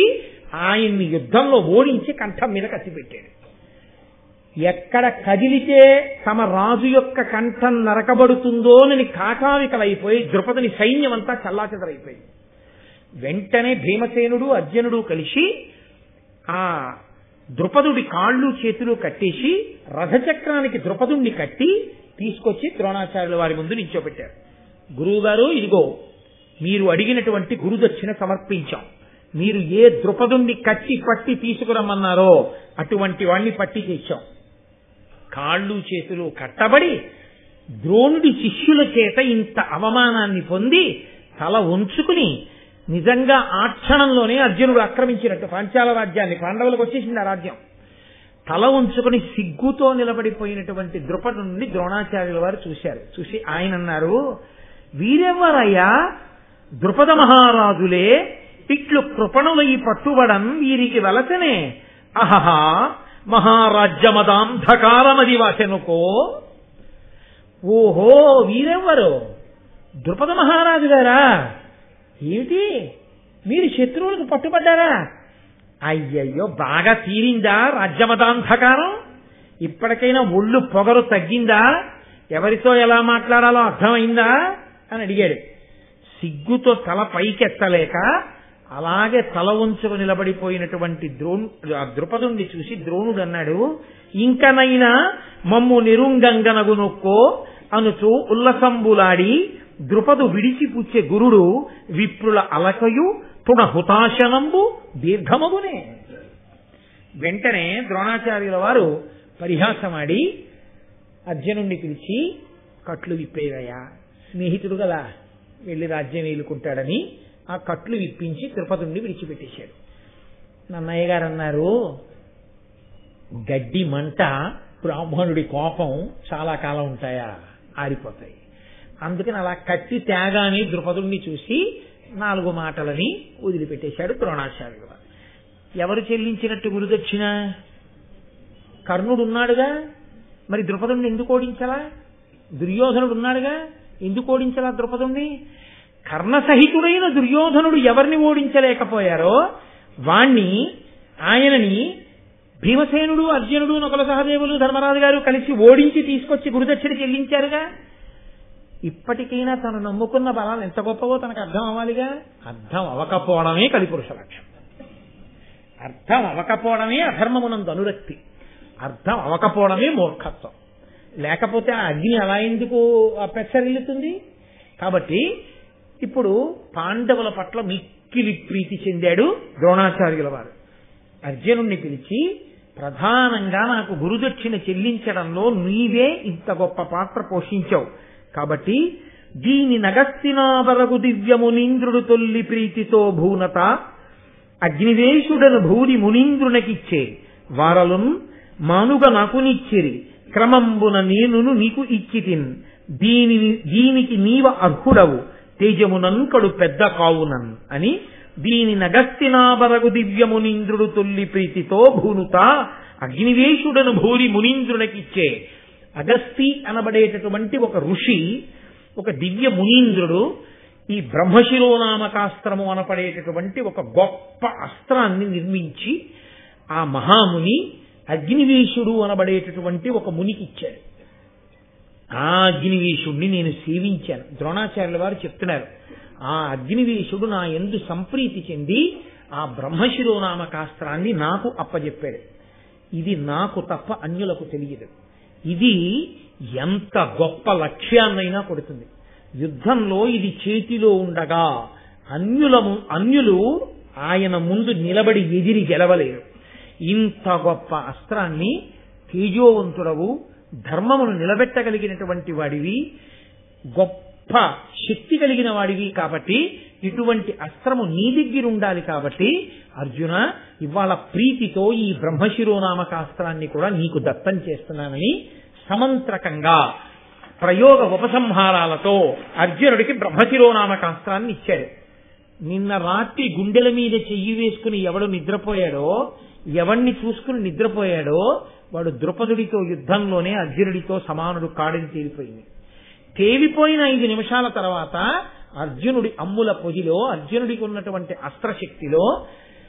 ఆయన్ని యుద్ధంలో ఓడించి కంఠం మీద కత్తిపెట్టాడు ఎక్కడ కదిలితే తమ రాజు యొక్క కంఠం నరకబడుతుందోనని కాకావికలైపోయి ద్రుపదిని సైన్యం అంతా చల్లాచెదరైపోయింది వెంటనే భీమసేనుడు అర్జునుడు కలిసి ఆ ద్రుపదుడి కాళ్ళు చేతులు కట్టేసి రథచక్రానికి ద్రుపదుణ్ణి కట్టి తీసుకొచ్చి ద్రోణాచార్యుల వారి ముందు నిల్చోబెట్టారు గురువు గారు ఇదిగో మీరు అడిగినటువంటి గురుదక్షిణ సమర్పించాం మీరు ఏ ద్రుపదుణ్ణి కట్టి పట్టి తీసుకురమ్మన్నారో అటువంటి వాణ్ణి పట్టి తెచ్చాం కాళ్ళు చేతులు కట్టబడి ద్రోణుడి శిష్యుల చేత ఇంత అవమానాన్ని పొంది తల ఉంచుకుని నిజంగా ఆ క్షణంలోనే అర్జునుడు ఆక్రమించినట్టు పాంచాల రాజ్యాన్ని పాండవులకు వచ్చేసింది ఆ రాజ్యం తల ఉంచుకుని సిగ్గుతో నిలబడిపోయినటువంటి ద్రుపదు నుండి ద్రోణాచార్యుల వారు చూశారు చూసి ఆయన అన్నారు వీరెవ్వరయ్యా ద్రుపద మహారాజులే ఇట్లు కృపణులై పట్టుబడం వీరికి వలసనే అహహా మహారాజ్యమదాంధకారమది వాసెనుకో ఓహో వీరెవ్వరు ద్రుపద మహారాజు గారా ఏమిటి మీరు శత్రువులకు పట్టుబడ్డారా అయ్యయ్యో బాగా తీరిందా రాజ్యమదాంధకారం ఇప్పటికైనా ఒళ్ళు పొగరు తగ్గిందా ఎవరితో ఎలా మాట్లాడాలో అర్థమైందా అని అడిగాడు సిగ్గుతో తల పైకెత్తలేక అలాగే తల ఉంచుకు నిలబడిపోయినటువంటి ద్రోణు ఆ ద్రుపదుణ్ణి చూసి ద్రోణుడు అన్నాడు ఇంకనైనా మమ్ము నిరుంగంగనగునొక్కో అనుచు ఉల్లసంబులాడి ద్రుపదు విడిచిపుచ్చే గురుడు విప్రుల అలకయు తుణ హుతాశనంబు దీర్ఘమగునే వెంటనే ద్రోణాచార్యుల వారు పరిహాసమాడి అర్జునుణ్ణి పిలిచి కట్లు విప్పేవయ్యా స్నేహితుడు కదా వెళ్లి రాజ్యం ఏలుకుంటాడని ఆ కట్లు విప్పించి తిరుపతిని విడిచిపెట్టేశాడు నన్నయ్య గారు అన్నారు గడ్డి మంట బ్రాహ్మణుడి కోపం చాలా కాలం ఉంటాయా ఆరిపోతాయి అందుకని అలా కట్టి త్యాగాన్ని ద్రుపదుణ్ణి చూసి నాలుగు మాటలని వదిలిపెట్టేశాడు ద్రోణాచార్యుడు వారు. ఎవరు చెల్లించినట్టు గురుదక్షిణ కర్ణుడు ఉన్నాడుగా మరి ద్రుపదుణ్ణి ఎందుకు ఓడించలా దుర్యోధనుడు ఉన్నాడుగా ఎందుకు ఓడించలా ద్రుపదుణ్ణి కర్ణసహితుడైన దుర్యోధనుడు ఎవరిని ఓడించలేకపోయారో వాణ్ణి ఆయనని భీమసేనుడు అర్జునుడు నకుల సహదేవులు ధర్మరాజు గారు కలిసి ఓడించి తీసుకొచ్చి గురుదక్షిణ చెల్లించారుగా ఇప్పటికైనా తను నమ్ముకున్న బలాలు ఎంత గొప్పవో తనకు అర్థం అవ్వాలిగా అర్థం అవకపోవడమే కలిపురుష లక్ష్యం అర్థం అవకపోవడమే అధర్మమునందు అనురక్తి అర్థం అవకపోవడమే మూర్ఖత్వం లేకపోతే ఆ అగ్ని అలా ఎందుకు ఆ పెచ్చరిల్లుతుంది కాబట్టి ఇప్పుడు పాండవుల పట్ల మిక్కిలి ప్రీతి చెందాడు ద్రోణాచార్యుల వారు అర్జునుణ్ణి పిలిచి ప్రధానంగా నాకు గురుదక్షిణ చెల్లించడంలో నీవే ఇంత గొప్ప పాత్ర పోషించావు కాబట్టి దీని నగస్తినాబరగు దివ్యమునీంద్రుడు తొల్లి ప్రీతితో భూనత అగ్నివేశుడను భూరి మునీంద్రునకిచ్చే వారలున్ మానుగ నాకునిచ్చిరి క్రమంబున నేనును నీకు ఇచ్చితిన్ దీని దీనికి నీవ అర్హుడవు తేజమునంకడు పెద్ద కావునన్ అని దీని నగస్తినాబరగు దివ్యమునీంద్రుడు తొల్లి ప్రీతితో భూనుత అగ్నివేశుడను భూరి మునీంద్రునకిచ్చే అగస్తి అనబడేటటువంటి ఒక ఋషి ఒక దివ్య మునీంద్రుడు ఈ బ్రహ్మశిరోనామకాస్త్రము అనపడేటటువంటి ఒక గొప్ప అస్త్రాన్ని నిర్మించి ఆ మహాముని అగ్నివేశుడు అనబడేటటువంటి ఒక మునికి ఇచ్చాడు ఆ అగ్నివేశుడిని నేను సేవించాను ద్రోణాచార్యుల వారు చెప్తున్నారు ఆ అగ్నివేశుడు నా ఎందు సంప్రీతి చెంది ఆ బ్రహ్మశిరోనామకాస్త్రాన్ని నాకు అప్పజెప్పాడు ఇది నాకు తప్ప అన్యులకు తెలియదు ఇది ఎంత గొప్ప లక్ష్యాన్నైనా కొడుతుంది యుద్ధంలో ఇది చేతిలో ఉండగా అన్యులము అన్యులు ఆయన ముందు నిలబడి ఎదిరి గెలవలేరు ఇంత గొప్ప అస్త్రాన్ని తేజోవంతుడవు ధర్మమును నిలబెట్టగలిగినటువంటి వాడివి గొప్ప శక్తి కలిగిన వాడివి కాబట్టి ఇటువంటి అస్త్రము నీ దగ్గర ఉండాలి కాబట్టి అర్జున ఇవాళ ప్రీతితో ఈ బ్రహ్మశిరోనామకాస్త్రాన్ని కూడా నీకు దత్తం చేస్తున్నానని సమంత్రకంగా ప్రయోగ ఉపసంహారాలతో అర్జునుడికి బ్రహ్మశిరోనామకాస్త్రాన్ని ఇచ్చాడు నిన్న రాత్రి గుండెల మీద చెయ్యి వేసుకుని ఎవడు నిద్రపోయాడో ఎవణ్ణి చూసుకుని నిద్రపోయాడో వాడు ద్రుపదుడితో యుద్ధంలోనే అర్జునుడితో సమానుడు కాడని తేలిపోయింది తేలిపోయిన ఐదు నిమిషాల తర్వాత అర్జునుడి అమ్ముల పొదిలో అర్జునుడికి ఉన్నటువంటి అస్త్రశక్తిలో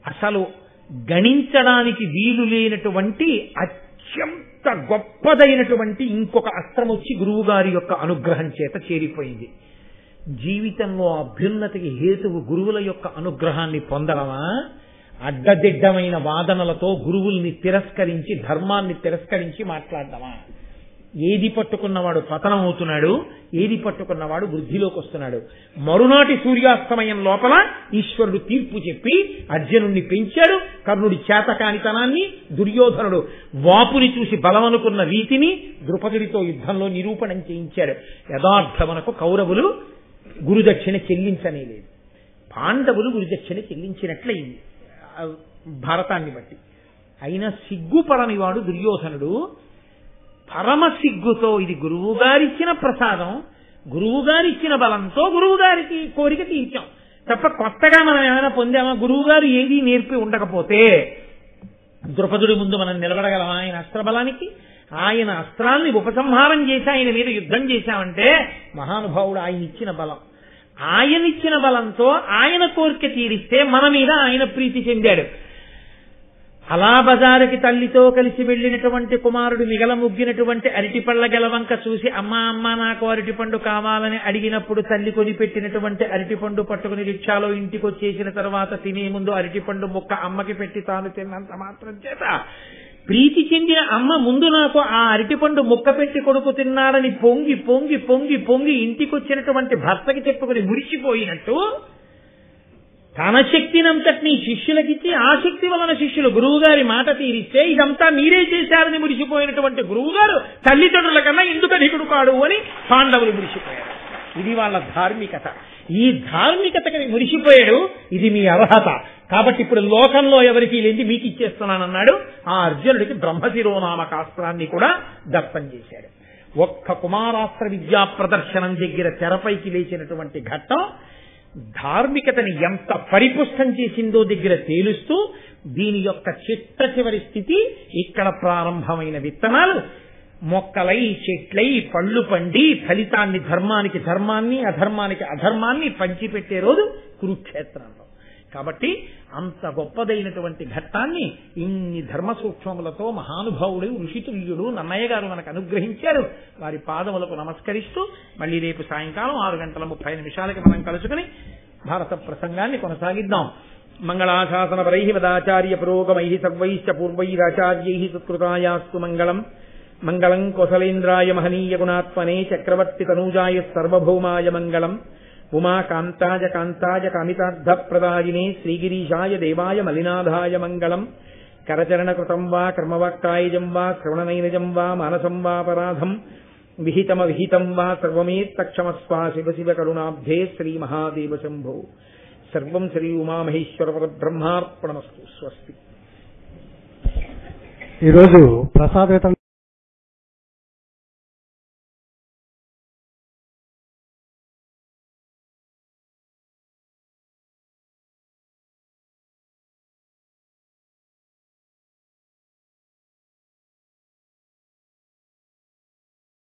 అసలు గణించడానికి వీలు లేనటువంటి అత్యంత గొప్పదైనటువంటి ఇంకొక అస్త్రం వచ్చి గురువుగారి యొక్క అనుగ్రహం చేత చేరిపోయింది జీవితంలో అభ్యున్నతికి హేతువు గురువుల యొక్క అనుగ్రహాన్ని పొందడమా అడ్డదిడ్డమైన వాదనలతో గురువుల్ని తిరస్కరించి ధర్మాన్ని తిరస్కరించి మాట్లాడడమా ఏది పట్టుకున్నవాడు పతనం అవుతున్నాడు ఏది పట్టుకున్నవాడు వృద్ధిలోకి వస్తున్నాడు మరునాటి సూర్యాస్తమయం లోపల ఈశ్వరుడు తీర్పు చెప్పి అర్జునుణ్ణి పెంచాడు కర్ణుడి చేతకానితనాన్ని దుర్యోధనుడు వాపుని చూసి బలమనుకున్న రీతిని ద్రుపదుడితో యుద్ధంలో నిరూపణం చేయించాడు యథార్థమనకు కౌరవులు గురుదక్షిణ చెల్లించనేలేదు పాండవులు గురుదక్షిణ చెల్లించినట్లయింది ఆ భారతాన్ని బట్టి అయినా సిగ్గుపడని వాడు దుర్యోధనుడు పరమ సిగ్గుతో ఇది గురువు గారిచ్చిన ప్రసాదం గురువు గారిచ్చిన బలంతో గురువు గారికి కోరిక తీర్చాం తప్ప కొత్తగా మనం ఏమైనా పొందామా గురువు గారు ఏది నేర్పి ఉండకపోతే ద్రుపదుడి ముందు మనం నిలబడగలమా ఆయన అస్త్రబలానికి ఆయన అస్త్రాల్ని ఉపసంహారం చేసి ఆయన మీద యుద్ధం చేశామంటే మహానుభావుడు ఆయన ఇచ్చిన బలం ఆయన ఇచ్చిన బలంతో ఆయన కోరిక తీరిస్తే మన మీద ఆయన ప్రీతి చెందాడు అలా బజారుకి తల్లితో కలిసి వెళ్లినటువంటి కుమారుడు మిగల ముగ్గినటువంటి అరటిపళ్ళ గెలవంక చూసి అమ్మా అమ్మ నాకు అరటిపండు కావాలని అడిగినప్పుడు తల్లి కొనిపెట్టినటువంటి అరటిపండు పట్టుకుని రిక్షాలో ఇంటికి వచ్చేసిన తర్వాత తినే ముందు అరటిపండు ముక్క అమ్మకి పెట్టి తాను తిన్నంత మాత్రం చేత ప్రీతి చెందిన అమ్మ ముందు నాకు ఆ అరటిపండు ముక్క పెట్టి కొడుకు తిన్నాడని పొంగి పొంగి పొంగి పొంగి ఇంటికి వచ్చినటువంటి భర్తకి చెప్పుకుని మురిసిపోయినట్టు తన శక్తినంతటినీ శిష్యులకిచ్చి ఆ శక్తి వలన శిష్యులు గురువుగారి మాట తీరిస్తే ఇదంతా మీరే చేశారని మురిసిపోయినటువంటి గురువుగారు తల్లిదండ్రుల కన్నా ఎందుకు అధికుడు కాడు అని పాండవులు మురిసిపోయారు ఇది వాళ్ళ ధార్మికత ఈ ధార్మికతకి మురిసిపోయాడు ఇది మీ అర్హత కాబట్టి ఇప్పుడు లోకంలో ఎవరికి లేని మీకు ఇచ్చేస్తున్నానన్నాడు ఆ అర్జునుడికి బ్రహ్మశిరోనామకాస్త్రాన్ని కూడా దత్తం చేశాడు ఒక్క కుమారాస్త్ర విద్యా ప్రదర్శనం దగ్గర తెరపైకి వేసినటువంటి ఘట్టం ధార్మికతని ఎంత పరిపుష్టం చేసిందో దగ్గర తేలుస్తూ దీని యొక్క చిట్ట చివరి స్థితి ఇక్కడ ప్రారంభమైన విత్తనాలు మొక్కలై చెట్లై పళ్ళు పండి ఫలితాన్ని ధర్మానికి ధర్మాన్ని అధర్మానికి అధర్మాన్ని పంచిపెట్టే రోజు కురుక్షేత్రంలో కాబట్టి అంత గొప్పదైనటువంటి ఘట్టాన్ని ఇన్ని ధర్మ సూక్ష్మములతో మహానుభావుడు ఋషితుల్యుడు నన్నయ్య గారు మనకు అనుగ్రహించారు వారి పాదములకు నమస్కరిస్తూ మళ్ళీ రేపు సాయంకాలం ఆరు గంటల ముప్పై నిమిషాలకి మనం కలుసుకుని భారత ప్రసంగాన్ని కొనసాగిద్దాం మంగళాశాసన పరై వదాచార్య పురోగమై సర్వైశ్చ పూర్వైరాచార్యై సత్కృతాయాస్తు మంగళం మంగళం కోసలేంద్రాయ మహనీయ గుణాత్మనే చక్రవర్తి తనూజాయ సర్వభౌమాయ మంగళం ఉమాకాంతాయ కాంతాయ కామితార్థప్రదాయినే శ్రీగిరీశాయ దేవాయ మలినాథాయ మంగళం కరచరణకృతం వా కర్మవాక్కాయజం వా శ్రవణనైనజం వా మానసం వాపరాధం విహితమ విహితం వా సర్వమేత్తక్షమస్వా శివ శివ కరుణాబ్ధే శ్రీ మహాదేవ శంభో సర్వం శ్రీ ఉమామహేశ్వర బ్రహ్మార్పణమస్తు స్వస్తి ఈరోజు ప్రసాద వితరణ